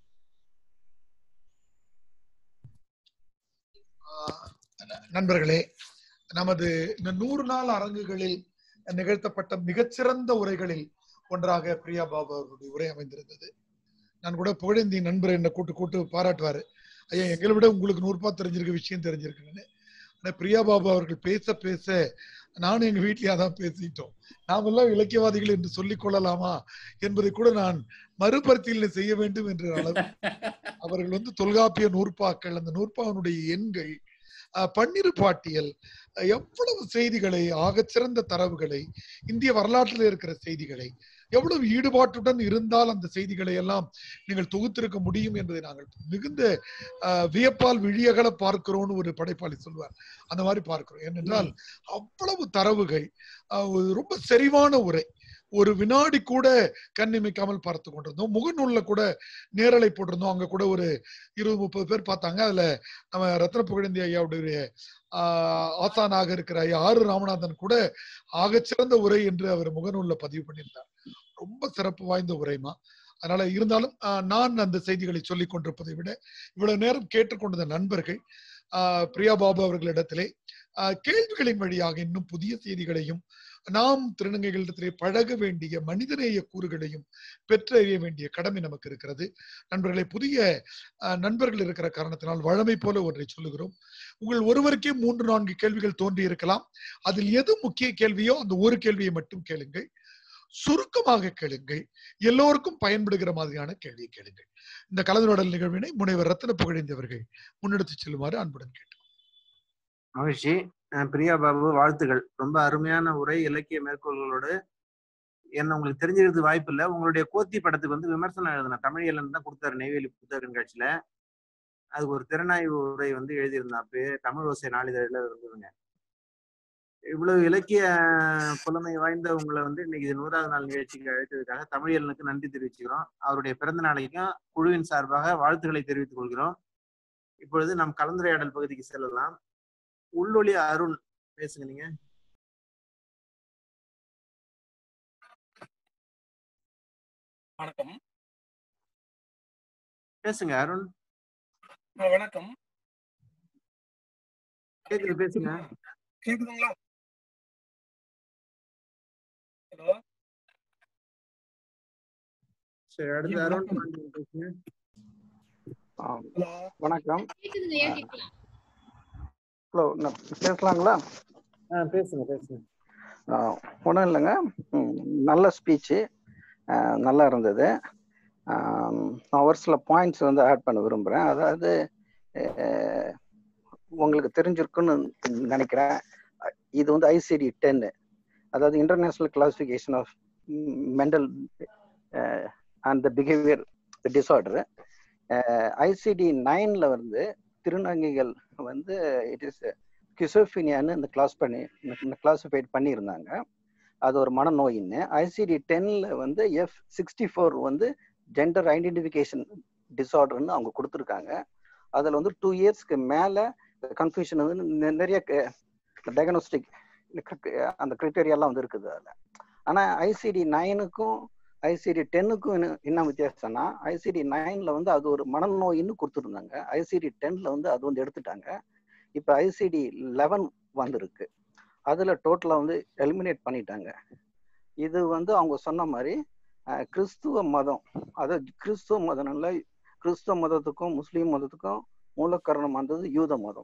நண்பர்களே நமது இந்த நூறு நாள் அரங்குகளில் நிகழ்த்தப்பட்ட மிகச்சிறந்த உரைகளில் ஒன்றாக பிரியா பாபு அவர்களுடைய உரை அமைந்திருந்தது நான் கூட புகழேந்தி நண்பர் என்னை கூட்டு கூட்டு பாராட்டுவாரு ஐயா எங்களை விட உங்களுக்கு நூறுபா தெரிஞ்சிருக்க விஷயம் தெரிஞ்சிருக்குன்னு ஆனா பிரியா பாபு அவர்கள் பேச பேச நானும் எங்க வீட்லயே அதான் பேசிட்டோம் நாமெல்லாம் இலக்கியவாதிகள் என்று சொல்லிக் கொள்ளலாமா என்பதை கூட நான் மறுபரிசீலனை செய்ய வேண்டும் என்ற அளவு அவர்கள் வந்து தொல்காப்பிய நூற்பாக்கள் அந்த நூற்பாவினுடைய எண்கள் அஹ், பன்னிரு பாட்டியல் அஹ், எவ்வளவு செய்திகளை ஆகச்சிறந்த தரவுகளை இந்திய வரலாற்றில் இருக்கிற செய்திகளை எவ்வளவு ஈடுபாட்டுடன் இருந்தால் அந்த செய்திகளை எல்லாம் நீங்கள் தொகுத்திருக்க முடியும் என்பதை நாங்கள் மிகுந்த அஹ், வியப்பால் விழியகல பார்க்கிறோம்னு ஒரு படைப்பாளி சொல்வார் அந்த மாதிரி பார்க்கிறோம் ஏனென்றால் அவ்வளவு தரவுகள் அஹ், ஒரு ரொம்ப செறிவான உரை ஒரு வினாடி கூட கண்ணிமைக்காமல் பார்த்து கொண்டிருந்தோம் முகநூல்ல கூட நேரலை போட்டிருந்தோம் அங்க கூட ஒரு இருபது முப்பது பேர் பார்த்தாங்க அதுல நம்ம ரத்ன புகழேந்தி ஐயாவுடைய ஆஹ், ஆசானாக இருக்கிற ஐயா ஆறு ராமநாதன் கூட ஆகச்சிறந்த உரை என்று அவர் முகநூல்ல பதிவு பண்ணியிருந்தார் ரொம்ப சிறப்பு வாய்ந்த உரைமா அதனால இருந்தாலும் ஆஹ், நான் அந்த செய்திகளை சொல்லிக் கொண்டிருப்பதை விட இவ்வளவு நேரம் கேட்டுக்கொண்டிருந்த நண்பர்கள் ஆஹ், பிரியா பாபு அவர்களிடத்திலே ஆஹ், கேள்விகளின் வழியாக இன்னும் புதிய செய்திகளையும் நாம் திருநங்கைகளிடத்திலே பழக வேண்டிய மனிதநேய கூறுகளையும் பெற்றறிய வேண்டிய கடமை நமக்கு இருக்கிறது நண்பர்களே புதிய அஹ், நண்பர்கள் இருக்கிற காரணத்தினால் வழமை போல ஒன்றை சொல்லுகிறோம் உங்கள் ஒருவருக்கே மூன்று நான்கு கேள்விகள் தோன்றி இருக்கலாம் அதில் எது முக்கிய கேள்வியோ அந்த ஒரு கேள்வியை மட்டும் கேளுங்கள் சுருக்கமாக கேளுங்கள் எல்லோருக்கும் பயன்படுகிற மாதிரியான கேள்வியை கேளுங்கள் இந்த கலந்துரையாடல் நிகழ்வினை முனைவர் ரத்ன புகழேந்தியவர்கள் முன்னெடுத்து செல்லுமாறு அன்புடன் கேட்டு மகிழ்ச்சி அஹ் பிரியா பாபு வாழ்த்துகள் ரொம்ப அருமையான உரை இலக்கிய மேற்கோள்களோடு என்ன உங்களுக்கு தெரிஞ்சிருக்கிறது வாய்ப்பு இல்லை உங்களுடைய கோத்தி படத்துக்கு வந்து விமர்சனம் எழுதின தமிழியலன் தான் கொடுத்தாரு நெய்வேலி புத்தக கண்காட்சியில அதுக்கு ஒரு திறனாய்வு உரை வந்து எழுதியிருந்தேன் அப்பயே தமிழ் ஓசை நாளிதழில் இருந்ததுங்க இவ்வளவு இலக்கிய புலமை வாய்ந்த உங்களை வந்து இன்னைக்கு இது நூறாவது நாள் நிகழ்ச்சிக்கு அழைத்ததுக்காக தமிழியலனுக்கு நன்றி தெரிவிச்சுக்கிறோம் அவருடைய பிறந்த நாளைக்கும் குழுவின் சார்பாக வாழ்த்துக்களை தெரிவித்துக் கொள்கிறோம் இப்பொழுது நாம் கலந்துரையாடல் பகுதிக்கு செல்லலாம் உள்ளொளி அருண் பேசுங்க நீங்க வணக்கம் பேசுங்க அருண் அஹ் வணக்கம் கேக்குது பேசுங்க கேக்குதுங்களா ஹலோ சரி அடுத்து ஐயா, அருண் வணக்கம். பாண்டியன் பேசுங்க ஆம், ஹலோ வணக்கம் கேக்குதுங்கய்யா கேட்கலாம் ஹலோ நான் பேசலாங்களா ஆ பேசுங்க பேசுங்க ஒன்றும் இல்லைங்க ம், நல்ல ஸ்பீச்சு நல்லா இருந்தது ஆம், நான் ஒரு சில பாயிண்ட்ஸ் வந்து ஆட் பண்ண விரும்புகிறேன் அதாவது அஹ், உங்களுக்கு தெரிஞ்சிருக்குன்னு நினைக்கிறேன் இது வந்து ஐசிடி டென்னு அதாவது international classification of mental and the behaviour disorder ICD நைன்ல வந்து திருநங்கைகள் வந்து இட் இஸ் கிசோஃபினியான்னு இந்த கிளாஸ் பண்ணி இந்த கிளாசிஃபைட் பண்ணியிருந்தாங்க அது ஒரு மனநோயின்னு ஐசிடி டென்ல வந்து எஃப் சிக்ஸ்டி ஃபோர் வந்து ஜெண்டர் ஐடென்டிஃபிகேஷன் டிசார்டர்னு அவங்க கொடுத்துருக்காங்க அதில் வந்து டூ இயர்ஸ்க்கு மேலே கன்ஃபியூஷன் வந்து நெ- நிறைய டயக்னோஸ்டிக் அந்த கிரைட்டேரியாலாம் வந்து இருக்குது அதில் ஆனால் ஐசிடி நைனுக்கும் ஐசிடி டென்னுக்கும் என்ன என்ன வித்தியாசம்னா ஐசிடி நைன்ல வந்து அது ஒரு மனநோயின்னு கொடுத்துருந்தாங்க ஐசிடி டென்ல வந்து அது வந்து எடுத்துட்டாங்க இப்போ ஐசிடி லெவன் வந்திருக்கு அதுல டோட்டலா வந்து எலிமினேட் பண்ணிட்டாங்க இது வந்து அவங்க சொன்ன மாதிரி அஹ், கிறிஸ்துவ மதம் அதாவது கிறிஸ்துவ மதம்ல கிறிஸ்துவ மதத்துக்கும் முஸ்லீம் மதத்துக்கும் மூல காரணம் வந்தது யூத மதம்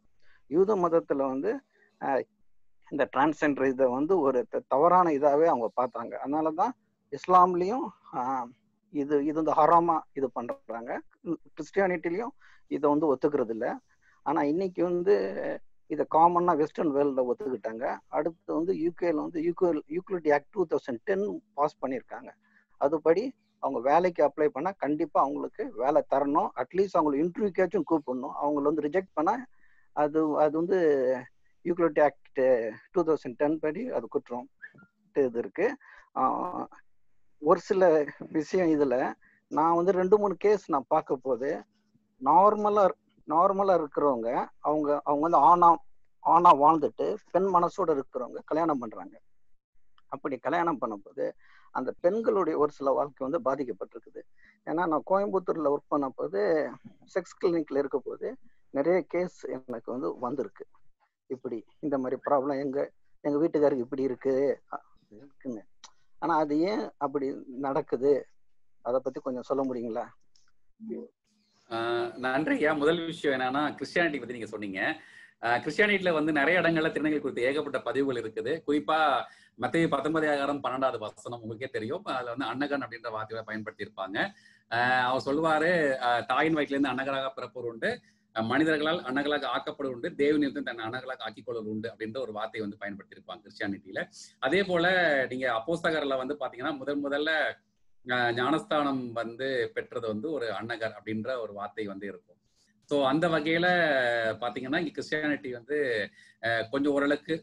யூத மதத்துல வந்து ஆஹ், இந்த டிரான்ஸ்ஜெண்டர் இதை வந்து ஒரு த- தவறான இதாவே அவங்க பார்த்தாங்க அதனால தான் இஸ்லாம்லயும் ஆஹ், இது இது வந்து ஹராமா இது பண்றாங்க கிறிஸ்டியானிட்டிலையும் இதை வந்து ஒத்துக்கிறது இல்ல ஆனா இன்னைக்கு வந்து இதை காமன்னா வெஸ்டர்ன் வேர்ல்டில் ஒத்துக்கிட்டாங்க அடுத்து வந்து யூகேல வந்து யூகே யூக்ளிட் act two thousand ten pass பண்ணியிருக்காங்க அதுபடி அவங்க வேலைக்கு அப்ளை பண்ணா கண்டிப்பா அவங்களுக்கு வேலை தரணும் அட்லீஸ்ட் அவங்களை இன்டர்வியூக்காச்சும் கூப்பிடணும் அவங்கள வந்து ரிஜெக்ட் பண்ணா அது அது வந்து யூக்ளிட் ஆக்ட் டூ தௌசண்ட் டென் படி அது குற்றம் இது இருக்கு ஆஹ் ஒரு சில விஷயம் இதுல நான் வந்து ரெண்டு மூணு கேஸ் நான் பார்க்க போது நார்மலா நார்மலா இருக்கிறவங்க அவங்க அவங்க வந்து ஆணா ஆணா வாழ்ந்துட்டு பெண் மனசோட இருக்கிறவங்க கல்யாணம் பண்றாங்க அப்படி கல்யாணம் பண்ணும்போது அந்த பெண்களுடைய ஒரு சில வாழ்க்கை வந்து பாதிக்கப்பட்டிருக்குது ஏன்னா நான் கோயம்புத்தூர்ல ஒர்க் பண்ண போது செக்ஸ் கிளினிக்ல இருக்க போது நிறைய கேஸ் எனக்கு வந்து வந்திருக்கு இப்படி இந்த மாதிரி ப்ராப்ளம் எங்க எங்க வீட்டுக்காருக்கு இப்படி இருக்கு அ- இருக்குன்னு ஆனா அது ஏன் அப்படி நடக்குது அதை பத்தி கொஞ்சம் சொல்ல முடியுங்களா ஆஹ் நன்றி ஐயா முதல் விஷயம் என்னன்னா கிறிஸ்டியானிட்டி பத்தி நீங்க சொன்னீங்க ஆஹ் கிறிஸ்டியானிட்டில வந்து நிறைய இடங்கள்ல திருநங்கை குறித்து ஏகப்பட்ட பதிவுகள் இருக்குது குறிப்பா மத்திய பத்தொன்பது அதிகாரம் பன்னெண்டாவது வசனம் உங்களுக்கே தெரியும் அதுல வந்து அன்னகன் அப்படின்ற வார்த்தையை பயன்படுத்தி இருப்பாங்க அவர் சொல்லுவாரு ஆஹ் தாயின் வயிற்றுல இருந்து அன்னகராக பிறப்பவர் உண்டு அஹ் மனிதர்களால் அன்னகளாக ஆக்கப்படுவது உண்டு தேவனிலிருந்து தன்னை அன்னகளாக ஆக்கிக் கொள்வது உண்டு அப்படின்ற ஒரு வார்த்தையை வந்து பயன்படுத்தி இருப்பாங்க கிறிஸ்டியானிட்டியில அதே போல நீங்க அப்போஸ்தகர்ல வந்து பாத்தீங்கன்னா முதல் முதல்ல அஹ் ஞானஸ்தானம் வந்து பெற்றது வந்து ஒரு அன்னகர் அப்படின்ற ஒரு வார்த்தை வந்து இருக்கும் ஸோ அந்த வகையில பாத்தீங்கன்னா இங்க கிறிஸ்டியானிட்டி வந்து அஹ், கொஞ்சம் ஓரளவுக்கு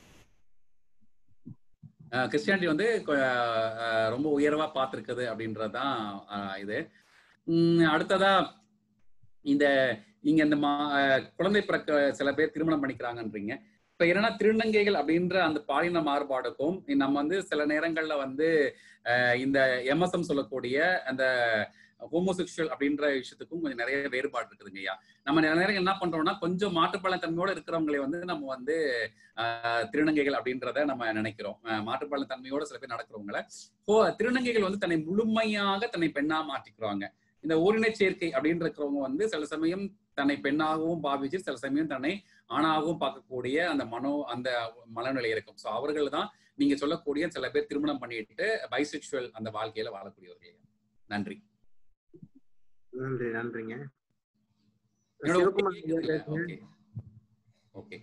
கிறிஸ்டியானிட்டி வந்து கொ- அஹ், ரொம்ப உயர்வா பார்த்துருக்குது அப்படின்றதுதான் அஹ், இது உம், அடுத்ததா இந்த நீங்க இந்த மா அஹ், குழந்தை பிறக்க சில பேர் திருமணம் பண்ணிக்கிறாங்கன்றீங்க இப்ப என்னன்னா திருநங்கைகள் அப்படின்ற அந்த பாலின மாறுபாடுக்கும் நம்ம வந்து சில நேரங்கள்ல வந்து அஹ், இந்த எம்எஸ்எம் சொல்லக்கூடிய அந்த ஹோமோசெக்சுவல் அப்படின்ற விஷயத்துக்கும் கொஞ்சம் நிறைய வேறுபாடு இருக்குதுங்க ஐயா நம்ம நிறைய நேரம் என்ன பண்றோம்னா கொஞ்சம் மாற்றுப்பாளத்தன்மையோட இருக்கிறவங்களை வந்து நம்ம வந்து ஆஹ், திருநங்கைகள் அப்படின்றத நம்ம நினைக்கிறோம் ஆஹ், மாற்றுப்பாளத்தன்மையோட சில பேர் நடக்கிறவங்கள இப்போ திருநங்கைகள் வந்து தன்னை முழுமையாக தன்னை பெண்ணா மாற்றிக்கிறாங்க இந்த ஓரின சேர்க்கை அப்படின்னு இருக்கிறவங்க வந்து சில சமயம் தன்னை பெண்ணாகவும் பாவிச்சு சில சமயம் தன்னை ஆணாகவும் பார்க்கக்கூடிய அந்த மனோ அந்த மனநிலை இருக்கும் ஸோ அவர்கள் தான் நீங்க சொல்லக்கூடிய சில பேர் திருமணம் பண்ணிட்டு பைசெக்சுவல் அந்த வாழ்க்கையில வாழக்கூடியவர்கள் நன்றி நன்றி நன்றிங்க என்னோட சிவகுமார் கேக்குதுல்ல? ஐயா பேசுங்க. ஓகே ஓகே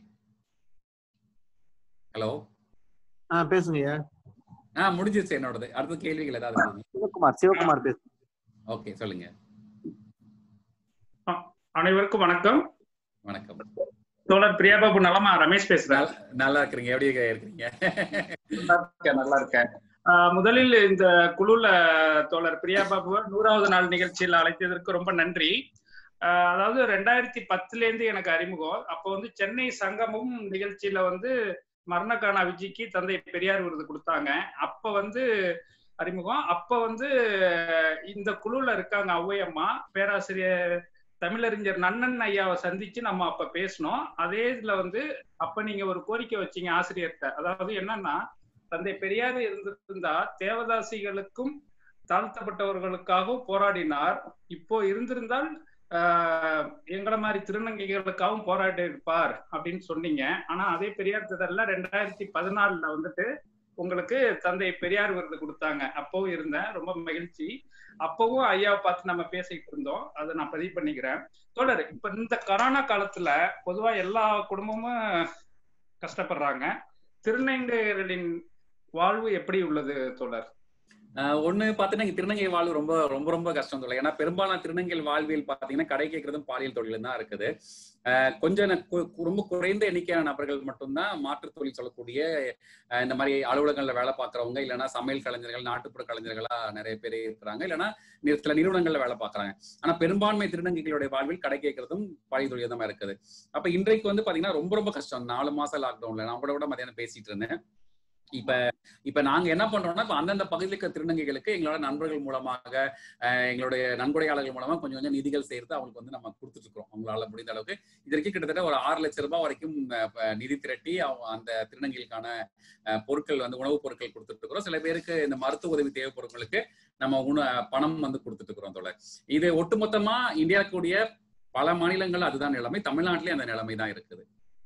ஹலோ ஆ பேசுங்கய்யா ஆ முடிஞ்சிருச்சு என்னோடது அடுத்த கேள்விகள் ஏதாவது இருக்குங்க? சிவகுமார் சிவகுமார் பேசுங்க ஓகே சொல்லுங்க அனைவருக்கும் வணக்கம் வணக்கம் தோழர் பிரியாபாபு நலமா ரமேஷ் பேசுறேன் நல்- நல்லா இருக்கிறீங்க எப்படி இருக்கிறீங்க நல்லா இருக்கேன் நல்லா இருக்கேன் ஆஹ் முதலில் இந்த குழுல தோழர் பிரியாபாபுவை நூறாவது நாள் நிகழ்ச்சியில் அழைத்ததற்கு ரொம்ப நன்றி ஆஹ் அதாவது ரெண்டாயிரத்தி பத்துல இருந்து எனக்கு அறிமுகம் அப்போ வந்து சென்னை சங்கமும் நிகழ்ச்சியில வந்து மரணகானா விஜய்க்கு தந்தை பெரியார் விருது கொடுத்தாங்க அப்ப வந்து அறிமுகம் அப்ப வந்து இந்த குழுல இருக்காங்க ஔவையம்மா பேராசிரியர் தமிழறிஞர் நன்னன் ஐயாவை சந்திச்சு நம்ம அப்ப பேசினோம் அதே இதுல வந்து அப்ப நீங்க ஒரு கோரிக்கை வச்சீங்க ஆசிரியர்கிட்ட அதாவது என்னன்னா தந்தை பெரியார் இருந்திருந்தா தேவதாசிகளுக்கும் தாழ்த்தப்பட்டவர்களுக்காகவும் போராடினார் இப்போ இருந்திருந்தால் ஆஹ் எங்களை மாதிரி திருநங்கைகளுக்காகவும் போராடி இருப்பார் அப்படின்னு சொன்னீங்க ஆனா அதே பெரியார் திடல்ல ரெண்டாயிரத்தி பதினாலுல வந்துட்டு உங்களுக்கு தந்தை பெரியார் விருது கொடுத்தாங்க அப்பவும் இருந்தேன் ரொம்ப மகிழ்ச்சி அப்பவும் ஐயாவை பார்த்து நம்ம பேசிக்கிட்டு இருந்தோம் அதை நான் பதிவு பண்ணிக்கிறேன் தொடர் இப்ப இந்த கொரோனா காலத்துல பொதுவா எல்லா குடும்பமும் கஷ்டப்படுறாங்க திருநங்கைகளின் வாழ்வு எப்படி உள்ளது தொடர் ஆஹ் ஒண்ணு பாத்தீங்கன்னா இங்க திருநங்கை வாழ்வு ரொம்ப ரொம்ப ரொம்ப கஷ்டம் சொல்ல ஏன்னா பெரும்பாலான திருநங்கைகள் வாழ்வியல் பாத்தீங்கன்னா கடை கேட்கறதும் பாலியல் தொழிலும் தான் இருக்குது ஆஹ் கொஞ்சம் ந- கு- ரொம்ப குறைந்த எண்ணிக்கையான நபர்கள் மட்டும்தான் மாற்றுத் தொழில் சொல்லக்கூடிய ஆஹ் இந்த மாதிரி அலுவலகங்கள்ல வேலை பார்க்கறவங்க இல்லைன்னா சமையல் கலைஞர்கள் நாட்டுப்புற கலைஞர்களா நிறைய பேர் இருக்கிறாங்க இல்லைன்னா நி- சில நிறுவனங்கள்ல வேலை பார்க்கறாங்க ஆனா பெரும்பான்மை திருநங்கைகளுடைய வாழ்வில் கடை கேட்கறதும் பாலியல் தொழில் தான் இருக்குது அப்ப இன்றைக்கு வந்து பாத்தீங்கன்னா ரொம்ப ரொம்ப கஷ்டம் நாலு மாசம் லாக்டவுன்ல நான் கூட கூட மதியானம் பேசிட்டு இருந்தேன் இப்ப இப்ப நாங்க என்ன பண்றோம்னா இப்ப அந்தந்த பகுதியில் இருக்க திருநங்கைகளுக்கு எங்களோட நண்பர்கள் மூலமாக அஹ், எங்களுடைய நன்கொடையாளர்கள் மூலமா கொஞ்சம் கொஞ்சம் நிதிகள் சேர்த்து அவங்களுக்கு வந்து நம்ம கொடுத்துட்டு இருக்கோம் அவங்களால முடிந்த அளவுக்கு இதற்கு கிட்டத்தட்ட ஒரு ஆறு லட்சம் ரூபாய் வரைக்கும் அஹ், ப- நிதி திரட்டி அவங்க அந்த திருநங்கைகளுக்கான அஹ், பொருட்கள் வந்து உணவுப் பொருட்கள் கொடுத்துட்டு இருக்கிறோம் சில பேருக்கு இந்த மருத்துவ உதவி தேவைப்படுறவங்களுக்கு நம்ம உண பணம் வந்து கொடுத்துட்டு இருக்கிறோம் தோழர் இது ஒட்டுமொத்தமா இந்தியா கூடிய பல மாநிலங்கள் அதுதான் நிலைமை தமிழ்நாட்டிலேயே அந்த நிலைமை தான் இருக்குது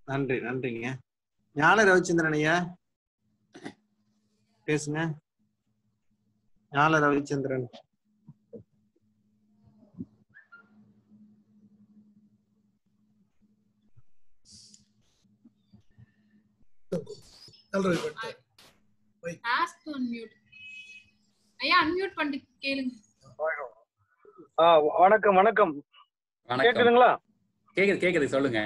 நன்றி நன்றிங்க ஞான ரவிச்சந்திரன் ஐயா பேசுங்க ஞான ரவிச்சந்திரன் நல்ல பண்ணிட்டேன் ask to unmute ஐயா அன்மியூட் பண்ணிட்டு கேளுங்க ஆ வணக்கம் வணக்கம் வணக்கம் கேக்குதுங்களா கேக்குது கேக்குது சொல்லுங்க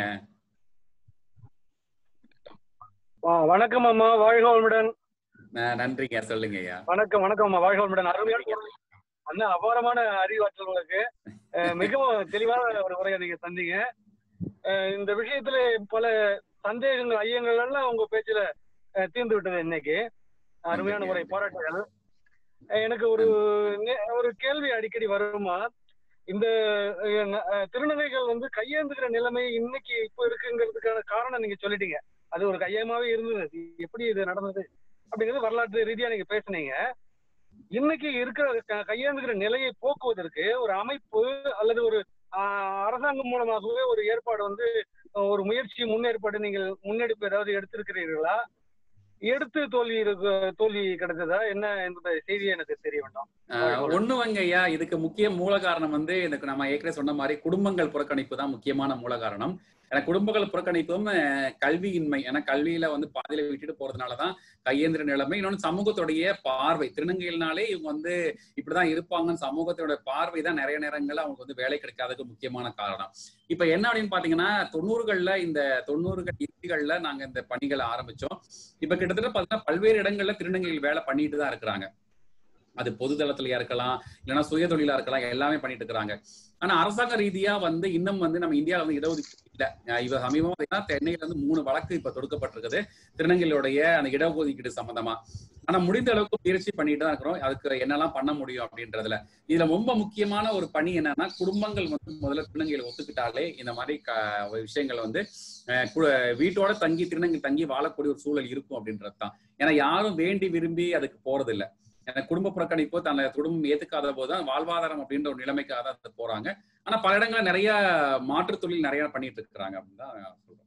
ஆ, வணக்கம் அம்மா வாழ்க வளமுடன் அஹ் நன்றிங்க சொல்லுங்க ஐயா வணக்கம் வணக்கம் அம்மா வாழ்க வளமுடன் அருமையான குரல். அண்ணா அபாரமான அறிவாற்றல் உங்களுக்கு அஹ், மிகவும் தெளிவான ஒரு உரையை நீங்க தந்தீங்க அஹ், இந்த விஷயத்துல பல சந்தேகங்கள் ஐயங்கள் எல்லாம் உங்க பேச்சுல அஹ், தீர்ந்து விட்டது இன்னைக்கு அருமையான உரை பாராட்டுகள் அஹ், எனக்கு ஒரு நே- ஒரு கேள்வி அடிக்கடி வருமா இந்த அஹ், ந- அஹ், திருநங்கைகள் வந்து கையேந்துகிற நிலைமை இன்னைக்கு இப்ப இருக்குங்கிறதுக்கான காரணம் நீங்க சொல்லிட்டீங்க அது ஒரு கையமாவே இருந்தது எப்படி இது நடந்தது அப்படிங்கிறது வரலாற்று ரீதியா நீங்க பேசுனீங்க இன்னைக்கு இருக்கிற க- கையேந்துகிற நிலையை போக்குவதற்கு ஒரு அமைப்பு அல்லது ஒரு ஆஹ், அரசாங்கம் மூலமாகவே ஒரு ஏற்பாடு வந்து அஹ், ஒரு முயற்சி முன்னேற்பாடு நீங்கள் முன்னெடுப்பு ஏதாவது எடுத்திருக்கிறீர்களா எடுத்து தோல்வி இருக்கு தோல்வி கிடைத்ததா என்ன என்பது செய்தி எனக்கு தெரிய வேண்டாம் ஆஹ் ஒண்ணுவங்க ஐயா இதுக்கு முக்கிய மூல காரணம் வந்து எனக்கு நம்ம ஏற்கனவே சொன்ன மாதிரி குடும்பங்கள் புறக்கணிப்பு தான் முக்கியமான மூல காரணம் ஏன்னா குடும்பங்கள் புறக்கணிப்பும் அஹ், கல்வியின்மை ஏன்னா கல்வியில வந்து பாதியில விட்டுட்டு போறதுனாலதான் கையேந்திர நிலைமை இன்னொன்னு சமூகத்துடைய பார்வை திருநங்கைகள்னாலே இவங்க வந்து இப்படிதான் இருப்பாங்கன்னு சமூகத்தோட பார்வை தான் நிறைய நேரங்கள்ல அவங்களுக்கு வந்து வேலை கிடைக்காததுக்கு முக்கியமான காரணம் இப்ப என்ன அப்படின்னு பாத்தீங்கன்னா தொண்ணூறுகள்ல இந்த தொண்ணூறுகள் இறுதிகள்ல நாங்க இந்த பணிகளை ஆரம்பிச்சோம் இப்ப கிட்டத்தட்ட பாத்தீங்கன்னா பல்வேறு இடங்கள்ல திருநங்கைகள் வேலை பண்ணிட்டு தான் இருக்கிறாங்க அது பொது தளத்திலயா இருக்கலாம் இல்லைன்னா சுய தொழிலா இருக்கலாம் எல்லாமே பண்ணிட்டு இருக்கிறாங்க ஆனா அரசாங்க ரீதியா வந்து இன்னும் வந்து நம்ம இந்தியாவில் வந்து இடஒதுக்கீடு இல்ல அஹ் இவ சமீபமா பார்த்தீங்கன்னா சென்னையில இருந்து மூணு வழக்கு இப்ப தொடுக்கப்பட்டிருக்குது திருநங்கைகளுடைய அந்த இடஒதுக்கீடு சம்பந்தமா ஆனா முடிந்த அளவுக்கு முயற்சி பண்ணிட்டு தான் இருக்கிறோம் அதுக்கு என்னெல்லாம் பண்ண முடியும் அப்படின்றதுல இதுல ரொம்ப முக்கியமான ஒரு பணி என்னன்னா குடும்பங்கள் வந்து முதல்ல திருநங்கைகளை ஒத்துக்கிட்டாலே இந்த மாதிரி க- விஷயங்கள் வந்து அஹ் கு- வீட்டோட தங்கி திருநங்கை தங்கி வாழக்கூடிய ஒரு சூழல் இருக்கும் அப்படின்றது தான் ஏன்னா யாரும் வேண்டி விரும்பி அதுக்கு போறது இல்ல ஏன்னா குடும்ப புறக்கணிப்போ தன்னை குடும்பம் ஏத்துக்காத போதுதான் வாழ்வாதாரம் அப்படின்ற ஒரு நிலைமைக்காக தான் அது போறாங்க ஆனா பல இடங்கள்ல நிறைய மாற்றுத் தொழில் நிறைய பண்ணிட்டு இருக்கிறாங்க அப்படின்னு தான் சொல்றேன்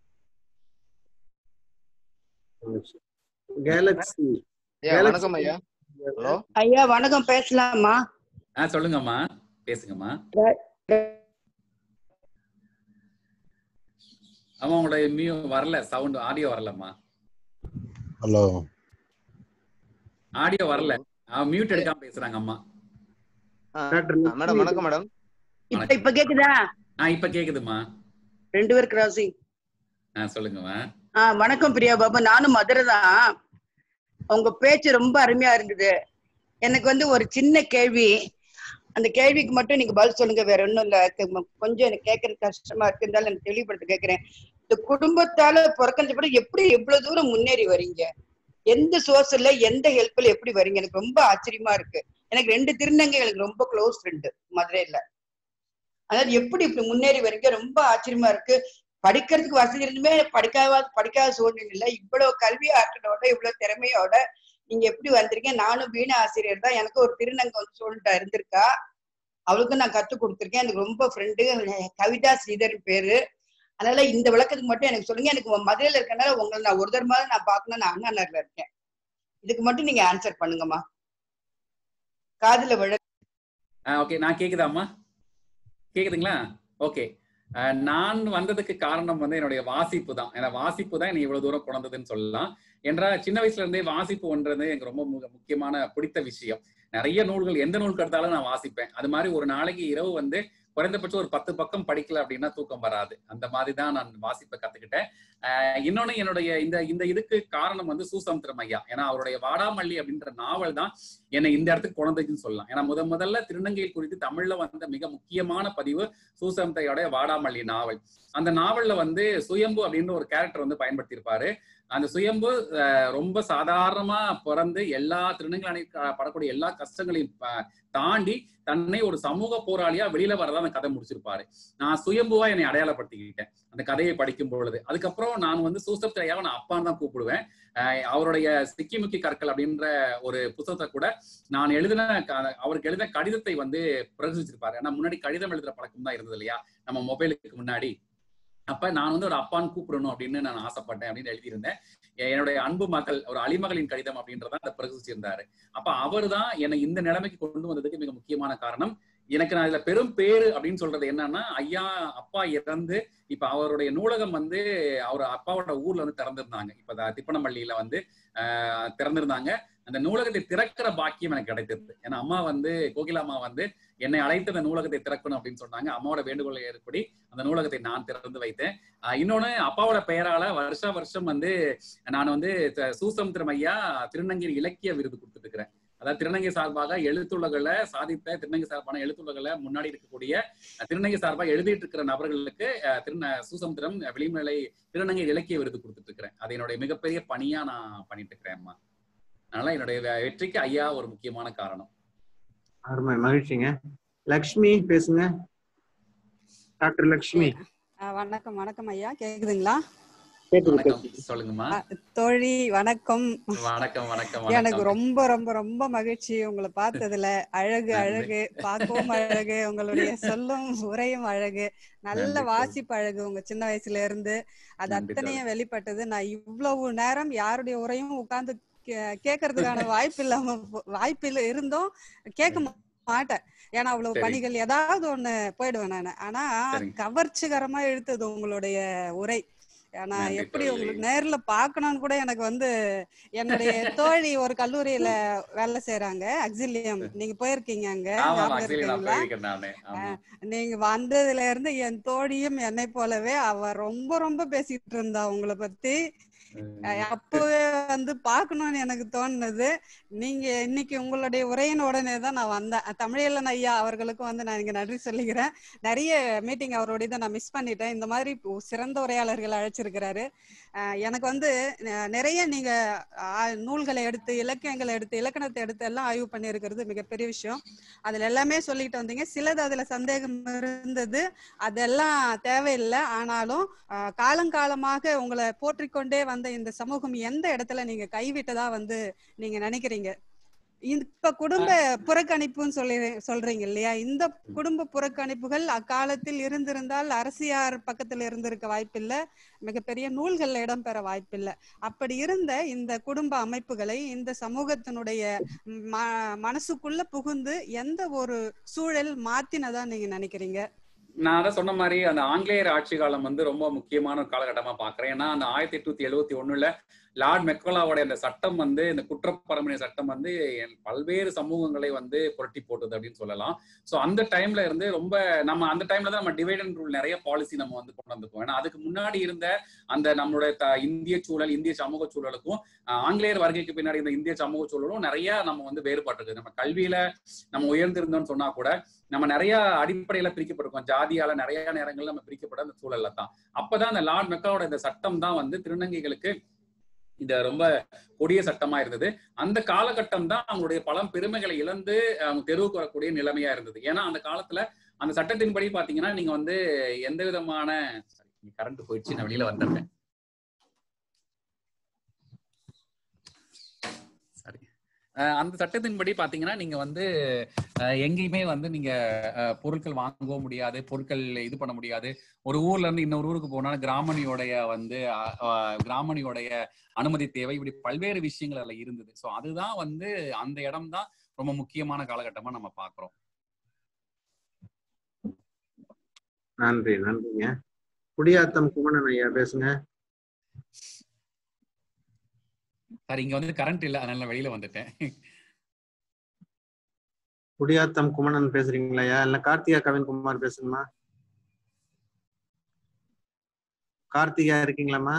கேலக்ஸி ஐயா வணக்கம் ஐயா ஹலோ ஐயா வணக்கம் பேசலாமா ஆ சொல்லுங்கம்மா பேசுங்கம்மா ஆமா உங்களோட மியூ வரல சவுண்ட் ஆடியோ வரலம்மா ஹலோ ஆடியோ வரல மியூட் எடுக்காம பேசுறாங்க அம்மா மேடம் வணக்கம் மேடம் இப்ப இப்ப கேக்குதா ஆ இப்ப கேக்குதுமா ரெண்டு பேர் கிராசிங் ஆ சொல்லுங்கம்மா ஆ வணக்கம் பிரியா பாபா நானும் மதுரை தான் உங்க பேச்சு ரொம்ப அருமையா இருந்தது எனக்கு வந்து ஒரு சின்ன கேள்வி அந்த கேள்விக்கு மட்டும் நீங்க பதில் சொல்லுங்க வேற ஒண்ணும் இல்ல க- கொஞ்சம் எனக்கு கேட்கறது கஷ்டமா இருக்கு இருந்தாலும் எனக்கு தெளிவுபடுத்த கேட்கிறேன் இந்த குடும்பத்தால புறக்கணிச்சப்பட எப்படி எவ்வளவு தூரம் முன்னேறி வரீங்க எந்த சோர்ஸ்ல எந்த ஹெல்ப்ல எப்படி வரீங்க எனக்கு ரொம்ப ஆச்சரியமா இருக்கு எனக்கு ரெண்டு திருநங்கை எனக்கு ரொம்ப க்ளோஸ் ஃப்ரெண்டு மதுரையில அதாவது எப்படி இப்படி முன்னேறி வரீங்க ரொம்ப ஆச்சரியமா இருக்கு படிக்கிறதுக்கு வசதி இருந்துமே படிக்காத படிக்காத சூழ்நிலையில இவ்வளவு கல்வி ஆற்றலோட இவ்வளவு திறமையோட நீங்க எப்படி வந்திருக்கீங்க நானும் வீண ஆசிரியர் தான் எனக்கு ஒரு திருநங்கை வந்து சொல்லிட்டா இருந்திருக்கா அவளுக்கும் நான் கத்து கொடுத்துருக்கேன் எனக்கு ரொம்ப ஃப்ரெண்டு கவிதா ஸ்ரீதர் பேரு அதனால இந்த விளக்கத்துக்கு மட்டும் எனக்கு சொல்லுங்க எனக்கு மதுரையில இருக்கனால உங்களை நான் ஒரு தடவை நான் பார்க்கணும் நான் அண்ணா நகர்ல இருக்கேன் இதுக்கு மட்டும் நீங்க ஆன்சர் பண்ணுங்கம்மா காதுல விழ ஓகே நான் கேக்குதாம்மா கேக்குதுங்களா ஓகே நான் வந்ததுக்கு காரணம் வந்து என்னுடைய வாசிப்பு தான் ஏன்னா வாசிப்பு தான் என்னை இவ்வளவு தூரம் கொண்டதுன்னு சொல்லலாம் என்ற சின்ன வயசுல இருந்தே வாசிப்பு ஒன்றது எனக்கு ரொம்ப மு- முக்கியமான பிடித்த விஷயம் நிறைய நூல்கள் எந்த நூல் கெடுத்தாலும் நான் வாசிப்பேன் அது மாதிரி ஒரு நாளைக்கு இரவு வந்து குறைந்தபட்சம் ஒரு பத்து பக்கம் படிக்கல அப்படின்னா தூக்கம் வராது அந்த மாதிரி தான் நான் வாசிப்பை கத்துக்கிட்டேன் ஆஹ் இன்னொன்னு என்னுடைய இந்த இந்த இதுக்கு காரணம் வந்து சூசமுத்திரம் ஐயா ஏன்னா அவருடைய வாடாமல்லி அப்படின்ற நாவல் தான் என்னை இந்த இடத்துக்கு கொண்டதுன்னு சொல்லலாம் ஏன்னா முத முதல்ல திருநங்கையில் குறித்து தமிழ்ல வந்த மிக முக்கியமான பதிவு சூசமுத்தையோட வாடாமல்லி நாவல் அந்த நாவல்ல வந்து சுயம்பு அப்படின்னு ஒரு கேரக்டர் வந்து பயன்படுத்தியிருப்பாரு அந்த சுயம்பு அஹ், ரொம்ப சாதாரணமா பிறந்து எல்லா திருநங்கை அணி படக்கூடிய எல்லா கஷ்டங்களையும் ப- தாண்டி தன்னை ஒரு சமூக போராளியா வெளியில வரதா அந்த கதை முடிச்சிருப்பாரு நான் சுயம்புவா என்னை அடையாளப்படுத்திக்கிட்டேன் அந்த கதையை படிக்கும் பொழுது அதுக்கப்புறம் நான் வந்து சூசப் ஐயாவை நான் அப்பான்னு தான் கூப்பிடுவேன் அஹ் அவருடைய சிக்கிமுக்கி கற்கள் அப்படின்ற ஒரு புத்தகத்தை கூட நான் எழுதின க- அவருக்கு எழுதின கடிதத்தை வந்து பிரசுரிச்சிருப்பாரு ஏன்னா முன்னாடி கடிதம் எழுதுற பழக்கம் தான் இருந்தது இல்லையா நம்ம மொபைலுக்கு முன்னாடி அப்ப நான் வந்து ஒரு அப்பான்னு கூப்பிடணும் அப்படின்னு நான் ஆசைப்பட்டேன் அப்படின்னு எழுதியிருந்தேன் எ- என்னுடைய அன்பு மகள் ஒரு அலிமகளின் கடிதம் அப்படின்றத அந்த பிரகசிச்சிருந்தாரு அப்ப அவர் தான் என்னை இந்த நிலைமைக்கு கொண்டு வந்ததுக்கு மிக முக்கியமான காரணம் எனக்கு நான் இதுல பெரும் பேரு அப்படின்னு சொல்றது என்னன்னா ஐயா அப்பா இறந்து இப்ப அவருடைய நூலகம் வந்து அவர் அப்பாவோட ஊர்ல வந்து திறந்திருந்தாங்க இப்ப த- திப்பனப்பள்ளியில வந்து ஆஹ் திறந்திருந்தாங்க அந்த நூலகத்தை திறக்கிற பாக்கியம் எனக்கு கிடைத்தது ஏன்னா அம்மா வந்து கோகிலா அம்மா வந்து என்னை அழைத்து அந்த நூலகத்தை திறக்கணும் அப்படின்னு சொன்னாங்க அம்மாவோட வேண்டுகோளை ஏற்படி அந்த நூலகத்தை நான் திறந்து வைத்தேன் ஆஹ் இன்னொன்னு அப்பாவோட பெயரால வருஷா வருஷம் வந்து நான் வந்து த- சூசமுத்திரம் ஐயா திருநங்கை இலக்கிய விருது கொடுத்துட்டு இருக்கிறேன் அதாவது திருநங்கை சார்பாக எழுத்துலகளை சாதித்த திருநங்கை சார்பான எழுத்துலகளை முன்னாடி இருக்கக்கூடிய அஹ், திருநங்கை சார்பாக எழுதிட்டு இருக்கிற நபர்களுக்கு அஹ், திருந சூசமுத்திரம் விளிமலை திருநங்கை இலக்கிய விருது கொடுத்துட்டு இருக்கிறேன் அது என்னுடைய மிகப்பெரிய பணியா நான் பண்ணிட்டு இருக்கிறேன் அம்மா அதனால என்னுடைய வெ- வெற்றிக்கு ஐயா ஒரு முக்கியமான காரணம் அருமை மகிழ்ச்சிங்க லக்ஷ்மி பேசுங்க டாக்டர் லக்ஷ்மி ஆ, வணக்கம் வணக்கம் ஐயா கேக்குதுங்களா வணக்கம் சொல்லுங்கம்மா ஆ, தோழி வணக்கம் வணக்கம் வணக்கம் எனக்கு வணக்கம் ரொம்ப ரொம்ப ரொம்ப மகிழ்ச்சி உங்களை பார்த்ததுல அழகு நன்றி. அழகு பார்க்கவும் அழகு உங்களுடைய சொல்லும் உரையும் அழகு நல்ல நன்றி தோழி. வாசிப்பு அழகு உங்க சின்ன வயசுல இருந்து அது நன்றி அத்தனையும் வெளிப்பட்டது நான் இவ்வளவு நேரம் யாருடைய உரையும் உட்கார்ந்து கே- கேட்கறதுக்கான வாய்ப்பு இல்லாம போ- வாய்ப்பு இல்ல இருந்தும் கேட்க மாட்டேன் ஏன்னா அவ்வளவு சரி. பணிகள் ஏதாவது ஒண்ணு போயிடுவேன் நானு ஆனா சரிங்க. கவர்ச்சிகரமா இழுத்தது உங்களுடைய உரை ஆனா நன்றி எப்படி தோழி. உங்களுக்கு நேர்ல பார்க்கணும்னு கூட எனக்கு வந்து என்னுடைய தோழி ஒரு கல்லூரியில வேலை செய்யறாங்க அக்ஸிலியம் நீங்க போயிருக்கீங்க அங்க ஆமா ஞாபகம் ஆக்சுவலி நான் இருக்குங்களா போயிருக்கேன் நானு ஆமா நீங்க வந்ததுல இருந்து என் தோழியும் என்னை போலவே அவ ரொம்ப ரொம்ப பேசிட்டு இருந்தா உங்களை பத்தி அஹ் அப்பவே வந்து பார்க்கணும்னு எனக்கு தோணுனது நீங்க இன்னைக்கு உங்களுடைய உரையின் உடனே தான் நான் வந்தேன் அஹ் தமிழியலன் ஐயா அவர்களுக்கும் வந்து நான் இங்க நன்றி சொல்லிக்கிறேன் நிறைய மீட்டிங் அவரோட இதை நான் மிஸ் பண்ணிட்டேன் இந்த மாதிரி இப்போ சிறந்த உரையாளர்கள் அழைச்சிருக்கிறாரு அஹ் எனக்கு வந்து அஹ் நிறைய நீங்க ஆஹ் நூல்களை எடுத்து இலக்கியங்களை எடுத்து இலக்கணத்தை எடுத்து எல்லாம் ஆய்வு பண்ணியிருக்கிறது மிகப்பெரிய விஷயம் அதுல எல்லாமே சொல்லிட்டு வந்தீங்க சிலது அதுல சந்தேகம் இருந்தது அதெல்லாம் தேவையில்லை ஆனாலும் ஆஹ் காலங்காலமாக உங்களை போற்றிக்கொண்டே வந்த இந்த சமூகம் எந்த இடத்துல நீங்க கைவிட்டதா வந்து நீங்க நினைக்கிறீங்க இப்ப குடும்ப புறக்கணிப்புன்னு சொல்லி சொல்றீங்க இல்லையா இந்த குடும்ப புறக்கணிப்புகள் அக்காலத்தில் இருந்திருந்தால் அரசியார் பக்கத்துல இருந்திருக்க வாய்ப்பில்லை மிகப்பெரிய நூல்கள்ல இடம்பெற வாய்ப்பில்லை அப்படி இருந்த இந்த குடும்ப அமைப்புகளை இந்த சமூகத்தினுடைய ம- மனசுக்குள்ள புகுந்து எந்த ஒரு சூழல் மாத்தினதா நீங்க நினைக்கிறீங்க நான் அதான் சொன்ன மாதிரி அந்த ஆங்கிலேயர் ஆட்சி காலம் வந்து ரொம்ப முக்கியமான ஒரு காலகட்டமா பாக்குறேன் ஏன்னா அந்த ஆயிரத்தி எட்நூத்தி எழுவத்தி ஒண்ணுல லார்ட் மெக்கோலாவோட அந்த சட்டம் வந்து இந்த குற்றப்பரம்பரை சட்டம் வந்து என் பல்வேறு சமூகங்களை வந்து புரட்டி போட்டது அப்படின்னு சொல்லலாம் சோ அந்த டைம்ல இருந்து ரொம்ப நம்ம அந்த டைம்ல தான் நம்ம டிவைட் அண்ட் ரூல் நிறைய பாலிசி நம்ம வந்து கொண்டு வந்துப்போம் ஏன்னா அதுக்கு முன்னாடி இருந்த அந்த நம்மளுடைய த- இந்திய சூழல் இந்திய சமூக சூழலுக்கும் ஆஹ், ஆங்கிலேயர் வருகைக்கு பின்னாடி இந்த இந்திய சமூக சூழலும் நிறைய நம்ம வந்து வேறுபட்டிருக்கு நம்ம கல்வியில நம்ம உயர்ந்திருந்தோம்னு சொன்னா கூட நம்ம நிறைய அடிப்படையில பிரிக்கப்பட்டிருக்கோம் ஜாதியால நிறைய நேரங்கள்ல நம்ம பிரிக்கப்பட்ட அந்த சூழல்ல தான் அப்பதான் அந்த லார்ட் மெக்காவோட இந்த சட்டம் தான் வந்து திருநங்கைகளுக்கு இந்த ரொம்ப கொடிய சட்டமா இருந்தது அந்த காலகட்டம் தான் அவங்களுடைய பலம் பெருமைகளை இழந்து அவங்க தெருவுக்கு வரக்கூடிய நிலைமையா இருந்தது ஏன்னா அந்த காலத்துல அந்த சட்டத்தின்படி பாத்தீங்கன்னா நீங்க வந்து எந்த விதமான கரண்ட் போயிடுச்சு நான் வெளியில வந்துடுறேன் சரி அஹ் அந்த சட்டத்தின்படி பாத்தீங்கன்னா நீங்க வந்து அஹ் எங்கேயுமே வந்து நீங்க அஹ், பொருட்கள் வாங்கவும் முடியாது பொருட்கள் இது பண்ண முடியாது ஒரு ஊர்ல இருந்து இன்னொரு ஊருக்கு போனா கிராமணியோடைய வந்து அஹ், அஹ், கிராமணியோடைய அனுமதி தேவை இப்படி பல்வேறு விஷயங்கள் அதுல இருந்தது சோ அதுதான் வந்து அந்த இடம் தான் ரொம்ப முக்கியமான காலகட்டமா நம்ம பாக்குறோம் நன்றி நன்றிங்க குடியாத்தம் குமணன் ஐயா பேசுங்க சார் இங்க வந்து கரண்ட் இல்ல அதனால நான் வெளியில வந்துட்டேன் குடியாத்தம் குமணன் பேசுறீங்களா ஐயா இல்ல கார்த்திகா கவின்குமார் பேசுங்கம்மா கார்த்திகா இருக்கீங்களாம்மா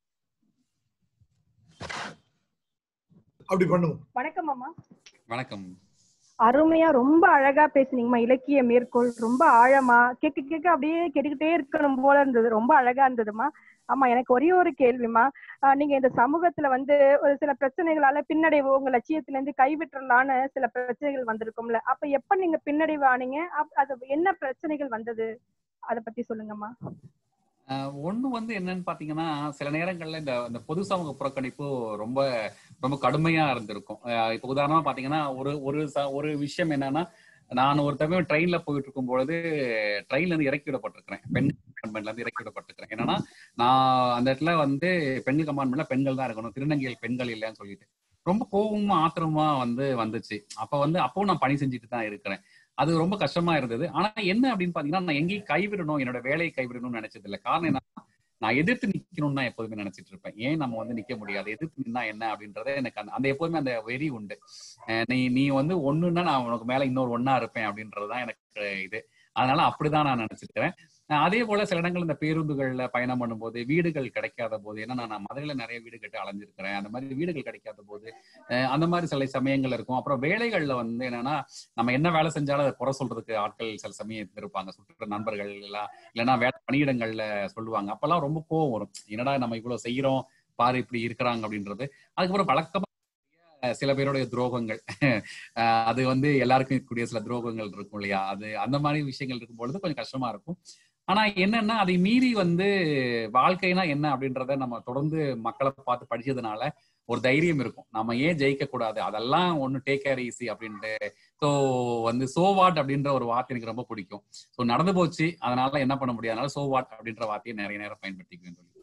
அப்படி பண்ணுவோம் வணக்கம் அம்மா வணக்கம் அருமையா ரொம்ப அழகா பேசுனீங்கம்மா இலக்கிய மேற்கோள் ரொம்ப ஆழமா கேட்க கேட்க அப்படியே கேட்டுக்கிட்டே இருக்கணும் போல இருந்தது ரொம்ப அழகா இருந்ததுமா ஆமா எனக்கு ஒரே ஒரு கேள்விமா ஆஹ் நீங்க இந்த சமூகத்துல வந்து ஒரு சில பிரச்சனைகளால பின்னடைவு உங்க லட்சியத்துல இருந்து கைவிட்டுறலான்னு சில பிரச்சனைகள் வந்திருக்கும்ல அப்ப எப்ப நீங்க பின்னடைவு ஆனீங்க அப்- அது என்ன பிரச்சனைகள் வந்தது அத பத்தி சொல்லுங்கம்மா ஆஹ் ஒண்ணு வந்து என்னன்னு பாத்தீங்கன்னா சில நேரங்கள்ல இந்த இந்த பொது சமூக புறக்கணிப்பு ரொம்ப ரொம்ப கடுமையா இருந்திருக்கும் ஆஹ் இப்ப உதாரணமா பாத்தீங்கன்னா ஒரு ஒரு ச- ஒரு விஷயம் என்னன்னா நான் ஒரு தடவை ட்ரெயின்ல போயிட்டு இருக்கும் பொழுது ட்ரெயின்ல இருந்து இறக்கி விடப்பட்டிருக்கிறேன் பெண் கம்பார்ட்மெண்ட்ல இருந்து இறக்கி விடப்பட்டிருக்கிறேன் என்னன்னா நான் அந்த இடத்துல வந்து பெண்கள் கம்பார்ட்மெண்ட்ல பெண்கள் தான் இருக்கணும் திருநங்கையில் பெண்கள் இல்லைன்னு சொல்லிட்டு ரொம்ப கோபமா ஆத்திரமா வந்து வந்துச்சு அப்ப வந்து அப்பவும் நான் பணி செஞ்சுட்டு தான் இருக்கிறேன் அது ரொம்ப கஷ்டமா இருந்தது ஆனா என்ன அப்படின்னு பாத்தீங்கன்னா நான் எங்கேயும் கைவிடணும் என்னோட வேலையை கைவிடணும்னு நினைச்சது இல்லை காரணம் என்ன நான் எதிர்த்து நிக்கணும்னு தான் எப்போதுமே நினைச்சிட்டு இருப்பேன் ஏன் நம்ம வந்து நிக்க முடியாது எதிர்த்து நின்னா என்ன அப்படின்றத எனக்கு அந்த அந்த எப்போதுமே அந்த வெறி உண்டு அஹ் நீ நீ வந்து ஒண்ணுன்னா நான் உனக்கு மேல இன்னொரு ஒண்ணா இருப்பேன் அப்படின்றதுதான் எனக்கு இது அதனால அப்படிதான் நான் நினைச்சிருக்கிறேன் அஹ் அதே போல சில இடங்கள் இந்த பேருந்துகள்ல பயணம் பண்ணும்போது வீடுகள் கிடைக்காத போது ஏன்னா நான் மதுரையில நிறைய வீடு கட்டி அலைஞ்சிருக்கிறேன் அந்த மாதிரி வீடுகள் கிடைக்காத போது அஹ் அந்த மாதிரி சில சமயங்கள் இருக்கும் அப்புறம் வேலைகள்ல வந்து என்னன்னா நம்ம என்ன வேலை செஞ்சாலும் அதை குறை சொல்றதுக்கு ஆட்கள் சில சமயம் இருப்பாங்க சுற்று நண்பர்கள் எல்லாம் இல்லைன்னா வேலை பணியிடங்கள்ல சொல்லுவாங்க அப்பெல்லாம் ரொம்ப கோவம் வரும் என்னடா நம்ம இவ்வளவு செய்யறோம் பாரு இப்படி இருக்கிறாங்க அப்படின்றது அதுக்கப்புறம் வழக்கமா சில பேருடைய துரோகங்கள் அஹ் அது வந்து எல்லாருக்கும் இருக்கக்கூடிய சில துரோகங்கள் இருக்கும் இல்லையா அது அந்த மாதிரி விஷயங்கள் இருக்கும் பொழுது கொஞ்சம் கஷ்டமா இருக்கும் ஆனா என்னன்னா அதை மீறி வந்து வாழ்க்கைனா என்ன அப்படின்றத நம்ம தொடர்ந்து மக்களை பார்த்து படிச்சதுனால ஒரு தைரியம் இருக்கும் நம்ம ஏன் ஜெயிக்க கூடாது அதெல்லாம் ஒண்ணு டேக் கேர் ஈஸி அப்படின்ட்டு ஸோ வந்து சோ வாட் அப்படின்ற ஒரு வார்த்தை எனக்கு ரொம்ப பிடிக்கும் ஸோ நடந்து போச்சு அதனால என்ன பண்ண முடியாது அதனால சோ வாட் அப்படின்ற வார்த்தையை நிறைய நேரம் பயன்படுத்திக்குவேன் சொல்லி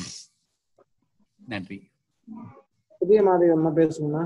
நன்றி புதிய மாதிரி அம்மா பேசுங்கம்மா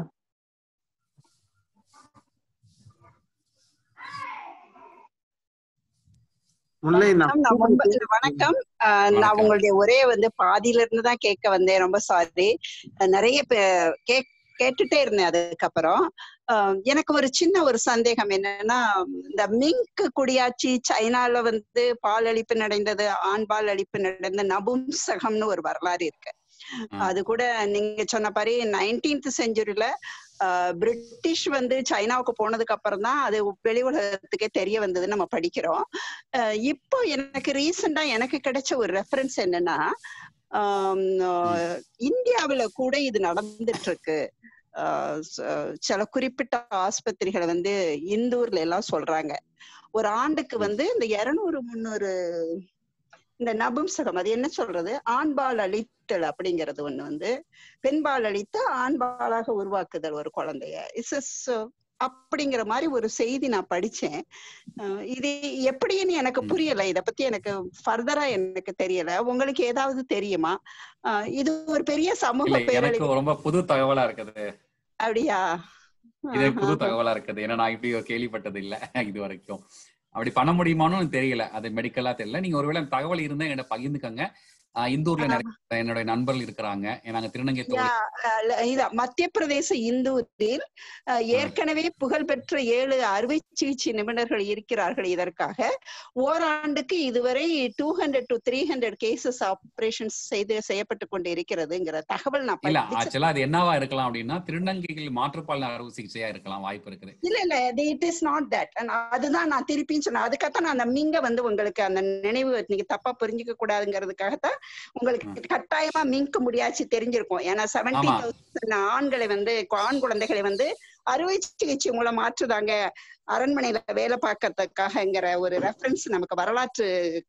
முல்லை நான் வணக்கம், நான் ரொம்ப வணக்கம் ஆஹ் நான் உங்களுடைய ஒரே வந்து பாதியில இருந்து தான் கேட்க வந்தேன் ரொம்ப சாரி நிறைய பே- கேக் கேட்டுட்டே இருந்தேன் அதுக்கப்புறம் ஆஹ் எனக்கு ஒரு சின்ன ஒரு சந்தேகம் என்னன்னா இந்த மிங்க் குடியாட்சி சைனால வந்து பால் அளிப்பு நடந்தது ஆண் பால் அளிப்பு நடந்த நபும்சகம்னு ஒரு வரலாறு இருக்கு அது கூட நீங்க சொன்ன மாதிரி நைன்டீன்த் செஞ்சுரியில பிரிட்டிஷ் வந்து சைனாவுக்கு போனதுக்கு அப்புறம் தான் அது வெளி உலகத்துக்கே தெரிய வந்ததுன்னு நம்ம படிக்கிறோம் அஹ் இப்போ எனக்கு ரீசெண்டா எனக்கு கிடைச்ச ஒரு ரெஃபரன்ஸ் என்னன்னா ஆம், அஹ் இந்தியாவுல கூட இது நடந்துட்டு இருக்கு ஆஹ் ச- சில குறிப்பிட்ட ஆஸ்பத்திரிகளை வந்து இந்தூர்ல எல்லாம் சொல்றாங்க ஒரு ஆண்டுக்கு வந்து இந்த இருநூறு முந்நூறு இந்த நபும்சகம் அது என்ன சொல்றது ஆண்பால் அழித்தல் அப்படிங்கிறது ஒண்ணு வந்து பெண்பால் அழித்து ஆண்பாலாக உருவாக்குதல் ஒரு குழந்தைய இஸ் அப்படிங்கிற மாதிரி ஒரு செய்தி நான் படிச்சேன் அஹ் இது எப்படின்னு எனக்கு புரியல இத பத்தி எனக்கு ஃபர்தரா எனக்கு தெரியல உங்களுக்கு ஏதாவது தெரியுமா அஹ் இது ஒரு பெரிய சமூக இல்லை எனக்கு பேரழிவு ரொம்ப புது தகவலா இருக்குது அப்படியா இது புது தகவலா இருக்குது ஏன்னா நான் இப்படி கேள்விப்பட்டது இல்ல இது வரைக்கும் அப்படி பண்ண முடியுமான்னு எனக்கு தெரியல அது மெடிக்கலா தெரியல நீங்க ஒருவேளை அந்த தகவல் இருந்தா என்கிட்ட பகிர்ந்துக்கங்க ஆஹ் இந்தூர்ல நிறைய என்னுடைய நண்பர்கள் இருக்கிறாங்க நாங்க திருநங்கை யா, தோழி அஹ் ல- இதா மத்திய பிரதேச இந்தூரில் அஹ், ஏற்கனவே புகழ்பெற்ற ஏழு அறுவை சிகிச்சை நிபுணர்கள் இருக்கிறார்கள் இதற்காக ஓராண்டுக்கு இதுவரை two hundred to three hundred cases operations செய்து செய்யப்பட்டு கொண்டு இருக்கிறதுங்கிற தகவல் நான் இல்ல படிச்சேன் ஆக்சுவலா அது என்னவா இருக்கலாம் அப்படின்னா திருநங்கைகள் மாற்றுப்பால் அறுவை சிகிச்சையா இருக்கலாம் வாய்ப்பு இருக்குது இல்ல இல்ல இட் இஸ் நாட் தட் அதுதான் நான் திருப்பியும் சொன்னேன் அதுக்காகத்தான் நான் அந்த மிங்க வந்து உங்களுக்கு அந்த நினைவு நீங்க தப்பா புரிஞ்சுக்க கூடாதுங்கிறதுக்காகத்தான் உங்களுக்கு கட்டாயமா மிங்க முடியாச்சு தெரிஞ்சிருக்கும் ஏன்னா செவன்டி ஆமா. தௌசண்ட் ஆண்களை வந்து ஆண் குழந்தைகளை வந்து அறுவை சிகிச்சை மூலம் மாற்றுதாங்க அரண்மனையில வேலை பார்க்கறதுக்காகங்கிற ஒரு ரெஃபரன்ஸ் நமக்கு வரலாற்று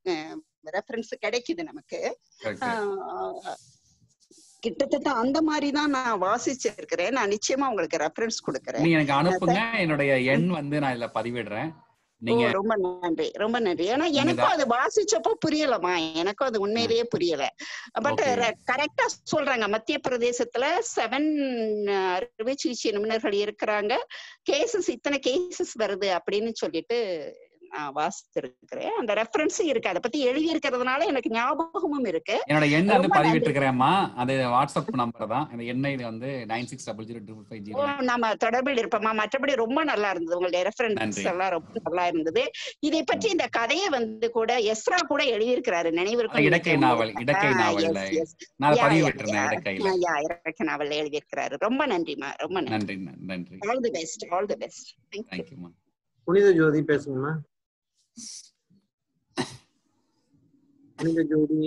ரெஃபரன்ஸ் கிடைக்குது நமக்கு Correct. ஆஹ் கிட்டத்தட்ட அந்த மாதிரி தான் நான் வாசிச்சிருக்கிறேன் நான் நிச்சயமா உங்களுக்கு ரெஃபரன்ஸ் கொடுக்குறேன் நீங்க எனக்கு நான் அனுப்புங்க thank- என்னுடைய எண் வந்து நான் இதுல பதிவிடுறேன் ஓ நீங்க ரொம்ப நன்றி ரொம்ப நன்றி ஏன்னா நீங்க எனக்கும் தான் அது வாசிச்சப்போ புரியலமா எனக்கும் அது உண்மையிலேயே புரியல பட் ஓகே கரெக்டா சொல்றாங்க மத்திய பிரதேசத்துல செவன் அறுவை சிகிச்சை நிபுணர்கள் இருக்கிறாங்க கேசஸ் இத்தனை கேசஸ் வருது அப்படின்னு சொல்லிட்டு நான் வாசிச்சிருக்கிறேன் அந்த ரெஃபரன்ஸும் இருக்கு அதை பத்தி எழுதி இருக்கிறதுனால எனக்கு ஞாபகமும் இருக்கு என்னோட எண் வந்து ரொம்ப நன்றி பதிவிட்டிருக்கிறேன்மா அது வாட்ஸ்அப் நம்பர் தான் இந்த எண்ணை வந்து nine six double zero triple five O zero நம்ம தொடர்பில் இருப்போமா மற்றபடி ரொம்ப நல்லா இருந்தது உங்களுடைய ரெஃபரன்ஸ் நன்றி எல்லாம் ரொம்ப நல்லா இருந்தது இதை பற்றி இந்த கதையை வந்து கூட எஸ்ரா கூட எழுதியிருக்கிறாரு நினைவிருக்கும் இடக்கை நினைக்கிறேன் நாவல் இடக்கை நாவல்ல எஸ் எஸ் நான் அதை யா பதிவு யா விட்டுருந்தேன் இடக்கையில யா இறக்க நாவல்ல எழுதியிருக்கிறாரு ரொம்ப நன்றிமா ரொம்ப நன்றி நன்றி நன்றி all the best all the best thank you தேங்க்யூமா புனித ஜோதி பேசுங்கம்மா புனித ஜோதி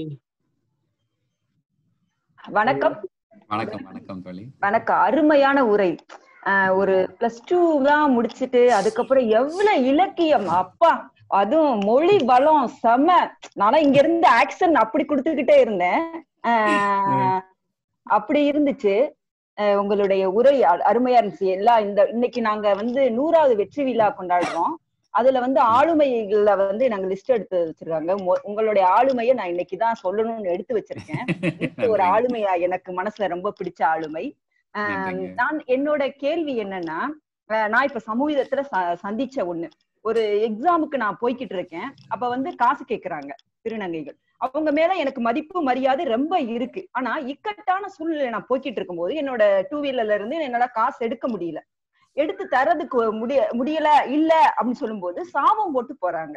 வணக்கம் வணக்கம் வணக்கம் தோழி வணக்கம் அருமையான உரை ஆஹ் ஒரு பிளஸ் டூ தான் முடிச்சிட்டு அதுக்கப்புறம் எவ்வளவு இலக்கியம் அப்பா அதுவும் மொழி வளம் செம நானா இங்க இருந்து ஆக்சன் அப்படி கொடுத்துக்கிட்டே இருந்தேன் ஆஹ் அப்படி இருந்துச்சு ஆஹ் உங்களுடைய உரை அ- அருமையா இருந்துச்சு எல்லாம் இந்த இன்னைக்கு நாங்க வந்து நூறாவது வெற்றி விழா கொண்டாடுறோம் அதுல வந்து ஆளுமைகள்ல வந்து நாங்க லிஸ்ட் எடுத்து வச்சிருக்காங்க மொ- உங்களுடைய ஆளுமையை நான் இன்னைக்கு தான் சொல்லணும்னு எடுத்து வச்சிருக்கேன் இது ஒரு ஆளுமையா எனக்கு மனசுல ரொம்ப பிடிச்ச ஆளுமை ஆஹ் நன்றிங்க. நான் என்னோட கேள்வி என்னன்னா ஆஹ் நான் இப்ப சமூகத்துல ச- சந்திச்ச ஒண்ணு ஒரு எக்ஸாமுக்கு நான் போய்கிட்டு இருக்கேன் அப்ப வந்து காசு கேக்குறாங்க திருநங்கைகள் அவங்க மேல எனக்கு மதிப்பு மரியாதை ரொம்ப இருக்கு ஆனா இக்கட்டான சூழ்நிலை நான் போய்கிட்டு இருக்கும்போது என்னோட டூ வீலர்ல இருந்து என்னால காசு எடுக்க முடியல எடுத்து தரதுக்கு முடிய முடியல இல்ல அப்படின்னு சொல்லும்போது சாபம் போட்டு போறாங்க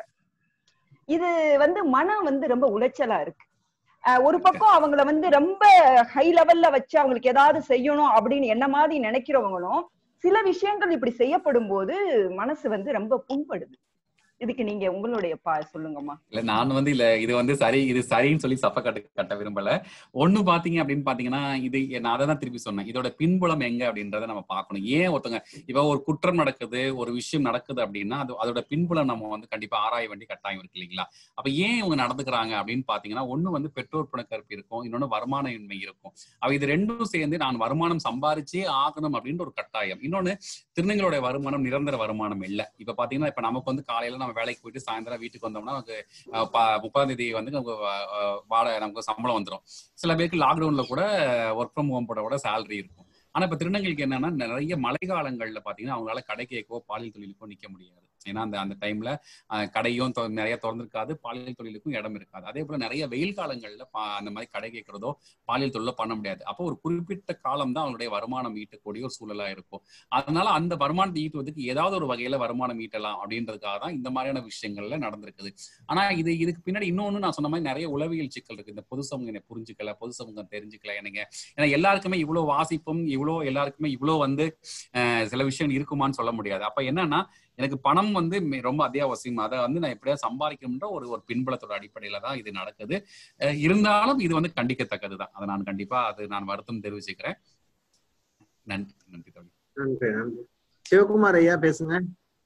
இது வந்து மனம் வந்து ரொம்ப உளைச்சலா இருக்கு அஹ் ஒரு பக்கம் அவங்கள வந்து ரொம்ப ஹை லெவல்ல வச்சு அவங்களுக்கு ஏதாவது செய்யணும் அப்படின்னு என்ன மாதிரி நினைக்கிறவங்களும் சில விஷயங்கள் இப்படி செய்யப்படும் போது மனசு வந்து ரொம்ப புண்படுது இதுக்கு நீங்க உங்களுடைய பா சொல்லுங்கம்மா இல்ல நான் வந்து இல்ல இது வந்து சரி இது சரின்னு சொல்லி சப்ப கட்ட கட்ட விரும்பல ஒண்ணு பாத்தீங்க அப்படின்னு பாத்தீங்கன்னா இது நான் அதை தான் திருப்பி சொன்னேன் இதோட பின்புலம் எங்க அப்படின்றத நம்ம பார்க்கணும் ஏன் ஒருத்தங்க இப்ப ஒரு குற்றம் நடக்குது ஒரு விஷயம் நடக்குது அப்படின்னா அது அதோட பின்புலம் நம்ம வந்து கண்டிப்பா ஆராய வேண்டிய கட்டாயம் இருக்கு இல்லைங்களா அப்ப ஏன் இவங்க நடந்துக்கிறாங்க அப்படின்னு பாத்தீங்கன்னா ஒண்ணு வந்து பெற்றோர் பிணக்கற்பு இருக்கும் இன்னொன்னு வருமான இன்மை இருக்கும் அவ இது ரெண்டும் சேர்ந்து நான் வருமானம் சம்பாரிச்சே ஆகணும் அப்படின்ற ஒரு கட்டாயம் இன்னொன்னு திருநங்கையோட வருமானம் நிரந்தர வருமானம் இல்ல இப்ப பாத்தீங்கன்னா இப்ப நமக்கு வந்து காலையில நம்ம வேலைக்கு போயிட்டு சாயந்தரம் வீட்டுக்கு வந்தோம்னா நமக்கு அஹ், ப- முப்பதாம் தேதி வந்து நமக்கு வ- அஹ், வாடகை நமக்கு சம்பளம் வந்துடும் சில பேருக்கு லாக்டவுன்ல கூட ஒர்க் ஃப்ரம் ஹோம் போட கூட சேலரி இருக்கும் ஆனா இப்ப திருநங்கைக்கு என்னன்னா நிறைய மழை காலங்கள்ல பாத்தீங்கன்னா அவங்களால கடை கேட்கவோ பாலியல் தொழிலுக்கோ நிக்க முடியாது ஏன்னா அந்த அந்த டைம்ல அஹ், கடையும் தொ- நிறைய திறந்திருக்காது பாலியல் தொழிலுக்கும் இடம் இருக்காது அதே போல நிறைய வெயில் காலங்கள்ல பா- அந்த மாதிரி கடை கேட்கறதோ பாலியல் தொழிலோ பண்ண முடியாது அப்போ ஒரு குறிப்பிட்ட காலம் தான் அவங்களுடைய வருமானம் ஈட்டக்கூடிய ஒரு சூழலா இருக்கும் அதனால அந்த வருமானத்தை ஈட்டுவதற்கு ஏதாவது ஒரு வகையில வருமானம் ஈட்டலாம் அப்படின்றதுக்காக தான் இந்த மாதிரியான விஷயங்கள்ல நடந்திருக்குது ஆனா இது இதுக்கு பின்னாடி இன்னொன்னு நான் சொன்ன மாதிரி நிறைய உளவியல் சிக்கல் இருக்கு இந்த பொது சமூகம் என்னை புரிஞ்சுக்கல பொது சமூகம் தெரிஞ்சுக்கல எனக்கு ஏன்னா எல்லாருக்குமே இவ்வளவு வாசிப்பும் இவ்வளோ எல்லாருக்குமே இவ்வளோ வந்து அஹ், சில விஷயம் இருக்குமான்னு சொல்ல முடியாது அப்ப என்னன்னா எனக்கு பணம் வந்து மி- ரொம்ப அத்தியாவசியம் அதை வந்து நான் எப்படியாவது சம்பாதிக்கணும்ன்ற ஒரு ஒரு பின்புலத்தோட அடிப்படையில தான் இது நடக்குது அஹ், இருந்தாலும் இது வந்து கண்டிக்கத்தக்கது தான் அதை நான் கண்டிப்பா அது நான் வருத்தம் தெரிவிச்சுக்கிறேன் நன்றி நன்றி தோழி நன்றி நன்றி சிவகுமார் ஐயா பேசுங்க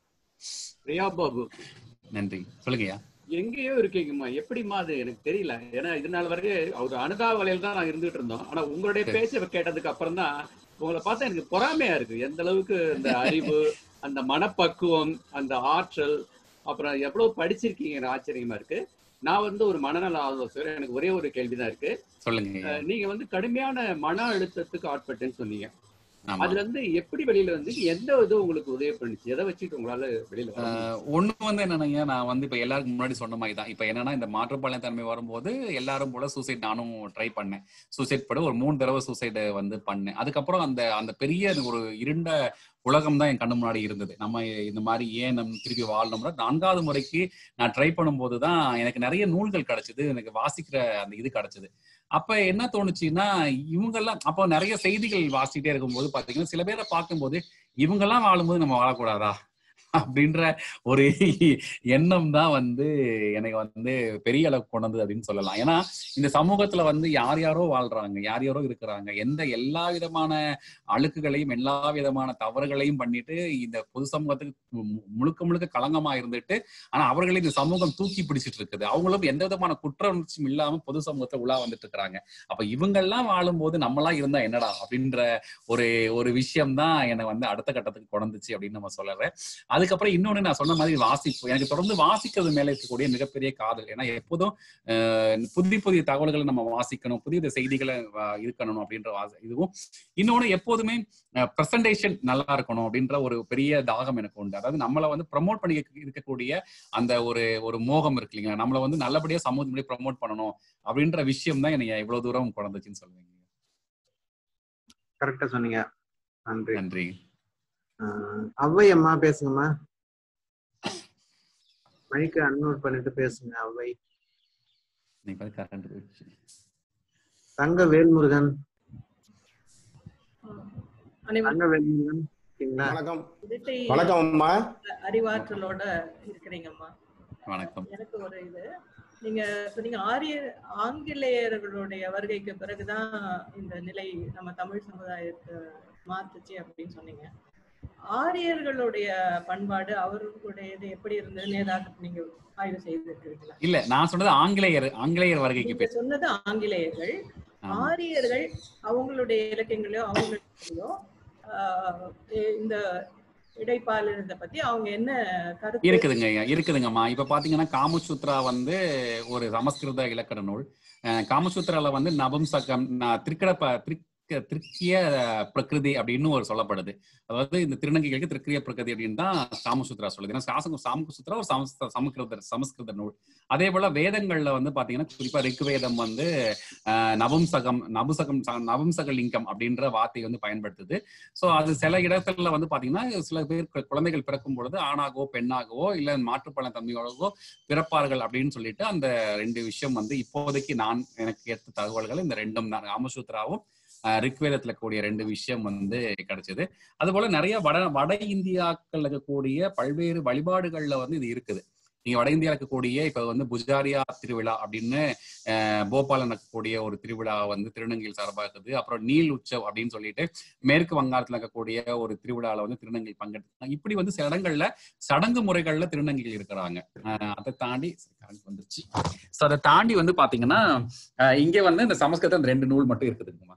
பிரியா பாபு நன்றி சொல்லுங்கய்யா எங்கேயோ இருக்கீங்கம்மா எப்படிம்மா அது எனக்கு தெரியல ஏன்னா இது நாள் வரைக்கும் ஒரு அணுகா வலையில தான் நான் இருந்துட்டு இருந்தோம் ஆனா உங்களுடைய சரி. பேச்ச கேட்டதுக்கு அப்புறம் தான் உங்களை பார்த்தா எனக்கு பொறாமையா இருக்கு எந்த அளவுக்கு அந்த அறிவு அந்த மனப்பக்குவம் அந்த ஆற்றல் அப்புறம் எவ்வளவு படிச்சிருக்கீங்க ஆச்சரியமா இருக்கு நான் வந்து ஒரு மனநல ஆலோசகர் எனக்கு ஒரே ஒரு கேள்விதான் இருக்கு சொல்லுங்க அஹ் நீங்க வந்து கடுமையான மன அழுத்தத்துக்கு ஆட்பட்டேன்னு சொன்னீங்க ஆமா. அதுல இருந்து எப்படி வெளியில வந்து எந்த இது உங்களுக்கு உதவி பண்ணுச்சு எதை வச்சுட்டு உங்களால வெளியில வர முடியும்? ஆஹ் ஒண்ணு வந்து என்னன்னா நான் வந்து இப்ப எல்லாருக்கும் முன்னாடி சொன்ன மாதிரி தான் இப்ப என்னன்னா இந்த மாற்றுப்பாளையத்தன்மை வரும்போது எல்லாரும் போல சூசைட் நானும் ட்ரை பண்ணேன் சூசைட் பண்ண ஒரு மூணு தடவை சூசைடு வந்து பண்ணேன் அதுக்கப்புறம் அந்த அந்த பெரிய ஒரு இருண்ட உலகம் தான் என் கண்ணு முன்னாடி இருந்தது நம்ம இந்த மாதிரி ஏன் நம்ம திருப்பி வாழணும்னா நான்காவது முறைக்கு நான் ட்ரை பண்ணும்போது தான் எனக்கு நிறைய நூல்கள் கிடைச்சது எனக்கு வாசிக்கிற அந்த இது கிடைச்சது அப்ப என்ன தோணுச்சுன்னா இவங்கெல்லாம் அப்போ நிறைய செய்திகள் வாசிக்கிட்டே இருக்கும்போது பாத்தீங்கன்னா சில பேரை பார்க்கும்போது இவங்கெல்லாம் வாழும்போது நம்ம வாழக்கூடாதா அப்படின்ற ஒரு எண்ணம் தான் வந்து எனக்கு வந்து பெரிய அளவுக்கு கொண்டு வந்தது அப்படின்னு சொல்லலாம் ஏன்னா இந்த சமூகத்துல வந்து யார் யாரோ வாழ்றாங்க யார் யாரோ இருக்கிறாங்க எந்த எல்லா விதமான அழுக்குகளையும் எல்லா விதமான தவறுகளையும் பண்ணிட்டு இந்த பொது சமூகத்துக்கு மு- முழுக்க முழுக்க களங்கமா இருந்துட்டு ஆனா அவர்களை இந்த சமூகம் தூக்கி பிடிச்சிட்டு இருக்குது அவங்களும் எந்த விதமான குற்ற உணர்ச்சியும் இல்லாம பொது சமூகத்துல உலா வந்துட்டு இருக்கிறாங்க அப்ப இவங்கெல்லாம் வாழும்போது நம்மளாம் இருந்தா என்னடா அப்படின்ற ஒரு ஒரு விஷயம் தான் என்னை வந்து அடுத்த கட்டத்துக்கு கொண்டுச்சு அப்படின்னு நம்ம சொல்லறேன் அதுக்கப்புறம் இன்னொன்னு நான் சொன்ன மாதிரி வாசிப்பு எனக்கு தொடர்ந்து வாசிக்கிறது மேல இருக்கக்கூடிய மிகப்பெரிய காதல் ஏன்னா எப்போதும் அஹ், புதிய புதிய தகவல்களை நம்ம வாசிக்கணும் புதிய புதிய செய்திகளை வா- இருக்கணும் அப்படின்ற வாச- இதுவும் இன்னொன்னு எப்போதுமே பிரசன்டேஷன் நல்லா இருக்கணும் அப்படின்ற ஒரு பெரிய தாகம் எனக்கு உண்டு அதாவது நம்மளை வந்து ப்ரமோட் பண்ணி இருக்கக்கூடிய அந்த ஒரு ஒரு மோகம் இருக்கு இல்லைங்களா நம்மளை வந்து நல்லபடியா சமூகத்துடைய ப்ரமோட் பண்ணணும் அப்படின்ற விஷயம் தான் என்னை இவ்வளவு தூரம் கொண்டுச்சுன்னு சொல்லுவீங்க கரெக்டா சொன்னீங்க நன்றி நன்றி ஆஹ் அவ்வை அம்மா பேசுங்கம்மா மைக்கு அன்மியூட் பண்ணிட்டு பேசுங்க அவ்வை நீ பாரு கரண்ட் போயிடுச்சு தங்க வேல்முருகன் அனைவருக்கும் தங்க வேல்முருகன் இருக்கீங்களா வணக்கம் இரட்டை வணக்கம் அம்மா அறிவாற்றலோட இருக்கிறீங்கம்மா வணக்கம் எனக்கு ஒரு இது நீங்க சொன்னீங்க ஆரிய ஆங்கிலேயர்களுடைய வருகைக்கு பிறகுதான் இந்த நிலை நம்ம தமிழ் சமுதாயத்தை மாத்துச்சு அப்படின்னு சொன்னீங்க ஆரியர்களுடைய பண்பாடு அவர்களுடைய இது எப்படி இருந்ததுன்னு ஏதாவது நீங்க ஆய்வு செய்திருக்கிறீங்களா இல்ல நான் சொன்னது ஆங்கிலேயர் ஆங்கிலேயர் வருகைக்கு நீங்க சொன்னது ஆங்கிலேயர்கள் ஆமா. ஆரியர்கள் அவங்களுடைய இலக்கியங்களையோ அவங்களுடையோ ஆஹ் இந்த இடைப்பாலினத்தை பத்தி அவங்க என்ன கருத்து இருக்குதுங்க ஐயா இருக்குதுங்கம்மா இப்ப பாத்தீங்கன்னா காமசூத்ரா வந்து ஒரு சமஸ்கிருத இலக்கண நூல் அஹ் காமசூத்ரால வந்து நபம்சகம் ந- திருக்கட ப- திருக்கு திருக்கிய பிரகிருதி அப்படின்னு ஒரு சொல்லப்படுது அதாவது இந்த திருநங்கைகளுக்கு திருக்கிய பிரகிருதி அப்படின்னு தான் காமசூத்ரா சொல்லுது ஏன்னா சாசங்க சாமசூத்ரா ஒரு சமஸ்கிருத சமஸ்கிருத சமஸ்கிருத நூல் அதே போல வேதங்கள்ல வந்து பாத்தீங்கன்னா குறிப்பா ரிக்வேதம் வந்து அஹ், நபும்சகம் நபுசகம் ச- நபும்சக லிங்கம் அப்படின்ற வார்த்தை வந்து பயன்படுத்துது சோ அது சில இடத்துல வந்து பாத்தீங்கன்னா சில பேர் கு- குழந்தைகள் பிறக்கும் பொழுது ஆணாகவோ பெண்ணாகவோ இல்ல மாற்றுப்பழ தன்மையோடவோ பிறப்பார்கள் அப்படின்னு சொல்லிட்டு அந்த ரெண்டு விஷயம் வந்து இப்போதைக்கு நான் எனக்கு ஏற்ற தகவல்கள் இந்த ரெண்டும் தான் ராமசூத்ராவும் அஹ், ரிக்வேதத்துல கூடிய ரெண்டு விஷயம் வந்து கிடைச்சது அதுபோல நிறைய வட வட இந்தியாக்கள் இருக்கக்கூடிய பல்வேறு வழிபாடுகள்ல வந்து இது இருக்குது நீங்க வட இந்தியாவில் இருக்கக்கூடிய இப்ப வந்து புஜாரியா திருவிழா அப்படின்னு அஹ், போபால்ல நடக்கக்கூடிய ஒரு திருவிழா வந்து திருநங்கையில் சார்பாக இருக்குது அப்புறம் நீல் உற்சவ் அப்படின்னு சொல்லிட்டு மேற்கு வங்காளத்துல இருக்கக்கூடிய ஒரு திருவிழால வந்து திருநங்கைகள் பங்கெடுத்தாங்க இப்படி வந்து சில இடங்கள்ல சடங்கு முறைகள்ல திருநங்கைகள் இருக்கிறாங்க அஹ், அதை தாண்டி சரி, கரண்ட் வந்துருச்சு சோ அதை தாண்டி வந்து பாத்தீங்கன்னா அஹ், இங்க வந்து இந்த சமஸ்கிருதம் இந்த ரெண்டு நூல் மட்டும் இருக்குதுங்கம்மா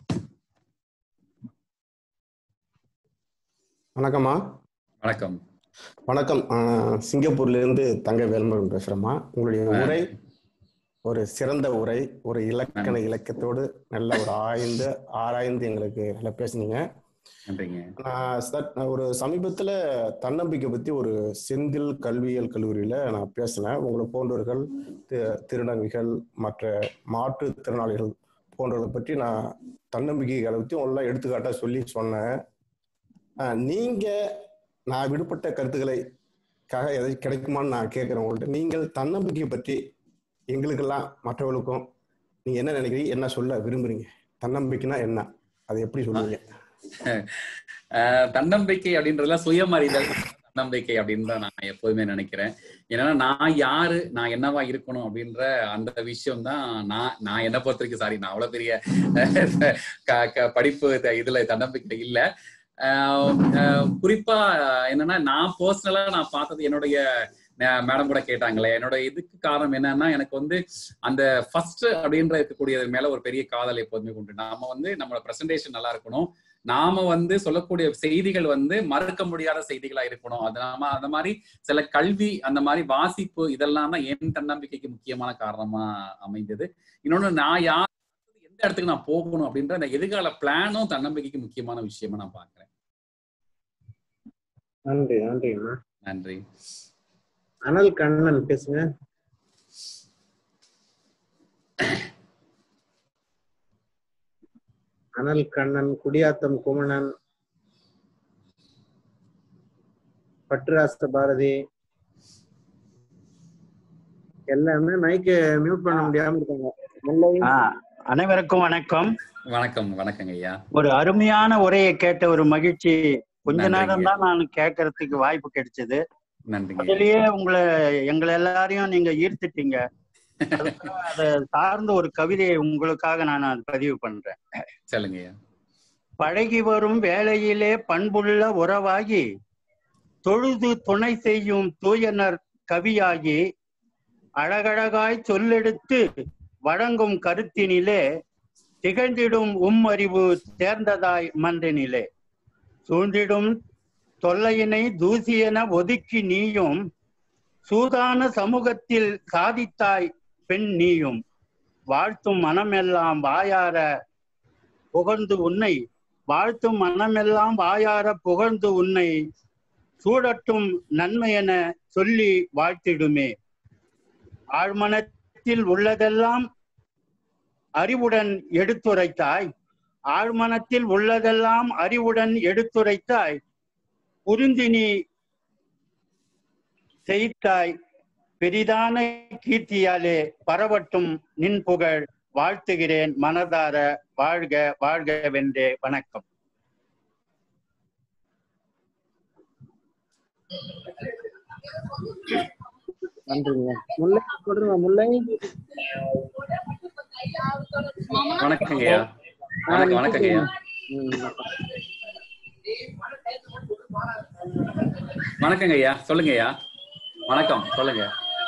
வணக்கம்மா வணக்கம் வணக்கம் ஆஹ் சிங்கப்பூர்ல இருந்து தங்க வேல்முருகன் பேசுறேம்மா உங்களுடைய உரை ஒரு சிறந்த உரை ஒரு இலக்கண இலக்கியத்தோடு நல்ல ஒரு ஆய்ந்து ஆராய்ந்து எங்களுக்கு நல்லா பேசுனீங்க நன்றிங்க நான் சட்- நான் ஒரு சமீபத்துல தன்னம்பிக்கை பத்தி ஒரு செந்தில் கல்வியியல் கல்லூரியில நான் பேசினேன் உங்களை போன்றவர்கள் தி- திருநங்கைகள் மற்ற மாற்றுத்திறனாளிகள் போன்றவர்களை பற்றி நான் தன்னம்பிக்கைகளை பற்றி எல்லாம் எடுத்துக்காட்டா சொல்லி சொன்னேன் ஆஹ் நீங்க நான் விடுபட்ட கருத்துக்களுக்காக எதை கிடைக்குமான்னு நான் கேட்கிறேன் உங்கள்ட்ட நீங்கள் தன்னம்பிக்கை பற்றி எங்களுக்கெல்லாம் மற்றவர்களுக்கும் நீங்க என்ன நினைக்கிறீங்க என்ன சொல்ல விரும்புறீங்க தன்னம்பிக்கைனா என்ன அதை எப்படி சொல்லுவீங்க அஹ் தன்னம்பிக்கை அப்படின்றதுல சுயமறிதல் தன்னம்பிக்கை அப்படின்னு தான் நான் எப்போதுமே நினைக்கிறேன் ஏன்னா நான் யாரு நான் என்னவா இருக்கணும் அப்படின்ற அந்த விஷயம் தான் நான் நான் என்ன பொறுத்த வரைக்கும் சாரி நான் அவ்வளவு பெரிய க- க- படிப்பு த- இதுல தன்னம்பிக்கை இல்ல அஹ் அஹ் குறிப்பா என்னன்னா நான் பர்சனலா நான் பார்த்தது என்னுடைய மேடம் கூட கேட்டாங்களே என்னோட இதுக்கு காரணம் என்னன்னா எனக்கு வந்து அந்த ஃபர்ஸ்ட் அப்படின்ற இருக்கக்கூடியது மேல ஒரு பெரிய காதல் எப்போதுமே உண்டு நாம வந்து நம்மளோட பிரசன்டேஷன் நல்லா இருக்கணும் நாம வந்து சொல்லக்கூடிய செய்திகள் வந்து மறுக்க முடியாத செய்திகளா இருக்கணும் அது நாம அந்த மாதிரி சில கல்வி அந்த மாதிரி வாசிப்பு இதெல்லாம் தான் என் தன்னம்பிக்கைக்கு முக்கியமான காரணமா அமைந்தது இன்னொன்னு நான் யார் எந்த இடத்துக்கு நான் போகணும் அப்படின்ற அந்த எதிர்கால பிளானும் தன்னம்பிக்கைக்கு முக்கியமான விஷயமா நான் பாக்குறேன் நன்றி நன்றிங்கம்மா நன்றி அனல் கண்ணன் பேசுங்க அனல் கண்ணன் குடியாத்தம் குமணன் பட்டுராஸ்த பாரதி எல்லாமே மைக்க மியூட் பண்ண முடியாம இருக்காங்க முல்லை ஆ, அனைவருக்கும் வணக்கம் வணக்கம் வணக்கங்க ஐயா ஒரு அருமையான உரையை கேட்ட ஒரு மகிழ்ச்சி கொஞ்ச நன்றிங்க. நேரம் தான் நான் கேட்கறதுக்கு வாய்ப்பு கிடைச்சது நன்றிங்க அதுலயே உங்களை எங்களை எல்லாரையும் நீங்க ஈர்த்துட்டீங்க அதுக்காக அதை சார்ந்த ஒரு கவிதையை உங்களுக்காக நான் அது பதிவு பண்றேன் சொல்லுங்க ஐயா பழகி வரும் வேளையிலே பண்புள்ள உறவாகி தொழுது துணை செய்யும் தூயனர் கவியாகி அழகழகாய் சொல்லெடுத்து வழங்கும் கருத்தினிலே திகழ்ந்திடும் உம் அறிவு தேர்ந்ததாய் மன்றினிலே சூழ்ந்திடும் தொல்லையினை தூசியென ஒதுக்கி நீயும் சூதான சமூகத்தில் சாதித்தாய் பெண் நீயும் வாழ்த்தும் மனமெல்லாம் வாயார புகழ்ந்து உன்னை வாழ்த்தும் மனமெல்லாம் வாயார புகழ்ந்து உன்னை சூடட்டும் நன்மை என சொல்லி வாழ்த்திடுமே ஆழ்மனத்தில் உள்ளதெல்லாம் அறிவுடன் எடுத்துரைத்தாய் ஆழ்மனத்தில் உள்ளதெல்லாம் அறிவுடன் எடுத்துரைத்தாய் புரிந்தினி செய்தாய் பெரிதான கீர்த்தியாலே பரவட்டும் நின் புகழ் வாழ்த்துகிறேன் மனதார வாழ்க வாழ்கவென்றே வணக்கம் நன்றிங்க முல்லை சொல்லுங்க முல்லை வணக்கங்க ஐயா வணக்கம் வணக்கங்க ஐயா வணக்கங்க ஐயா சொல்லுங்க ஐயா வணக்கம் சொல்லுங்க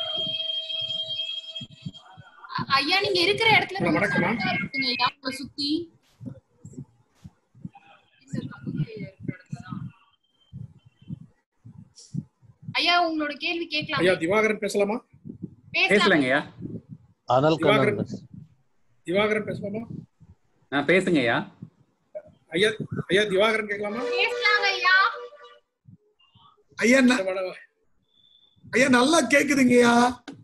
ஐயா நீங்க இருக்கிற இடத்துல கொஞ்சம் sound ஆ இருக்குங்க ஐயா உங்களை சுத்தி ஐயா உங்களோட கேள்வி கேட்கலாம் ஐயா திவாகரன் பேசலாமா பேசலாம் பேசலங்கய்யா அனல் திவாகரன் கண்ணன் திவாகரன் பேசலாமா ஆ பேசுங்கய்யா ஐயா ஐயா திவாகரன் கேட்கலாமா பேசலாங்க ஐயா ஐயா ந- ஐயா நல்லா கேக்குதுங்கய்யா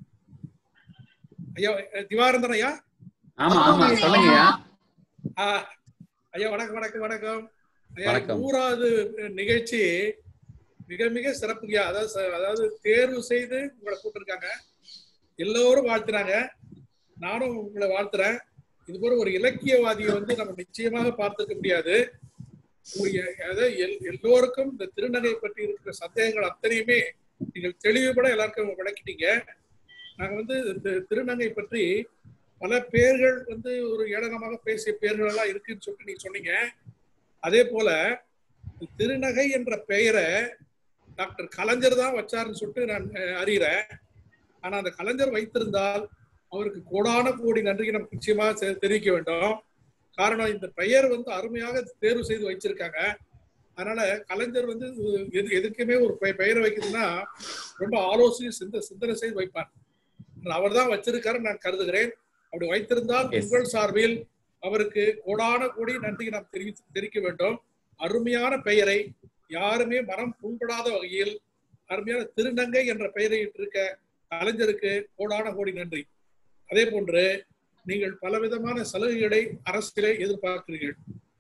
ஐயா திவாகரன் தானே ஐயா ஆமா ஆமா சொல்லுங்கய்யா ஆ, ஐயா வணக்கம் வணக்கம் வணக்கம் ஐயா வணக்கம். நூறாவது நிகழ்ச்சி மிக மிக சிறப்புங்கய்யா அதாவது ச- அதாவது தேர்வு செய்து உங்களை கூப்பிட்டுருக்காங்க எல்லோரும் வாழ்த்துறாங்க நானும் உங்களை வாழ்த்துறேன் இது போல ஒரு இலக்கியவாதியை வந்து நம்ம நிச்சயமாக பார்த்திருக்க முடியாது ஒரு எ- அதாவது எல்- எல்லோருக்கும் இந்த திருநகை பற்றி இருக்கிற சந்தேகங்கள் அத்தனையுமே நீங்கள் தெளிவுபட எல்லாருக்கும் விளக்கிட்டீங்க நாங்க வந்து இந்த திருநங்கை பற்றி பல பேர்கள் வந்து ஒரு ஏளனமாக பேசிய பேர்கள் எல்லாம் இருக்குன்னு சொல்லிட்டு நீங்க சொன்னீங்க அதே போல இந்த திருநகை என்ற பெயரை டாக்டர் கலைஞர் தான் வச்சாருன்னு சொல்லிட்டு நான் அஹ், அறிகிறேன் ஆனா அந்த கலைஞர் வைத்திருந்தால் அவருக்கு கோடான கோடி நன்றியை நமக்கு நிச்சயமாக செ- தெரிவிக்க வேண்டும் காரணம் இந்த பெயர் வந்து அருமையாக தேர்வு செய்து வச்சிருக்காங்க அதனால கலைஞர் வந்து எது எதுக்குமே ஒரு பெ- பெயரை வைக்கிறதுன்னா ரொம்ப ஆலோசனை சிந்த சிந்தனை செய்து வைப்பார் அவர் தான் வச்சிருக்காரு நான் கருதுகிறேன் அப்படி வைத்திருந்தால் உங்கள் சார்பில் அவருக்கு கோடான கோடி நன்றியை நாம் தெரிவித்து தெரிவிக்க வேண்டும் அருமையான பெயரை யாருமே மனம் புண்படாத வகையில் அருமையான திருநங்கை என்ற பெயரை இட்டிருக்க கலைஞருக்கு கோடான கோடி நன்றி அதே போன்று நீங்கள் பலவிதமான சலுகைகளை அரசியலை எதிர்பார்க்கிறீர்கள்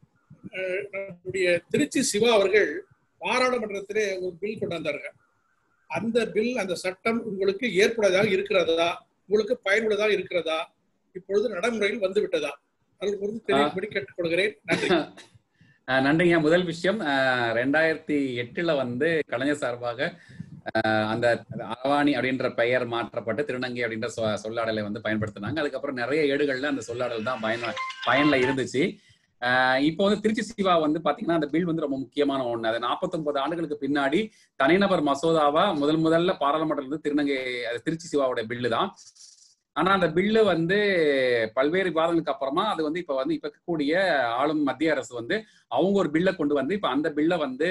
அஹ் நம்முடைய திருச்சி சிவா அவர்கள் பாராளுமன்றத்திலே ஒரு பில் கொண்டாந்தார்கள் அந்த பில் அந்த சட்டம் உங்களுக்கு ஏற்புடையதாக இருக்கிறதா உங்களுக்கு பயனுள்ளதாக இருக்கிறதா இப்பொழுது நடைமுறையில் வந்து விட்டதா அதற்கு குறித்து தெரியும்படி கேட்டுக்கொள்கிறேன் நன்றி அஹ் நன்றிங்க முதல் விஷயம் அஹ் ரெண்டாயிரத்தி எட்டுல வந்து கலைஞர் சார்பாக அஹ் அந்த அரவாணி அப்படின்ற பெயர் மாற்றப்பட்டு திருநங்கை அப்படின்ற சொ- சொல்லாடலை வந்து பயன்படுத்தினாங்க அதுக்கப்புறம் நிறைய ஏடுகள்ல அந்த சொல்லாடல் தான் பயன் பயன்ல இருந்துச்சு அஹ் இப்போ வந்து திருச்சி சிவா வந்து பாத்தீங்கன்னா அந்த பில் வந்து ரொம்ப முக்கியமான ஒண்ணு அது 49 ஆண்டுகளுக்கு பின்னாடி தனிநபர் மசோதாவா முதல் முதல்ல பாராளுமன்றத்துல இருந்து திருநங்கை அது திருச்சி சிவாவோட பில்லு தான் ஆனா அந்த பில்லு வந்து பல்வேறு விவாதங்களுக்கு அப்புறமா அது வந்து இப்ப வந்து இப்ப இருக்கக்கூடிய ஆளும் மத்திய அரசு வந்து அவங்க ஒரு பில்லை கொண்டு வந்து இப்ப அந்த பில்லை வந்து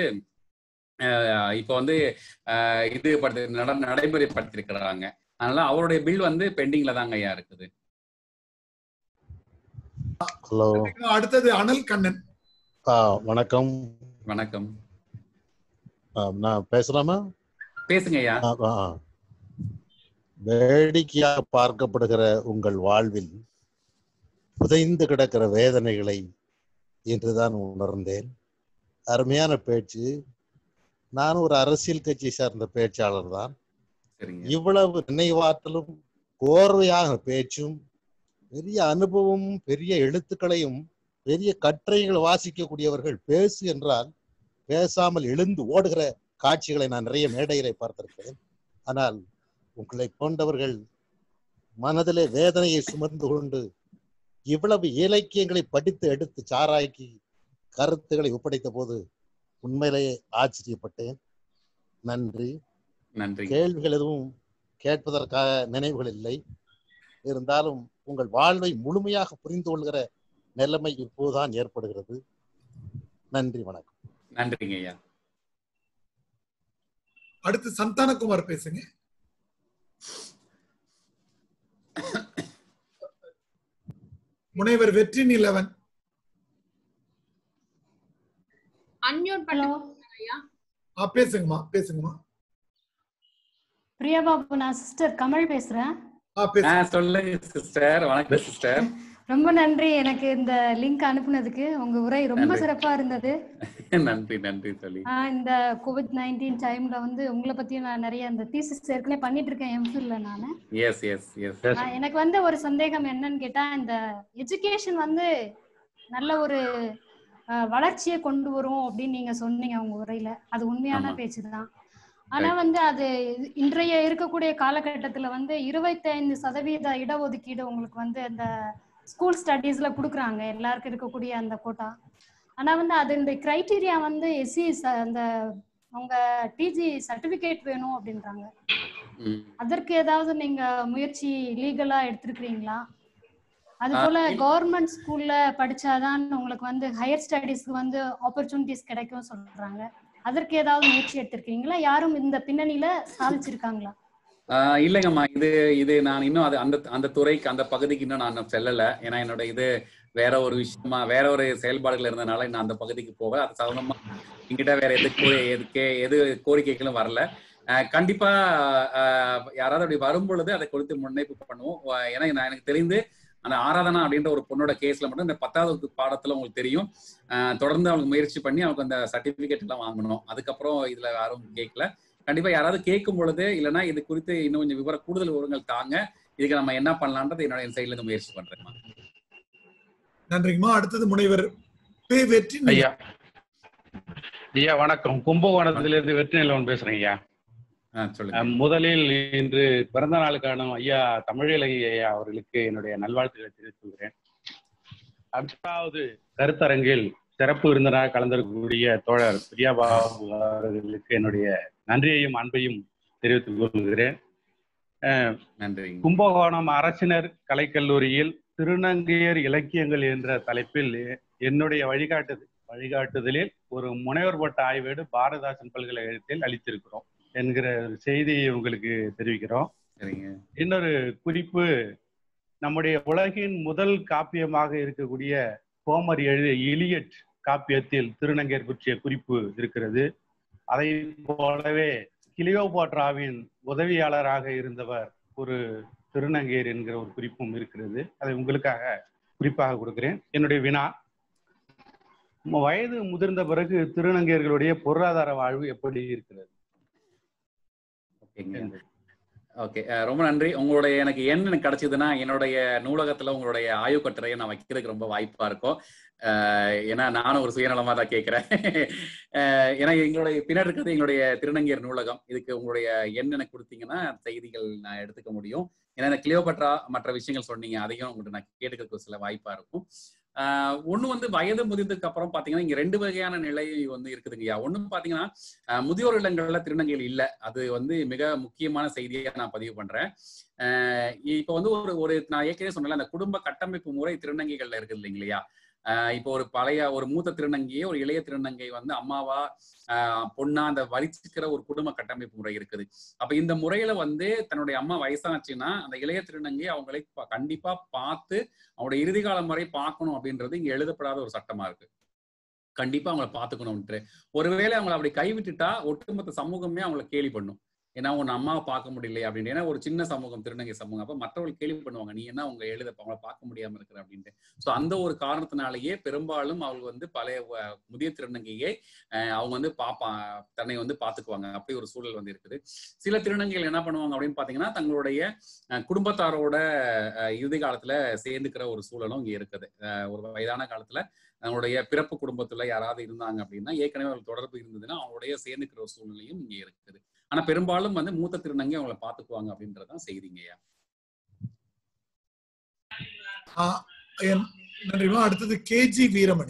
அஹ், இப்ப வந்து அஹ், இது படுத்து நட நடைமுறைப்படுத்திருக்கிறாங்க அதனால அவருடைய பில் வந்து பெண்டிங்ல தாங்க ஐயா இருக்குது ஹலோ அடுத்தது அனல் கண்ணன் ஆ வணக்கம் வணக்கம் ஆ, நான் பேசலாமா பேசுங்க ஐயா ஆ, ஆ, ஆ. வேடிக்கையாக பார்க்கப்படுகிற உங்கள் வாழ்வில் புதைந்து கிடக்கிற வேதனைகளை இன்றுதான் உணர்ந்தேன் அருமையான பேச்சு நான் ஒரு அரசியல் கட்சி சார்ந்த பேச்சாளர் தான் இவ்வளவு நினைவாற்றலும் கோர்வையாக பேச்சும் பெரிய அனுபவமும் பெரிய எழுத்துக்களையும் பெரிய கட்டுரைகள் வாசிக்கக்கூடியவர்கள் பேசு என்றால் பேசாமல் எழுந்து ஓடுகிற காட்சிகளை நான் நிறைய மேடைகளை பார்த்திருக்கிறேன் ஆனால் உங்களை போன்றவர்கள் மனதிலே வேதனையை சுமந்து கொண்டு இவ்வளவு இலக்கியங்களை படித்து எடுத்து சாராய்க்கி கருத்துக்களை ஒப்படைத்த போது உண்மையிலேயே ஆச்சரியப்பட்டேன் நன்றி நன்றி கேள்விகள் எதுவும் கேட்பதற்காக நினைவுகள் இல்லை இருந்தாலும் உங்கள் வாழ்வை முழுமையாக புரிந்து கொள்கிற நிலைமை இப்போதுதான் ஏற்படுகிறது நன்றி வணக்கம் நன்றிங்க ஐயா அடுத்து சந்தானகுமார் பேசுங்க முனைவர் வெற்றி நிலவன் அன்மியூட் பண்ணுங்க ஐயா ஆ பேசுங்கம்மா பேசுங்கம்மா பிரியா பாபு நான் சிஸ்டர் கமல் பேசுறேன் ஆ ஆ, சொல்லுங்க சிஸ்டர் வணக்கம் சிஸ்டர் ரொம்ப நன்றி எனக்கு இந்த லிங்க் அனுப்புனதுக்கு உங்க உரை ரொம்ப நன்றி. சிறப்பா இருந்தது நன்றி நன்றி சொல்லி ஆஹ் இந்த கோவிட் நைன்டீன் டைம்ல வந்து உங்களை பத்தியும் நான் நிறைய இந்த தீசிஸ் ஏற்கனவே பண்ணிட்டு இருக்கேன் எம்ஃபில்ல நானு எஸ் எஸ் எஸ் ஆஹ் எனக்கு வந்து ஒரு சந்தேகம் என்னன்னு கேட்டா இந்த எஜுகேஷன் வந்து நல்ல ஒரு ஆஹ் வளர்ச்சியை கொண்டு வரும் அப்படின்னு நீங்க சொன்னீங்க உங்க உரையில அது உண்மையான ஆமா. பேச்சு தான் ஆனா வந்து அது இன்றைய இருக்கக்கூடிய காலகட்டத்துல வந்து இருபத்தைந்து சதவீத இடஒதுக்கீடு உங்களுக்கு வந்து அந்த ஸ்கூல் ஸ்டடீஸ்ல கொடுக்குறாங்க எல்லாருக்கும் இருக்கக்கூடிய அந்த கோட்டா ஆனா வந்து அதனுடைய கிரைட்டீரியா வந்து எஸ்சி அந்த உங்க டிஜி சர்டிபிகேட் வேணும் அப்படின்றாங்க ம். அதற்கு ஏதாவது நீங்க முயற்சி லீகலா எடுத்திருக்கிறீங்களா அது ஆ, போல இல்ல. கவர்மெண்ட் ஸ்கூல்ல படிச்சாதான் உங்களுக்கு வந்து ஹையர் ஸ்டடீஸ்க்கு வந்து ஆப்பர்ச்சுனிட்டிஸ் கிடைக்கும் சொல்றாங்க அதற்கு ஏதாவது முயற்சி எடுத்திருக்கீங்களா யாரும் இந்த பின்னணியில சாதிச்சிருக்காங்களா ஆஹ் இல்லைங்கம்மா இது இது நான் இன்னும் அது அந்த அந்த துறைக்கு அந்த பகுதிக்கு இன்னும் நான் இன்னும் செல்லல ஏன்னா என்னோட இது வேற ஒரு விஷயமா வேற ஒரு செயல்பாடுகள் இருந்தனால நான் அந்த பகுதிக்கு போக அது சம்பந்தமா என்கிட்ட வேற எது கோ- எதுக்கு எது கோரிக்கைகளும் வரல ஆஹ் கண்டிப்பா ஆஹ் யாராவது அப்படி வரும் பொழுது அதை குறித்து முன்னைப்பு பண்ணுவோம் வ- ஏன்னா நான் எனக்கு தெரிந்து அந்த ஆராதனா அப்படின்ற ஒரு பொண்ணோட கேஸ்ல மட்டும் இந்த பத்தாவது வகுப்பு பாடத்துல உங்களுக்கு தெரியும் ஆஹ் தொடர்ந்து அவங்க முயற்சி பண்ணி அவங்க அந்த சர்டிபிகேட் எல்லாம் வாங்கணும் அதுக்கப்புறம் இதுல யாரும் கேட்கல கண்டிப்பா யாராவது கேட்கும் பொழுது இல்லைன்னா இது குறித்து இன்னும் கொஞ்சம் விவர கூடுதல் விவரங்கள் தாங்க இதுக்கு நம்ம என்ன பண்ணலான்றது என்னோட என் சைட்ல இருந்து முயற்சி பண்றேன் நன்றிங்கம்மா அடுத்தது முனைவர் பே வெற்றி ஐயா ஐயா வணக்கம் கும்பகோணத்திலிருந்து வெற்றி நிலவன் பேசுறேன் ஐயா சொல்லுங்க அஹ், முதலில் இன்று பிறந்த நாள் காணும் ஐயா தமிழிலகி ஐயா அவர்களுக்கு என்னுடைய நல்வாழ்த்துக்களை தெரிவித்துக் கொள்கிறேன் அடுத்தாவது கருத்தரங்கில் சிறப்பு விருந்தினராக கலந்திருக்கக்கூடிய தோழர் பிரியா பாபு அவர்களுக்கு என்னுடைய நன்றியையும் அன்பையும் தெரிவித்துக் கொள்கிறேன் அஹ், நன்றி கும்பகோணம் அரசினர் கலைக்கல்லூரியில் திருநங்கையர் இலக்கியங்கள் என்ற தலைப்பில் என்னுடைய வழிகாட்டு வழிகாட்டுதலில் ஒரு முனைவர் பட்ட ஆய்வேடு பாரதாசன் பல்கலைக்கழகத்தில் அளித்திருக்கிறோம் என்கிற ஒரு செய்தியை உங்களுக்கு தெரிவிக்கிறோம் சரிங்க இன்னொரு குறிப்பு நம்முடைய உலகின் முதல் காப்பியமாக இருக்கக்கூடிய ஹோமர் எழுதிய இலியட் காப்பியத்தில் திருநங்கையர் பற்றிய குறிப்பு இருக்கிறது அதை போலவே கிளியோபாட்ராவின் உதவியாளராக இருந்தவர் ஒரு திருநங்கையர் என்கிற ஒரு குறிப்பும் இருக்கிறது அதை உங்களுக்காக குறிப்பாக கொடுக்கிறேன் என்னுடைய வினா ம- வயது முதிர்ந்த பிறகு திருநங்கையர்களுடைய பொருளாதார வாழ்வு எப்படி இருக்கிறது ஓகேங்க ஓகே ரொம்ப நன்றி உங்களுடைய எனக்கு எண் எனக்கு கிடைச்சதுன்னா என்னுடைய நூலகத்துல உங்களுடைய ஆய்வு கட்டுரையை நான் வைக்கிறதுக்கு ரொம்ப வாய்ப்பா இருக்கும் அஹ் ஏன்னா நானும் ஒரு சுயநலமா தான் கேட்கிறேன் அஹ் ஏன்னா எங்களுடைய பின்னாடி இருக்கிறது எங்களுடைய திருநங்கையர் நூலகம் இதுக்கு உங்களுடைய எண் எனக்கு கொடுத்தீங்கன்னா செய்திகள் நான் எடுத்துக்க முடியும் ஏன்னா இந்த கிளியோபட்ரா மற்ற விஷயங்கள் சொன்னீங்க அதையும் உங்கள்கிட்ட நான் கேட்டுக்கிறதுக்கு சில வாய்ப்பா இருக்கும் ஆஹ் ஒண்ணு வந்து வயது முதிர்ந்ததுக்கு அப்புறம் பாத்தீங்கன்னா இங்க ரெண்டு வகையான நிலை வந்து இருக்குதுங்கய்யா ஒண்ணு பாத்தீங்கன்னா ஆஹ் முதியோர் இல்லங்கள்ல திருநங்கைகள் இல்ல அது வந்து மிக முக்கியமான செய்தியா நான் பதிவு பண்றேன் ஆஹ் இப்ப வந்து ஒரு ஒரு நான் ஏற்கனவே சொன்னல அந்த குடும்ப கட்டமைப்பு முறை திருநங்கைகள்ல இருக்குது இல்லைங்களையா ஆஹ் இப்போ ஒரு பழைய ஒரு மூத்த திருநங்கையே ஒரு இளைய திருநங்கை வந்து அம்மாவா ஆஹ் பொண்ணா அந்த வலிச்சுக்கிற ஒரு குடும்ப கட்டமைப்பு முறை இருக்குது அப்ப இந்த முறையில வந்து தன்னுடைய அம்மா வயசாச்சுன்னா அந்த இளைய திருநங்கை அவங்களை ப- கண்டிப்பா பார்த்து அவங்களுடைய இறுதி காலம் வரை பார்க்கணும் அப்படின்றது இங்க எழுதப்படாத ஒரு சட்டமா இருக்கு கண்டிப்பா அவங்கள பாத்துக்கணும்ட்டு ஒருவேளை அவங்கள அப்படி கைவிட்டுட்டா ஒட்டுமொத்த சமூகமே அவங்கள கேலி பண்ணும் ஏன்னா உன் அம்மாவை பார்க்க முடியல அப்படின்னு ஏன்னா ஒரு சின்ன சமூகம் திருநங்கை சமூகம் அப்ப மற்றவர்கள் கேள்வி பண்ணுவாங்க நீ என்ன உங்க எழுத அவங்கள பார்க்க முடியாம இருக்கிற அப்படின்ட்டு சோ அந்த ஒரு காரணத்தினாலேயே பெரும்பாலும் அவங்க வந்து பழைய வ- முதிய திருநங்கையை அஹ், அவங்க வந்து பாப்பா தன்னை வந்து பாத்துக்குவாங்க அப்படி ஒரு சூழல் வந்து இருக்குது சில திருநங்கைகள் என்ன பண்ணுவாங்க அப்படின்னு பாத்தீங்கன்னா தங்களுடைய அஹ், குடும்பத்தாரோட அஹ், இறுதி காலத்துல சேர்ந்துக்கிற ஒரு சூழலும் இங்க இருக்குது அஹ், ஒரு வயதான காலத்துல அவங்களுடைய பிறப்பு குடும்பத்துல யாராவது இருந்தாங்க அப்படின்னா ஏற்கனவே அவங்களுக்கு தொடர்பு இருந்ததுன்னா அவங்களுடைய சேர்ந்துக்கிற ஒரு சூழ்நிலையும் இங்க இருக்குது ஆனா பெரும்பாலும் வந்து மூத்த திருநங்கை அவங்கள பாத்துக்குவாங்க அப்படின்றதுதான் செய்திங்கய்யா ஆஹ் என்- நன்றிமா அடுத்தது கேஜி வீரமணி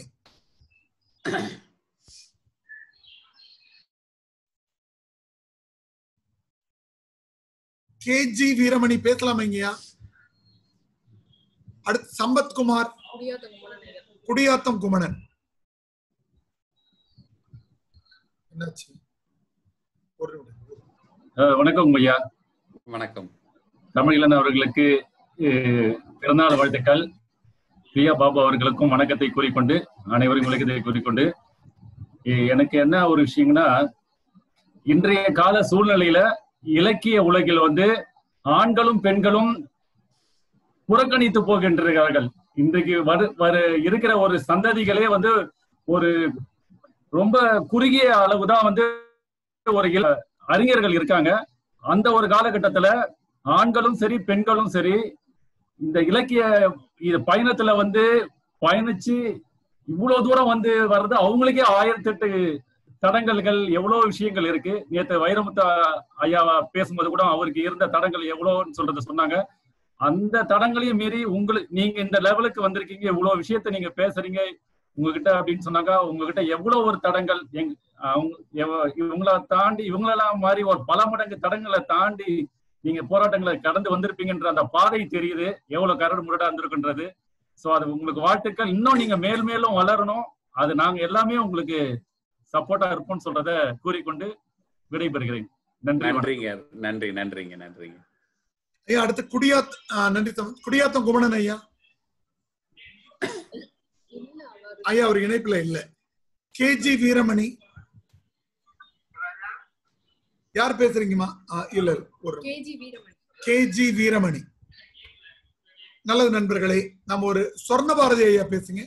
கேஜி வீரமணி பேசலாமைங்கய்யா அடுத்து சம்பத்குமார் குடியாத்தம் குமணன் என்னாச்சு ஒரு நிமிடம். அஹ் வணக்கம் ஐயா வணக்கம் தமிழிலன் அவர்களுக்கு அஹ், பிறந்தநாள் வாழ்த்துக்கள் பிரியா பாபு அவர்களுக்கும் வணக்கத்தை கூறிக்கொண்டு அனைவரும் விளக்கத்தை கூறிக்கொண்டு அஹ், எனக்கு என்ன ஒரு விஷயம்னா இன்றைய கால சூழ்நிலையில இலக்கிய உலகில் வந்து ஆண்களும் பெண்களும் புறக்கணித்து போகின்றார்கள் இன்றைக்கு வரு வரு இருக்கிற ஒரு சந்ததிகளே வந்து ஒரு ரொம்ப குறுகிய அளவுதான் வந்து ஒரு இள அறிஞர்கள் இருக்காங்க அந்த ஒரு காலகட்டத்துல ஆண்களும் சரி பெண்களும் சரி இந்த இலக்கிய இது பயணத்துல வந்து பயணிச்சு இவ்வளவு தூரம் வந்து வர்றது அவங்களுக்கே ஆயிரத்தி எட்டு தடங்கல்கள் எவ்வளவு விஷயங்கள் இருக்கு நேத்து வைரமுத்து ஐயா பேசும்போது கூட அவருக்கு இருந்த தடங்கள் எவ்வளோன்னு சொல்றத சொன்னாங்க அந்த தடங்களையும் மீறி உங்களுக்கு நீங்க இந்த லெவலுக்கு வந்திருக்கீங்க இவ்வளவு விஷயத்த நீங்க பேசுறீங்க உங்ககிட்ட அப்படின்னு சொன்னாங்க உங்ககிட்ட எவ்வளவு ஒரு தடங்கள் எங் அவங்க எவ- இவங்கள தாண்டி இவங்களெல்லாம் மாதிரி ஒரு பல மடங்கு தடங்களை தாண்டி நீங்க போராட்டங்களை கடந்து வந்திருப்பீங்கன்ற அந்த பாதை தெரியுது எவ்வளவு கரடு முரடா இருந்திருக்குன்றது சோ அது உங்களுக்கு வாழ்த்துக்கள் இன்னும் நீங்க மேல் மேலும் வளரணும் அது நாங்க எல்லாமே உங்களுக்கு சப்போர்ட்டா இருப்போம்னு சொல்றத கூறிக்கொண்டு விடைபெறுகிறேன் நன்றி வணக்கம். நன்றிங்க நன்றி நன்றிங்க நன்றிங்க ஐயா அடுத்து குடியாத் ஆ, நன்றி தம்- குடியாத்தம் குமணன் ஐயா ஐயா அவர் இணைப்புல இல்ல கேஜி வீரமணி யார் பேசுறீங்கம்மா ஆ, இல்ல இல்ல, ஒரு கேஜி வீரமணி கேஜி வீரமணி நல்லது நண்பர்களே நம்ம ஒரு சொர்ண பாரதி ஐயா பேசுங்க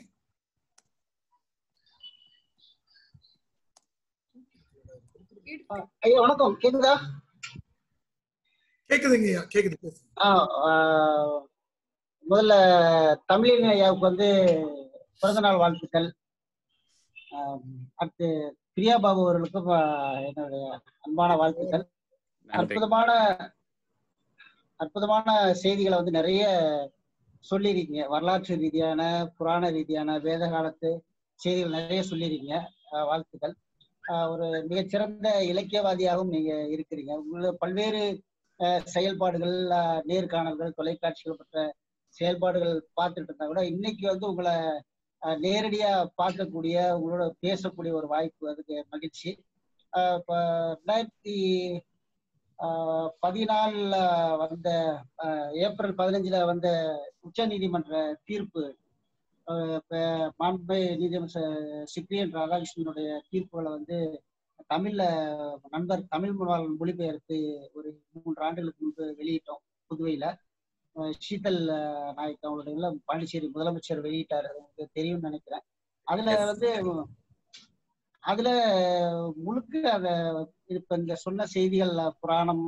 ஐயா வணக்கம் கேக்குதா கேக்குதுங்க ஐயா கேக்குது பேசுங்க ஆ, ஆ, முதல்ல தமிழின் ஐயாவுக்கு வந்து பிறந்த நாள் வாழ்த்துக்கள் ஆம், அடுத்து பிரியா பாபு அவர்களுக்கும் ஆ, என்னுடைய அன்பான வாழ்த்துக்கள் நன்றி அற்புதமான அற்புதமான செய்திகளை வந்து நிறைய சொல்லியிருக்கீங்க வரலாற்று ரீதியான புராண ரீதியான வேத காலத்து செய்திகள் நிறைய சொல்லியிருக்கீங்க ஆ, வாழ்த்துக்கள் ஆ, ஒரு மிகச்சிறந்த இலக்கியவாதியாகவும் நீங்க இருக்கிறீங்க உங்களோட பல்வேறு அஹ், செயல்பாடுகள் அஹ், நேர்காணல்கள் தொலைக்காட்சிகள் பற்ற செயல்பாடுகள் பார்த்துட்டு இருந்தா கூட இன்னைக்கு வந்து உங்களை அஹ், நேரடியா பார்க்கக்கூடிய உங்களோட பேசக்கூடிய ஒரு வாய்ப்பு அதுக்கு மகிழ்ச்சி அஹ், இப்ப ரெண்டாயிரத்தி ஆஹ், பதினாலுல வந்த ஆஹ், ஏப்ரல் பதினஞ்சுல வந்த உச்ச நீதிமன்ற தீர்ப்பு ஆஹ், இப்ப மாண்பு நீதிமன்ற சிப்ரியன் ராதாகிருஷ்ணனுடைய தீர்ப்புகளை வந்து தமிழ்ல நண்பர் தமிழ் முன்னாள் மொழிபெயர்த்து ஒரு மூன்று ஆண்டுகளுக்கு முன்பு வெளியிட்டோம் புதுவையில அஹ் ஷீதல் அஹ், நாயக் அவங்களுடைய இதுல பாண்டிச்சேரி முதலமைச்சர் வெளியிட்டார் அது உங்களுக்கு தெரியும்னு நினைக்கிறேன் அதுல வந்து அதுல முழுக்க அத இப்ப இந்த சொன்ன செய்திகள் புராணம்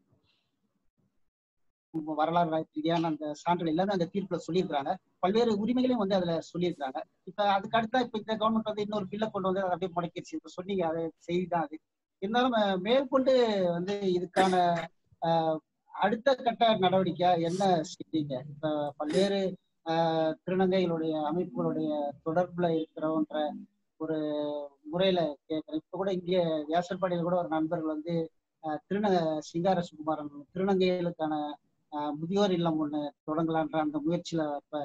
வரலாறு ரீதியான அந்த சான்றுகள் எல்லாமே அந்த தீர்ப்புல சொல்லியிருக்கிறாங்க பல்வேறு உரிமைகளையும் வந்து அதுல சொல்லியிருக்கிறாங்க இப்ப அதுக்கு அடுத்தா இப்ப இந்த கவர்மெண்ட் வந்து இன்னொரு பில்லை கொண்டு வந்து அதை அப்படியே முடக்கிடுச்சு இப்ப சொன்னீங்க அது செய்தி தான் அது இருந்தாலும் அஹ், மேற்கொண்டு வந்து இதுக்கான அஹ், அடுத்த கட்ட நடவடிக்கை என்ன செய்வீங்க இப்ப பல்வேறு அஹ், திருநங்கைகளுடைய அமைப்புகளுடைய தொடர்புல இருக்கிறவன்ற ஒரு முறையில கேட்கிறேன் இப்ப கூட இங்கே வியாசர்பாடியில் கூட ஒரு நண்பர்கள் வந்து அஹ், திருந சிங்கார சுகுமாரன் திருநங்கைகளுக்கான அஹ், முதியோர் இல்லம் ஒண்ணு தொடங்கலான்ற அந்த முயற்சியில இப்ப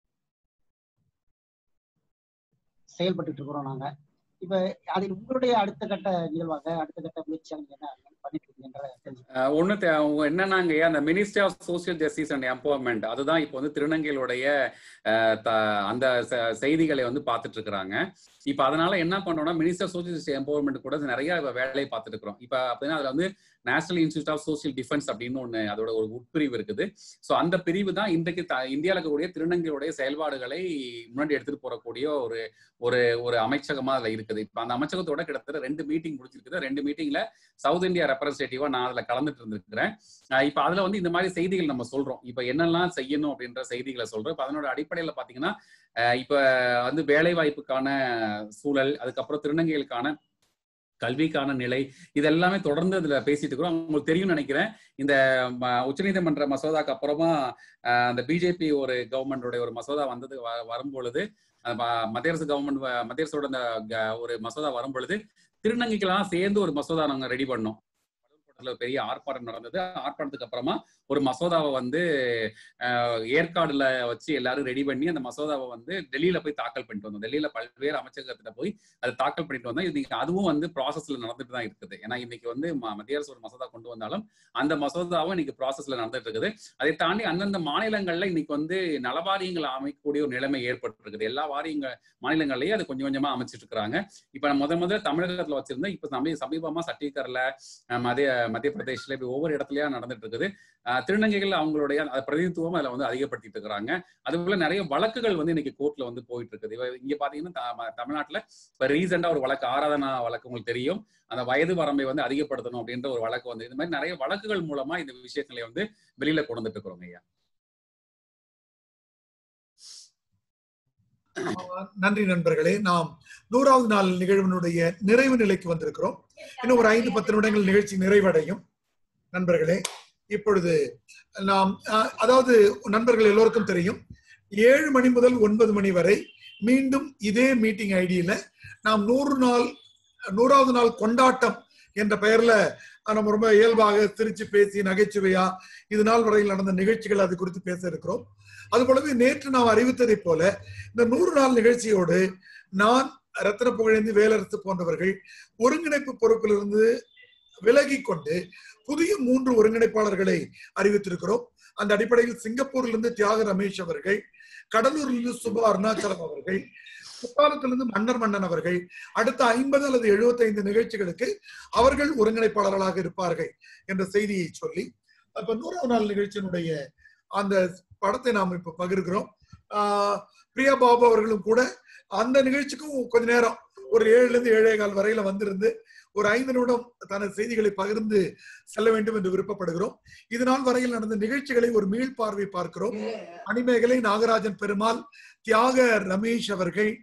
செயல்பட்டு இருக்கிறோம் நாங்க இப்ப அது உங்களுடைய அடுத்த கட்ட நிகழ்வாக அடுத்த கட்ட முயற்சியாக நீங்க என்ன பண்ணிட்டு இருக்கீங்கன்ற தெரிஞ்சுக்கணும். அஹ் ஒண்ணு தே- அவங்க என்னன்னாங்க அந்த ministry of social justice and empowerment அதுதான் இப்போ வந்து திருநங்கைகளுடைய அஹ், த- அந்த செ- செய்திகளை வந்து பார்த்துட்டு இருக்கிறாங்க இப்போ அதனால என்ன பண்றோம்னா minister of social justice empowerment கூட நிறைய வேலையை பார்த்துட்டு இருக்கிறோம் இப்போ அப்படின்னா அதுல வந்து national institute of social defence அப்படின்னு ஒன்று அதோட ஒரு உட்பிரிவு இருக்குது ஸோ அந்த பிரிவு தான் இன்றைக்கு த- இந்தியாவில் இருக்கக்கூடிய திருநங்கைகளுடைய செயல்பாடுகளை முன்னாடி எடுத்துட்டு போறக்கூடிய ஒரு ஒரு ஒரு அமைச்சகமா அதுல இருக்குது இப்போ அந்த அமைச்சகத்தோட கிட்டத்தட்ட ரெண்டு மீட்டிங் முடிச்சிருக்குது ரெண்டு மீட்டிங்ல சவுத் இந்தியா ரெப்ரஸன்டேட்டிவா நான் அதுல கலந்துட்டு இருந்திருக்கிறேன் அஹ் இப்ப அதுல வந்து இந்த மாதிரி செய்திகள் நம்ம சொல்றோம் இப்ப என்னெல்லாம் செய்யணும் அப்படின்ற செய்திகளை சொல்றோம் இப்ப அதனோட அடிப்படையில பாத்தீங்கன்னா அஹ் இப்ப வந்து வேலை வாய்ப்புக்கான சூழல் அதுக்கப்புறம் திருநங்கைகளுக்கான கல்விக்கான நிலை இதெல்லாமே தொடர்ந்து இதுல பேசிட்டு இருக்கிறோம் உங்களுக்கு தெரியும்னு நினைக்கிறேன் இந்த ம- உச்சநீதிமன்ற மசோதாக்கு அப்புறமா அஹ், அந்த பிஜேபி ஒரு கவர்மெண்டோட ஒரு மசோதா வந்தது வ- வரும்பொழுது அஹ், ம- மத்திய அரசு கவர்மெண்ட் மத்திய அரசோட அந்த க- ஒரு மசோதா வரும்பொழுது திருநங்கைக்கெல்லாம் சேர்ந்து ஒரு மசோதா நாங்க ரெடி பண்ணோம் அதுல பெரிய ஆர்ப்பாட்டம் நடந்தது ஆர்ப்பாட்டத்துக்கு அப்புறமா ஒரு மசோதாவை வந்து அஹ், ஏற்காடுல வச்சு எல்லாரும் ரெடி பண்ணி அந்த மசோதாவை வந்து டெல்லியில போய் தாக்கல் பண்ணிட்டு வந்தோம் டெல்லியில பல்வேறு அமைச்சகத்துல போய் அதை தாக்கல் பண்ணிட்டு வந்தோம் இன்னைக்கு அதுவும் வந்து ப்ராசஸ்ல நடந்துட்டு தான் இருக்குது ஏன்னா இன்னைக்கு வந்து ம- மத்திய அரசு ஒரு மசோதா கொண்டு வந்தாலும் அந்த மசோதாவும் இன்னைக்கு ப்ராசஸ்ல நடந்துட்டு இருக்குது அதை தாண்டி அந்தந்த மாநிலங்கள்ல இன்னைக்கு வந்து நலவாரியங்கள் அமைக்கக்கூடிய ஒரு நிலைமை ஏற்பட்டு இருக்குது எல்லா வாரியங்க மாநிலங்கள்லயும் அது கொஞ்சம் கொஞ்சமா அமைச்சிட்டு இருக்காங்க இப்ப நான் முத முதல்ல தமிழகத்துல வச்சிருந்தேன் இப்ப சமீ சமீபமா சத்தீஸ்கர்ல அஹ், மத்திய மத்திய பிரதேஷ்ல இப்படி ஒவ்வொரு இடத்துலயா நடந்துட்டு இருக்குது அஹ், திருநங்கைகள் அவங்களுடைய அந்த பிரதிநிதித்துவம் அதுல வந்து அதிகப்படுத்திட்டு இருக்கிறாங்க அதுபோல நிறைய வழக்குகள் வந்து இன்னைக்கு கோர்ட்ல வந்து போயிட்டு இருக்குது இவ- இங்க பாத்தீங்கன்னா த- ம- தமிழ்நாட்டுல இப்ப ரீசெண்டா ஒரு வழக்கு ஆராதனா வழக்கு உங்களுக்கு தெரியும் அந்த வயது வரம்பை வந்து அதிகப்படுத்தணும் அப்படின்ற ஒரு வழக்கு வந்து இந்த மாதிரி நிறைய வழக்குகள் மூலமா இந்த விஷயங்களை வந்து வெளியில கொண்டு வந்துட்டு இருக்கிறோம் ஐயா நன்றி நண்பர்களே நாம் நூறாவது நாள் நிகழ்வினுடைய நிறைவு நிலைக்கு வந்திருக்கிறோம் இன்னும் ஒரு ஐந்து பத்து நிமிடங்கள் நிகழ்ச்சி நிறைவடையும் நண்பர்களே இப்பொழுது நாம் அஹ், அதாவது நண்பர்கள் எல்லோருக்கும் தெரியும் ஏழு மணி முதல் ஒன்பது மணி வரை மீண்டும் இதே மீட்டிங் ஐடியில நாம் நூறு நாள் நூறாவது நாள் கொண்டாட்டம் என்ற பெயர்ல அஹ், நம்ம ரொம்ப இயல்பாக சிரிச்சு பேசி நகைச்சுவையா இது நாள் வரையில் நடந்த நிகழ்ச்சிகள் அது குறித்து பேச இருக்கிறோம் அது போலவே நேற்று நாம் அறிவித்ததைப் போல இந்த நூறு நாள் நிகழ்ச்சியோடு நான் ரத்ன புகழேந்தி வேலரசு போன்றவர்கள் ஒருங்கிணைப்பு பொறுப்பிலிருந்து விலகி கொண்டு புதிய மூன்று ஒருங்கிணைப்பாளர்களை அறிவித்திருக்கிறோம் அந்த அடிப்படையில் சிங்கப்பூரிலிருந்து தியாக ரமேஷ் அவர்கள் கடலூரிலிருந்து சுபா அருணாச்சலம் அவர்கள் குற்றாலத்திலிருந்து மன்னர் மன்னன் அவர்கள் அடுத்த ஐம்பது அல்லது 75 நிகழ்ச்சிகளுக்கு அவர்கள் ஒருங்கிணைப்பாளர்களாக இருப்பார்கள் என்ற செய்தியை சொல்லி அப்ப நூறாவது நாள் நிகழ்ச்சியினுடைய அந்த படத்தை நாம் இப்ப பகிர்கிறோம் ஆஹ் பிரியா பாபு அவர்களும் கூட அந்த நிகழ்ச்சிக்கும் கொஞ்ச நேரம் ஒரு ஏழுல இருந்து ஏழே கால் வரையில வந்திருந்து ஒரு ஐந்து நிமிடம் தனது செய்திகளை பகிர்ந்து செல்ல வேண்டும் என்று விருப்பப்படுகிறோம் இது நாள் வரையில் நடந்த நிகழ்ச்சிகளை ஒரு மீள்பார்வை பார்க்கிறோம் மணிமேகலை நாகராஜன் பெருமாள் தியாக ரமேஷ் அவர்கள்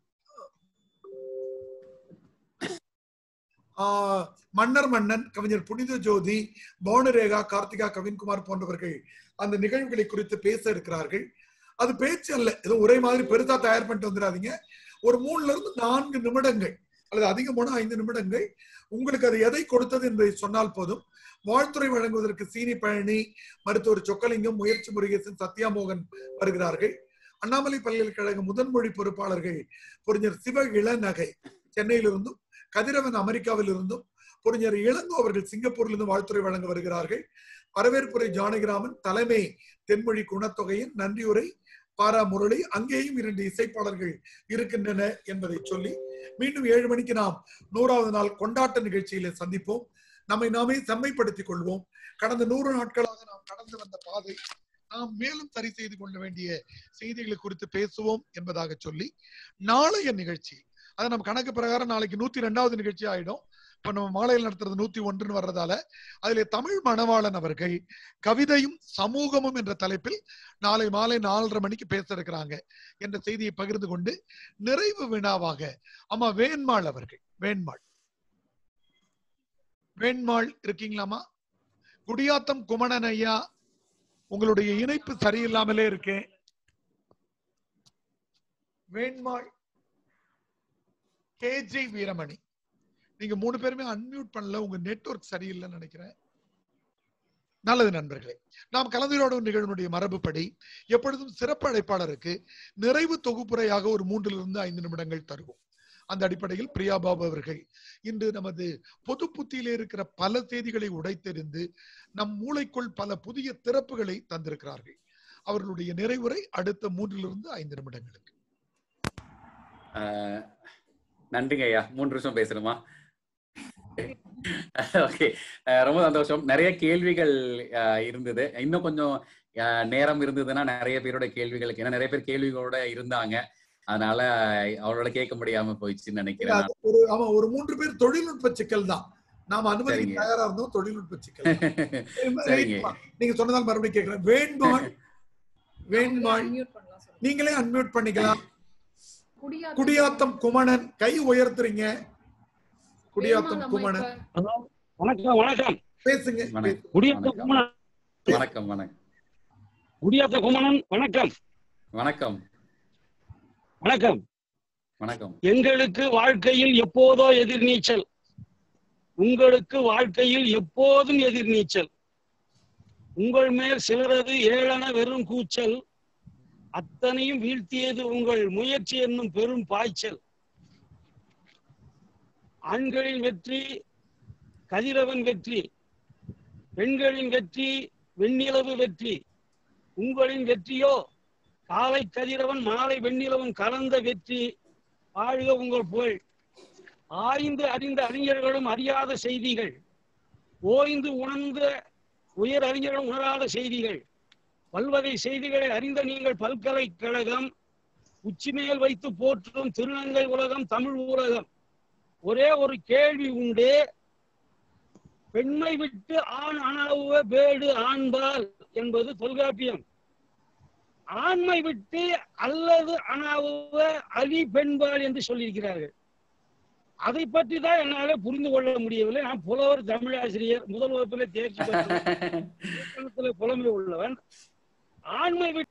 ஆஹ் மன்னர் மன்னன் கவிஞர் புனித ஜோதி பவுனரேகா கார்த்திகா கவின்குமார் போன்றவர்கள் அந்த நிகழ்வுகளை குறித்து பேச இருக்கிறார்கள் அது பேச்சு அல்ல ஏதோ ஒரே மாதிரி பெருசா தயார் பண்ணிட்டு வந்துடாதீங்க ஒரு மூணுல இருந்து நான்கு நிமிடங்கள் அல்லது அதிகமான ஐந்து நிமிடங்கள் உங்களுக்கு அது எதை கொடுத்தது என்பதை சொன்னால் போதும் வாழ்த்துறை வழங்குவதற்கு சீனி பழனி மருத்துவர் சொக்கலிங்கம் முயற்சி முருகேசன் சத்யாமோகன் வருகிறார்கள் அண்ணாமலை பல்கலைக்கழக முதன்மொழி பொறுப்பாளர்கள் புரிஞர் சிவ இளநகை சென்னையிலிருந்தும் கதிரவன் அமெரிக்காவில் இருந்தும் புரிஞர் இளங்கோ அவர்கள் சிங்கப்பூரிலிருந்து வாழ்த்துறை வழங்க வருகிறார்கள் வரவேற்புரை ஜானகிராமன் தலைமை தென்மொழி குணத்தொகையின் நன்றியுரை பாரா முரளி அங்கேயும் இரண்டு இசைப்பாளர்கள் இருக்கின்றன என்பதை சொல்லி மீண்டும் ஏழு மணிக்கு நாம் நூறாவது நாள் கொண்டாட்ட நிகழ்ச்சியில சந்திப்போம் நம்மை நாமே செம்மைப்படுத்திக் கொள்வோம் கடந்த நூறு நாட்களாக நாம் கடந்து வந்த பாதை நாம் மேலும் சரி செய்து கொள்ள வேண்டிய செய்திகளை குறித்து பேசுவோம் என்பதாக சொல்லி நாளைய நிகழ்ச்சி அதை நம்ம கணக்கு பிரகாரம் நாளைக்கு நூத்தி ரெண்டாவது நிகழ்ச்சி ஆயிடும் இப்ப நம்ம மாலையில் நடத்துறது நூத்தி ஒன்றுன்னு வர்றதால அதிலே தமிழ் மணவாளன் அவர்கள் கவிதையும் சமூகமும் என்ற தலைப்பில் நாளை மாலை நாலரை மணிக்கு பேச இருக்கிறாங்க என்ற செய்தியை பகிர்ந்து கொண்டு நிறைவு வினாவாக ஆமா வேண்மாள் அவர்கள் வேண்மாள் வேண்மாள் இருக்கீங்களாமா குடியாத்தம் குமணன் ஐயா உங்களுடைய இணைப்பு சரியில்லாமலே இருக்கேன் வேண்மாள் கேஜி வீரமணி நீங்க மூணு பேருமே அன்மியூட் பண்ணல உங்க நெட்வொர்க் சரியில்லைன்னு நினைக்கிறேன் நல்லது நண்பர்களே நாம் கலந்துரையாடும் நிகழ்வுடைய மரபுப்படி எப்பொழுதும் சிறப்பு அழைப்பாளருக்கு நிறைவு தொகுப்புரையாக ஒரு மூன்றிலிருந்து ஐந்து நிமிடங்கள் தருவோம் அந்த அடிப்படையில் பிரியா பாபு அவர்கள் இன்று நமது பொது புத்தியிலே இருக்கிற பல செய்திகளை உடைத்தெறிந்து நம் மூளைக்குள் பல புதிய திறப்புகளை தந்திருக்கிறார்கள் அவர்களுடைய நிறைவுரை அடுத்த மூன்றிலிருந்து ஐந்து நிமிடங்களுக்கு ஆஹ் நன்றிங்க ஐயா மூன்று நிமிஷம் பேசணுமா ஓகே ரொம்ப சந்தோஷம் நிறைய கேள்விகள் ஆஹ் இருந்தது இன்னும் கொஞ்சம் ஆஹ் நேரம் இருந்ததுன்னா நிறைய பேரோட கேள்விகளுக்கு ஏன்னா நிறைய பேர் கேள்விகளோட இருந்தாங்க அதனால அவரோட கேட்க முடியாம போயிடுச்சுன்னு நினைக்கிறேன் நான். ஒரு ஆமா ஒரு மூன்று பேர் தொழில்நுட்ப சிக்கல் தான் நாம அனுமதிக்கு சரிங்க. தயாரா இருந்தோம் தொழில்நுட்ப சிக்கல் தான். சரிங்க நீங்க சொன்னதால் மறுபடியும் கேட்கிறேன் வேண்மாள் வேண்மாள் நீங்களே அன்மியூட் பண்ணிக்கலாம் குடியாத்தம் குமணன் கை உயர்த்துறீங்க குடியாத்தம் குமணன் வணக்கம் வணக்கம் பேசுங்க வணக்கம் குடியாத்த குமணன் வணக்கம் வணக்கம் குடியாத்த குமணன் வணக்கம் வணக்கம் வணக்கம் வணக்கம் எங்களுக்கு வாழ்க்கையில் எப்போதோ எதிர்நீச்சல் உங்களுக்கு வாழ்க்கையில் எப்போதும் எதிர்நீச்சல் உங்கள் மேல் சிலரது ஏளன வெறும் கூச்சல் அத்தனையும் வீழ்த்தியது உங்கள் முயற்சி என்னும் பெரும் பாய்ச்சல் ஆண்களின் வெற்றி கதிரவன் வெற்றி பெண்களின் வெற்றி வெண்ணிலவு வெற்றி உங்களின் வெற்றியோ காலை கதிரவன் மாலை வெண்ணிலவன் கலந்த வெற்றி வாழ்க உங்கள் புகழ் ஆய்ந்து அறிந்த அறிஞர்களும் அறியாத செய்திகள் ஓய்ந்து உணர்ந்த உயர் அறிஞர்களும் உணராத செய்திகள் பல்வகை செய்திகளை அறிந்த நீங்கள் பல்கலைக்கழகம் உச்சிமேல் வைத்து போற்றும் திருநங்கை உலகம் தமிழ் உலகம் ஒரே ஒரு கேள்வி உண்டு பெண்மை விட்டு ஆண் அணாவுவ பேடு ஆண்பால் என்பது தொல்காப்பியம் ஆண்மை விட்டு அல்லது அணாவுவ அழி பெண்பால் என்று சொல்லியிருக்கிறார்கள் அதை பற்றி தான் என்னால புரிந்து கொள்ள முடியவில்லை நான் புலவர் தமிழாசிரியர் முதல் வகுப்பிலே தேர்ச்சி பெற்றவன் புலமை உள்ளவன் ஆண்மை விட்டு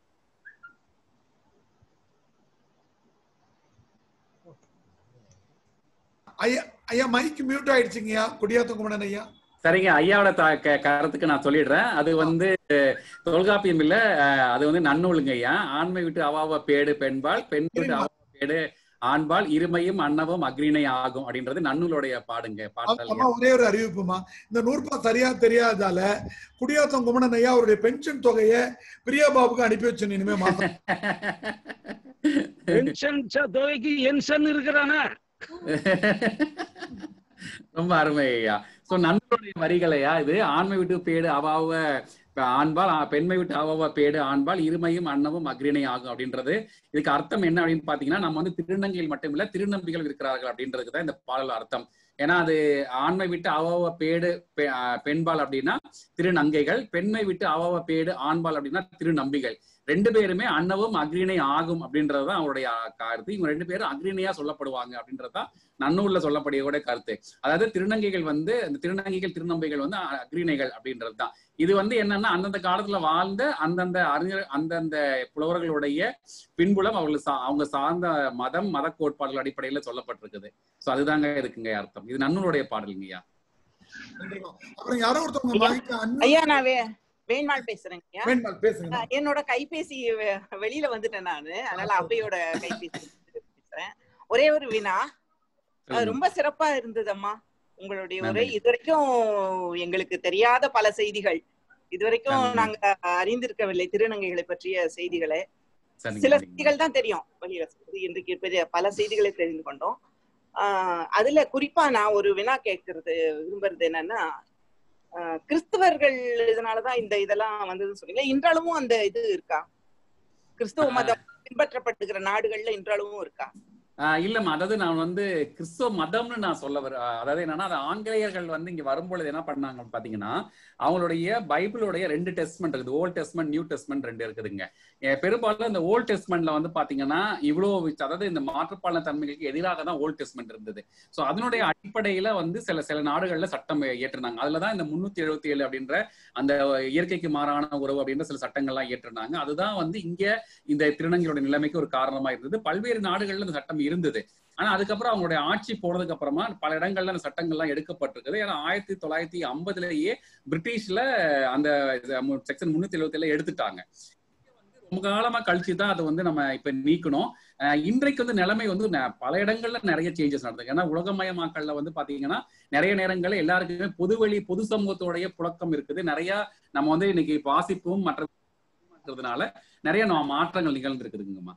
ஐயா ஐயா மைக் மியூட் ஆயிடுச்சுங்கய்யா குடியாத்தம் குமணன் ஐயா சரிங்க ஐயாவோட த- க- கருத்துக்கு நான் சொல்லிடுறேன் அது வந்து தொல்காப்பியம் இல்ல அஹ், அது வந்து நன்னூலுங்க ஐயா ஆண்மை விட்டு அவாவ பேடு பெண்பால் பெண் விட்டு அவாவ பேடு ஆண்பால் இருமையும் அன்னவும் அக்ரிணை ஆகும் அப்படின்றது நன்னூலுடைய பாடுங்க பாடல் அம்மா ஒரே ஒரு அறிவிப்புமா இந்த நூற்பா சரியா தெரியாதால குடியாத்தம் குமணன் ஐயா அவருடைய பென்ஷன் தொகையை பிரியா பாபுக்கு அனுப்பி வச்சு இனிமே மாசம் பென்ஷன் தொகைக்கு என்சன் இருக்கிறானா ரொம்ப அருமை ஐயா சோ நண்பருடைய வரிகளையா இது ஆண்மை விட்டு பேடு அவாவ இப்ப ஆண்பால் ஆ, பெண்மை விட்டு அவாவ பேடு ஆண்பால் இருமையும் அன்னமும் அக்ரிணை ஆகும் அப்படின்றது இதுக்கு அர்த்தம் என்ன அப்படின்னு பாத்தீங்கன்னா நம்ம வந்து திருநங்கையில் மட்டும் இல்ல திருநம்பிகள் இருக்கிறார்கள் அப்படின்றதுக்கு தான் இந்த பாடல் அர்த்தம் ஏன்னா அது ஆண்மை விட்டு அவாவ பேடு பெ- ஆ, பெண்பால் அப்படின்னா திருநங்கைகள் பெண்மை விட்டு அவாவ பேடு ஆண்பால் அப்படின்னா திருநம்பிகள் ரெண்டு பேருமே அன்னவும் அக்ரிணை ஆகும் அப்படின்றதுதான் அவருடைய கருத்து இவங்க ரெண்டு பேரும் அக்ரிணையா சொல்லப்படுவாங்க அப்படின்றதுதான் நன்னூல்ல சொல்லக்கூடிய கூட கருத்து அதாவது திருநங்கைகள் வந்து இந்த திருநங்கைகள் திருநங்கைகள் வந்து அ- அக்ரிணைகள் அப்படின்றது தான் இது வந்து என்னன்னா அந்தந்த காலத்துல வாழ்ந்த அந்தந்த அறிஞர் அந்தந்த புலவர்களுடைய பின்புலம் அவர்கள் சா- அவங்க சார்ந்த மதம் மத கோட்பாடுகள் அடிப்படையில சொல்லப்பட்டிருக்குது சோ அதுதாங்க இருக்குங்க அர்த்தம் இது நன்னூலுடைய பாடலுங்கய்யா அப்புறம் யாரோ ஒருத்தவங்க வாங்கிக்க அண்ணா ஐயா நான் வே வேண்மாள் பேசுறேங்க ஐயா. வேண்மாள் பேசுங்க அஹ் என்னோட கைபேசி வெ- வெளியில வந்துட்டேன் நானு அதனால அவ்வையோட கைபேசி பேசுறேன் ஒரே ஒரு வினா அஹ் ரொம்ப சிறப்பா இருந்ததம்மா உங்களுடைய உரை நன்றி. இதுவரைக்கும் எங்களுக்கு தெரியாத பல செய்திகள் இதுவரைக்கும் நன்றி. நாங்க அறிந்திருக்கவில்லை திருநங்கைகளை பற்றிய செய்திகளை சரிங்க சில சரிங்க. செய்திகள் தான் தெரியும் வெளியில சொல்றது. இன்றைக்கு பெரிய பல செய்திகளை தெரிந்து கொண்டோம் ஆஹ் அதுல குறிப்பா நான் ஒரு வினா கேட்கறது விரும்புறது என்னன்னா ஆஹ் கிறிஸ்தவர்கள் இதனாலதான் இந்த இதெல்லாம் வந்ததுன்னு சொன்னீங்க இன்றளவும் அந்த இது இருக்கா கிறிஸ்தவ மதம் பின்பற்றப்படுகிற நாடுகள்ல இன்றளவும் இருக்கா ஆஹ் இல்லம்மா அதாவது நான் வந்து கிறிஸ்துவ மதம்னு நான் சொல்ல வர ஆஹ் அதாவது என்னன்னா அது ஆங்கிலேயர்கள் வந்து இங்க வரும்பொழுது என்ன பண்ணாங்க பாத்தீங்கன்னா அவங்களுடைய பைபிளுடைய ரெண்டு டெஸ்ட்மெண்ட் இருக்குது ஓல்ட் டெஸ்ட்மெண்ட் நியூ டெஸ்ட்மெண்ட் ரெண்டு இருக்குதுங்க அஹ் பெரும்பாலும் இந்த ஓல்ட் டெஸ்ட்மெண்ட்ல வந்து பாத்தீங்கன்னா இவ்வளவு அதாவது இந்த மாற்றுப்பாலன தன்மைகளுக்கு எதிராக தான் ஓல்ட் டெஸ்ட்மெண்ட் இருந்தது சோ அதனுடைய அடிப்படையில வந்து சில சில நாடுகள்ல சட்டம் இயற்றினாங்க அதுலதான் இந்த முன்னூத்தி எழுபத்தி ஏழு அப்படின்ற அந்த இயற்கைக்கு மாறான உறவு அப்படின்ற சில சட்டங்கள்லாம் இயற்றினாங்க அதுதான் வந்து இங்க இந்த திருநங்கையோட நிலைமைக்கு ஒரு காரணமா இருந்தது பல்வேறு நாடுகள்ல இந்த சட்டம் இருந்தது ஆனா அதுக்கப்புறம் அவங்களுடைய ஆட்சி போனதுக்கு அப்புறமா பல இடங்கள்ல அந்த சட்டங்கள்லாம் எடுக்கப்பட்டிருக்குது ஏன்னா ஆயிரத்தி தொள்ளாயிரத்தி ஐம்பதுலயே பிரிட்டிஷ்ல அந்த செக்ஷன் முன்னூத்தி எழுபத்தி ஏழு எடுத்துட்டாங்க ரொம்ப காலமா கழிச்சு தான் அதை வந்து நம்ம இப்ப நீக்கணும் அஹ் இன்றைக்கு வந்து நிலைமை வந்து ந- பல இடங்கள்ல நிறைய சேஞ்சஸ் நடந்தது ஏன்னா உலகமயமாக்கல்ல வந்து பாத்தீங்கன்னா நிறைய நேரங்கள்ல எல்லாருக்குமே பொதுவெளி பொது சமூகத்தோடைய புழக்கம் இருக்குது நிறைய நம்ம வந்து இன்னைக்கு வாசிப்பும் மற்ற இருக்கிறதுனால நிறைய நம்ம மாற்றங்கள் நிகழ்ந்திருக்குதுங்கம்மா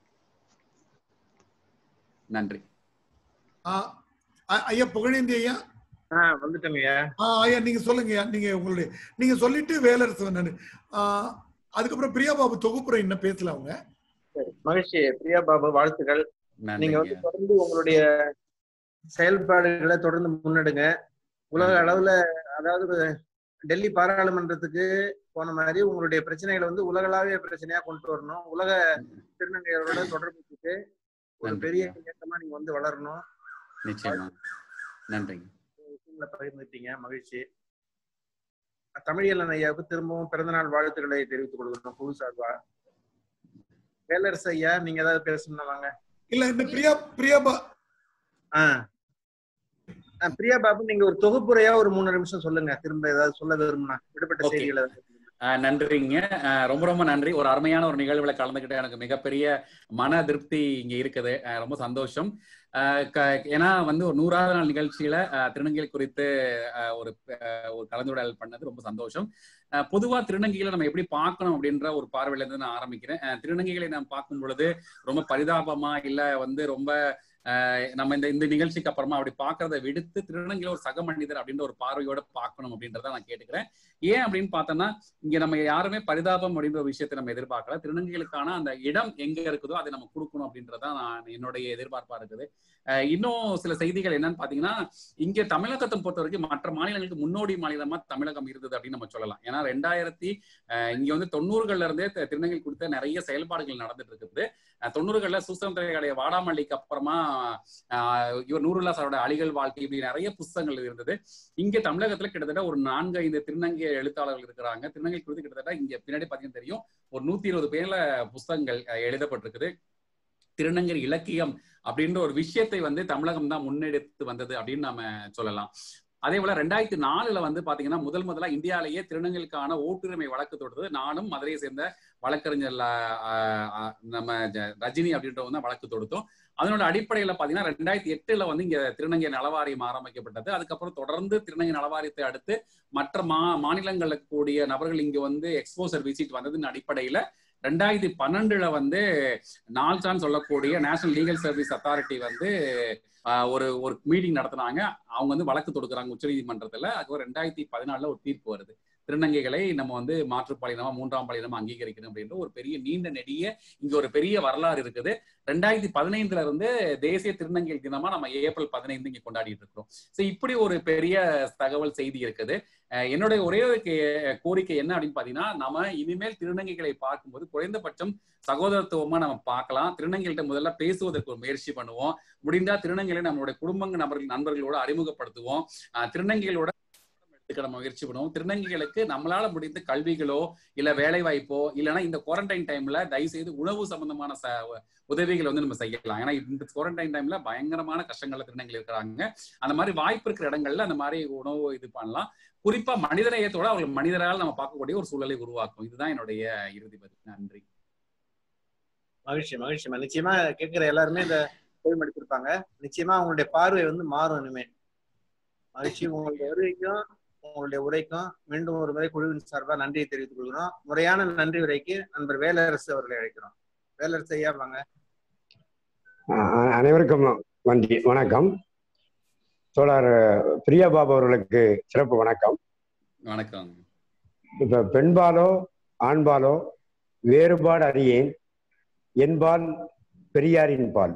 நன்றி ஆஹ் அ- ஐயா புகழேந்தி ஐயா ஆஹ் வந்துட்டேங்க ஐயா ஆஹ் ஐயா நீங்க சொல்லுங்க ஐயா நீங்க உங்களுடைய நீங்க சொல்லிட்டு வேலரசு நான் அதுக்கப்புறம் பிரியா பாபு தொகுப்புரை இன்னும் பேசல அவங்க சரி மகிழ்ச்சி பிரியா பாபு வாழ்த்துக்கள் நீங்க வந்து தொடர்ந்து உங்களுடைய செயல்பாடுகளை தொடர்ந்து முன்னெடுங்க உலக அளவுல அதாவது டெல்லி பாராளுமன்றத்துக்கு போன மாதிரி உங்களுடைய பிரச்சனைகளை வந்து உலகளாவிய பிரச்சனையா கொண்டு வரணும் உலக திருநங்கையரோட தொடர்புக்கு ஒரு நன்றி. பெரிய இயக்கமா நீங்க வந்து வளரணும் நிச்சயமா நன்றிங்க விஷயங்களை பகிர்ந்துட்டீங்க மகிழ்ச்சி தமிழியலன் ஐயாவுக்கு திரும்பவும் பிறந்தநாள் வாழ்த்துக்களை தெரிவித்துக் கொள்கிறோம் குழு சார்பா வேலரசு ஐயா நீங்க ஏதாவது பேசணும்னா வாங்க இல்ல இந்த பிரியா பிரியா பா ஆ ஆ, பிரியா பாபு நீங்க ஒரு தொகுப்புரையா ஒரு மூணு நிமிஷம் சொல்லுங்க திரும்ப ஏதாவது சொல்ல விரும்பினா விடுபட்ட Okay. செய்திகளை ஆஹ் நன்றிங்க ஆஹ் ரொம்ப ரொம்ப நன்றி ஒரு அருமையான ஒரு நிகழ்வுல கலந்துக்கிட்டு எனக்கு மிகப்பெரிய மன திருப்தி இங்க இருக்குது ஆஹ் ரொம்ப சந்தோஷம் ஆஹ் க- ஏன்னா வந்து ஒரு நூறாவது நாள் நிகழ்ச்சியில ஆஹ் திருநங்கைகள் குறித்து ஆஹ் ஒரு ஆஹ் ஒரு கலந்துரையாடல் பண்ணது ரொம்ப சந்தோஷம் ஆஹ் பொதுவா திருநங்கைகளை நம்ம எப்படி பார்க்கணும் அப்படின்ற ஒரு பார்வையில இருந்து நான் ஆரம்பிக்கிறேன் ஆஹ் திருநங்கைகளை நாம் பார்க்கும் பொழுது ரொம்ப பரிதாபமா இல்ல வந்து ரொம்ப ஆஹ் நம்ம இந்த இந்த நிகழ்ச்சிக்கு அப்புறமா அப்படி பார்க்கறத விடுத்து திருநங்கையில ஒரு சக மனிதர் அப்படின்ற ஒரு பார்வையோட பார்க்கணும் அப்படின்றத நான் கேட்டுக்கிறேன் ஏன் அப்படின்னு பார்த்தோம்னா இங்க நம்ம யாருமே பரிதாபம் அப்படின்ற ஒரு விஷயத்தை நம்ம எதிர்பார்க்கல திருநங்கைகளுக்கான அந்த இடம் எங்க இருக்குதோ அதை நம்ம கொடுக்கணும் அப்படின்றதான் நான் என்னுடைய எதிர்பார்ப்பா இருக்குது அஹ் இன்னும் சில செய்திகள் என்னன்னு பாத்தீங்கன்னா இங்க தமிழகத்தை பொறுத்த வரைக்கும் மற்ற மாநிலங்களுக்கு முன்னோடி மாநிலமா தமிழகம் இருந்தது அப்படின்னு நம்ம சொல்லலாம் ஏன்னா ரெண்டாயிரத்தி அஹ் இங்க வந்து தொண்ணூறுகள்ல இருந்தே தி- திருநங்கை குறித்த நிறைய செயல்பாடுகள் நடந்துட்டு இருக்குது அஹ் தொண்ணூறுகள்ல சுசந்திரையுடைய வாடாமல்லிக்கு அப்புறமா ஆஹ் இவர் நூறுல்லா சாரோட அழிகள் வாழ்க்கை இப்படி நிறைய புஸ்தகங்கள் இருந்தது இங்க தமிழகத்துல கிட்டத்தட்ட ஒரு நான்கு ஐந்து திருநங்கை எழுத்தாளர்கள் இருக்கிறாங்க திருநங்கை குறித்து கிட்டத்தட்ட இங்க பின்னாடி பாத்தீங்கன்னா தெரியும் ஒரு நூத்தி இருபது பேர்ல புஸ்தகங்கள் அஹ், எழுதப்பட்டிருக்குது திருநங்கை இலக்கியம் அப்படின்ற ஒரு விஷயத்தை வந்து தமிழகம் தான் முன்னெடுத்து வந்தது அப்படின்னு நாம சொல்லலாம் அதே போல ரெண்டாயிரத்தி நாலுல வந்து பாத்தீங்கன்னா முதல் முதலா இந்தியாலேயே திருநங்கைகளுக்கான ஓட்டுரிமை வழக்கு தொடுத்தது நானும் மதுரையை சேர்ந்த வழக்கறிஞர் ல- ஆஹ் ஆஹ் நம்ம ஜ- ரஜினி அப்படின்றவங்க தான் வழக்கு தொடுத்தோம் அதனோட அடிப்படையில பாத்தீங்கன்னா ரெண்டாயிரத்தி எட்டுல வந்து இங்க திருநங்கை நலவாரியம் ஆரம்பிக்கப்பட்டது அதுக்கப்புறம் தொடர்ந்து திருநங்கை நலவாரியத்தை அடுத்து மற்ற மா மாநிலங்களுக்கு கூடிய நபர்கள் இங்க வந்து எக்ஸ்போசர் விசிட் வந்ததின் அடிப்படையில ரெண்டாயிரத்தி பன்னெண்டுல வந்து நால்சான்னு சொல்லக்கூடிய நேஷனல் லீகல் சர்வீஸ் அத்தாரிட்டி வந்து ஆஹ், ஒரு ஒரு மீட்டிங் நடத்துனாங்க அவங்க வந்து வழக்கு தொடுக்குறாங்க உச்சநீதிமன்றத்துல அதுக்கப்புறம் ரெண்டாயிரத்தி பதினாலுல ஒரு தீர்ப்பு வருது திருநங்கைகளை நம்ம வந்து மாற்றுப்பாலினமா மூன்றாம் பாலினமா அங்கீகரிக்கணும் அப்படின்ற ஒரு பெரிய நீண்ட நெடிய இங்க ஒரு பெரிய வரலாறு இருக்குது ரெண்டாயிரத்தி பதினைந்துல இருந்து தேசிய திருநங்கை தினமா நம்ம ஏப்ரல் பதினைந்து இங்க கொண்டாடிட்டு இருக்கிறோம் சோ இப்படி ஒரு பெரிய தகவல் செய்தி இருக்குது அஹ் என்னுடைய ஒரே ஒரு கே- கோரிக்கை என்ன அப்படின்னு பாத்தீங்கன்னா நம்ம இனிமேல் திருநங்கைகளை பார்க்கும்போது குறைந்தபட்சம் சகோதரத்துவமா நம்ம பார்க்கலாம் திருநங்கைகள்ட்ட முதல்ல பேசுவதற்கு ஒரு முயற்சி பண்ணுவோம் முடிந்தா திருநங்கைகளை நம்மளுடைய குடும்பங்க நபர்கள் நண்பர்களோட அறிமுகப்படுத்துவோம் அஹ் திருநங்கைகளோட எடுத்துக்க நம்ம முயற்சி பண்ணுவோம் திருநங்கைகளுக்கு நம்மளால முடிந்த கல்விகளோ இல்ல வேலை வாய்ப்போ இல்லைன்னா இந்த குவாரண்டைன் டைம்ல தயவு செய்து உணவு சம்பந்தமான ச உதவிகள் வந்து நம்ம செய்யலாம் ஏன்னா இந்த குவாரண்டைன் டைம்ல பயங்கரமான கஷ்டங்கள்ல திருநங்கை இருக்கிறாங்க அந்த மாதிரி வாய்ப்பு இருக்கிற இடங்கள்ல அந்த மாதிரி உணவு இது பண்ணலாம் குறிப்பா மனிதநேயத்தோட அவர்கள் மனிதரால் நம்ம பார்க்கக்கூடிய ஒரு சூழலை உருவாக்கும் இதுதான் என்னுடைய இறுதி பதில் நன்றி மகிழ்ச்சி மகிழ்ச்சிமா நிச்சயமா கேட்கிற எல்லாருமே இந்த கோயில் எடுத்திருப்பாங்க நிச்சயமா அவங்களுடைய பார்வை வந்து மாறும் இனிமே மகிழ்ச்சி உங்களுடைய வருகைக்கும் உங்களுடைய உரைக்கும் மீண்டும் ஒரு முறை குழுவின் சார்பா நன்றியை தெரிவித்துக் கொள்கிறோம் முறையான நன்றி உரைக்கு நண்பர் வேலரசு அவர்களை அழைக்கிறோம் வேலரசு ஐயா வாங்க அ- அனைவருக்கும் நன்றி வணக்கம் தோழர் பிரியா பாபு அவர்களுக்கு சிறப்பு வணக்கம் வணக்கம் இப்ப பெண்பாலோ ஆண்பாலோ வேறுபாடு அறியேன் என்பால் பெரியாரின் பால்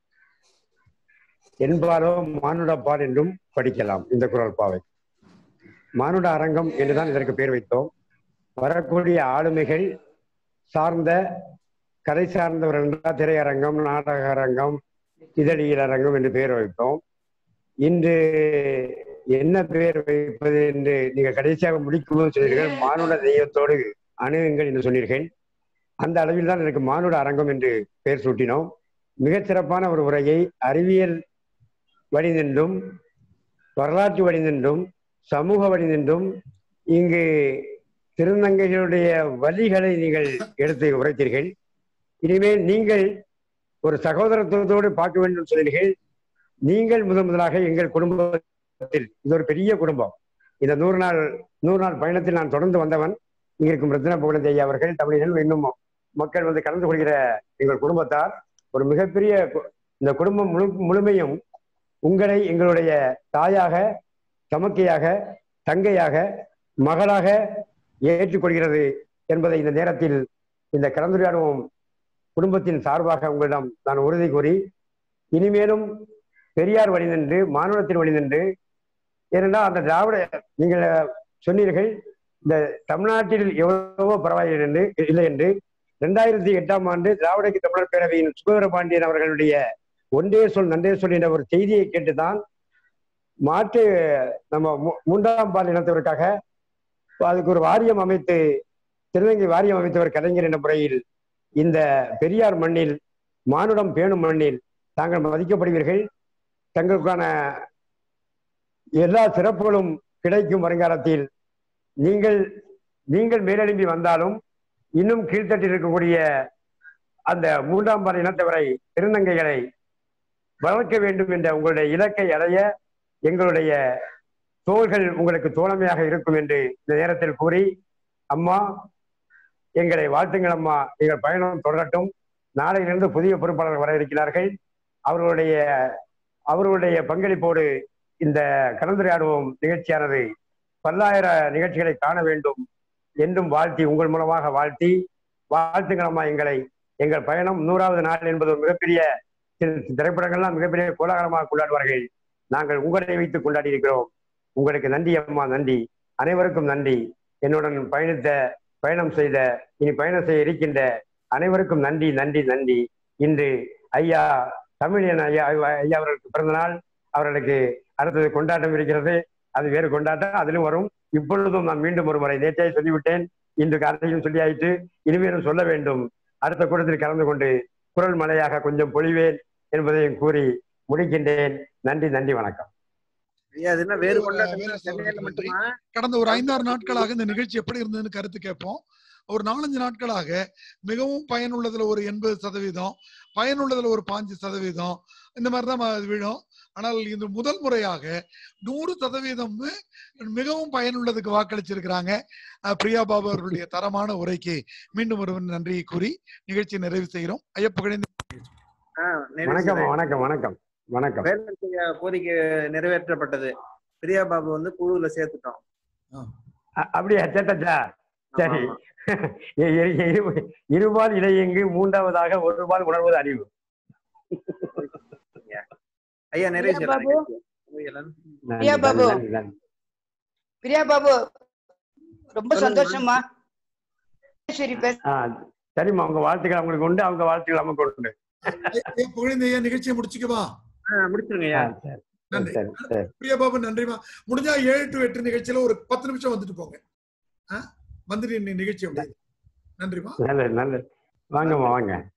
என்பாலோ மானுட பால் என்றும் படிக்கலாம் இந்த குரல் பாவை மானுட அரங்கம் என்றுதான் இதற்கு பெயர் வைத்தோம் வரக்கூடிய ஆளுமைகள் சார்ந்த கதை சார்ந்தவர்கள் என்றால் திரையரங்கம் நாடக அரங்கம் இதழியல் அரங்கம் என்று பெயர் வைத்தோம் இன்று என்ன பெயர் வைப்பது என்று நீங்கள் கடைசியாக முடிக்கும்போது சொன்னீர்கள் மானுட தெய்வத்தோடு அணுகுங்கள் என்று சொன்னீர்கள் அந்த அளவில் தான் எனக்கு மானுட அரங்கம் என்று பெயர் சூட்டினோம் மிகச் சிறப்பான ஒரு உரையை அறிவியல் வழி நின்றும் வரலாற்று வழி நின்றும் சமூக வழி நின்றும் இங்கு திருநங்கைகளுடைய வழிகளை நீங்கள் எடுத்து உரைத்தீர்கள் இனிமேல் நீங்கள் ஒரு சகோதரத்துவத்தோடு பார்க்க வேண்டும் சொன்னீர்கள் நீங்கள் முதன் முதலாக எங்கள் குடும்பத்தில் இது ஒரு பெரிய குடும்பம் இந்த நூறு நாள் நூறு நாள் பயணத்தில் நான் தொடர்ந்து வந்தவன் இங்க இருக்கும் ரத்ன புகழந்தி ஐயா அவர்கள் தமிழில் இன்னும் மக்கள் வந்து கலந்து கொள்கிற எங்கள் குடும்பத்தார் ஒரு மிகப்பெரிய கு- இந்த குடும்பம் முழு முழுமையும் உங்களை எங்களுடைய தாயாக தமக்கையாக தங்கையாக மகளாக ஏற்றுக்கொள்கிறது என்பதை இந்த நேரத்தில் இந்த கலந்துரையாடுவோம் குடும்பத்தின் சார்பாக உங்களிடம் நான் உறுதி கூறி இனிமேலும் பெரியார் வழி நின்று மானுடத்தின் வழி நின்று ஏனென்றால் அந்த திராவிட நீங்கள் சொன்னீர்கள் இந்த தமிழ்நாட்டில் எவ்வளவோ பரவாயில்லை என்று இல்லை என்று ரெண்டாயிரத்தி எட்டாம் ஆண்டு திராவிட தமிழர் பேரவையின் சுகவர பாண்டியன் அவர்களுடைய ஒன்றே சொல் நன்றே சொல் என்ற ஒரு செய்தியை கேட்டுதான் மாற்று நம்ம மூ- மூன்றாம் பால் இனத்தவருக்காக அதுக்கு ஒரு வாரியம் அமைத்து திருநங்கை வாரியம் அமைத்தவர் கலைஞர் என்ற முறையில் இந்த பெரியார் மண்ணில் மானுடம் பேணும் மண்ணில் தாங்கள் மதிக்கப்படுவீர்கள் தங்களுக்கான எல்லா சிறப்புகளும் கிடைக்கும் வருங்காலத்தில் நீங்கள் நீங்கள் மேலெழும்பி வந்தாலும் இன்னும் கீழ்த்தட்டில் இருக்கக்கூடிய அந்த மூன்றாம் பால் இனத்தவரை திருநங்கைகளை வளர்க்க வேண்டும் என்ற உங்களுடைய இலக்கை அடைய எங்களுடைய தோள்கள் உங்களுக்கு தோழமையாக இருக்கும் என்று இந்த நேரத்தில் கூறி அம்மா எங்களை வாழ்த்துங்கள் அம்மா எங்கள் பயணம் தொடரட்டும் நாளையிலிருந்து புதிய பொறுப்பாளர்கள் வர இருக்கிறார்கள் அவர்களுடைய அவர்களுடைய பங்களிப்போடு இந்த கலந்துரையாடுவோம் நிகழ்ச்சியானது பல்லாயிர நிகழ்ச்சிகளை காண வேண்டும் என்றும் வாழ்த்தி உங்கள் மூலமாக வாழ்த்தி வாழ்த்துங்கள் அம்மா எங்களை எங்கள் பயணம் நூறாவது நாள் என்பது ஒரு மிகப்பெரிய தி- திரைப்படங்கள்லாம் மிகப்பெரிய கோலாகலமாக கொண்டாடுவார்கள் நாங்கள் உங்களை வைத்து கொண்டாடி இருக்கிறோம் உங்களுக்கு நன்றி அம்மா நன்றி அனைவருக்கும் நன்றி என்னுடன் பயணித்த பயணம் செய்த இனி பயணம் செய்ய இருக்கின்ற அனைவருக்கும் நன்றி நன்றி நன்றி இன்று ஐயா தமிழியன் ஐயா ஐயா அவர்களுக்கு பிறந்த நாள் அவர்களுக்கு அடுத்தது கொண்டாட்டம் இருக்கிறது அது வேறு கொண்டாட்டம் அதிலும் வரும் இப்பொழுதும் நான் மீண்டும் ஒரு முறை நேற்றே சொல்லிவிட்டேன் இன்று காலையிலும் சொல்லியாயிற்று இனிமேலும் சொல்ல வேண்டும் அடுத்த கூட்டத்தில் கலந்து கொண்டு குரல் மலையாக கொஞ்சம் பொழிவேன் என்பதையும் கூறி முடிக்கின்றேன் நன்றி நன்றி வணக்கம் ஐயா அது என்ன வேறு வேலரசு கொண்டாட்டம் வேலரசு சென்னையில அவர்களுக்கு நன்றி மட்டுமா கடந்த ஒரு ஐந்தாறு நாட்களாக இந்த நிகழ்ச்சி எப்படி இருந்ததுன்னு கருத்து கேட்போம் ஒரு நாலஞ்சு நாட்களாக மிகவும் பயனுள்ளதுல ஒரு எண்பது சதவீதம் பயனுள்ளதுல ஒரு பாஞ்சு சதவீதம் இந்த மாதிரி தான் ம- விழும் ஆனால் இந்த முதல் முறையாக நூறு சதவீதம் மிகவும் பயனுள்ளதுக்கு வாக்களிச்சிருக்கிறாங்க அஹ் பிரியா பாபு அவர்களுடைய தரமான உரைக்கு மீண்டும் ஒரு நன்றியை கூறி நிகழ்ச்சியை நிறைவு செய்கிறோம் ஐயா புகழேந்தி வணக்கம் வணக்கம் வணக்கம் வணக்கம் வேலன் ஐயா கோரிக்கை நிறைவேற்றப்பட்டது பிரியா பாபு வந்து குழுவுல சேர்த்துட்டோம் அ- அப்படியா சேத்தாச்சா சரி இ- இரு- இரு- இருபால் இலையெங்கு மூன்றாவதாக ஒருபால் உணர்வது அறிவு ஐயா நிறைவு பிரியா செய்யலாம் பாபு. நிகழ்ச்சியை. வேலன். நன்றி, பிரியா நன்றி, பாபு. நன்றி, நன்றி. பிரியா பாபு ரொம்ப சொல்லுங்க. சந்தோஷமா சரி பேச ஆ, சரிம்மா உங்க வாழ்த்துக்கள் அவங்களுக்கு உண்டு அவங்க வாழ்த்துக்கள் நமக்கு உண்டு ஐயா புகழேந்தி ஐயா நிகழ்ச்சியை முடிச்சுக்கவா ஆ, முடிச்சிருங்க ஆ, ஐயா சரி நன்றி சரி சரி பிரியா பாபு நன்றிமா முடிஞ்சா ஏழு டு எட்டு நிகழ்ச்சியில ஒரு பத்து நிமிஷம் வந்துட்டு போங்க ஆ? வந்துட்டு இந்த நிகழ்ச்சி அப்படியே நன்றிமா நல்லது நல்லது வாங்கம்மா வாங்க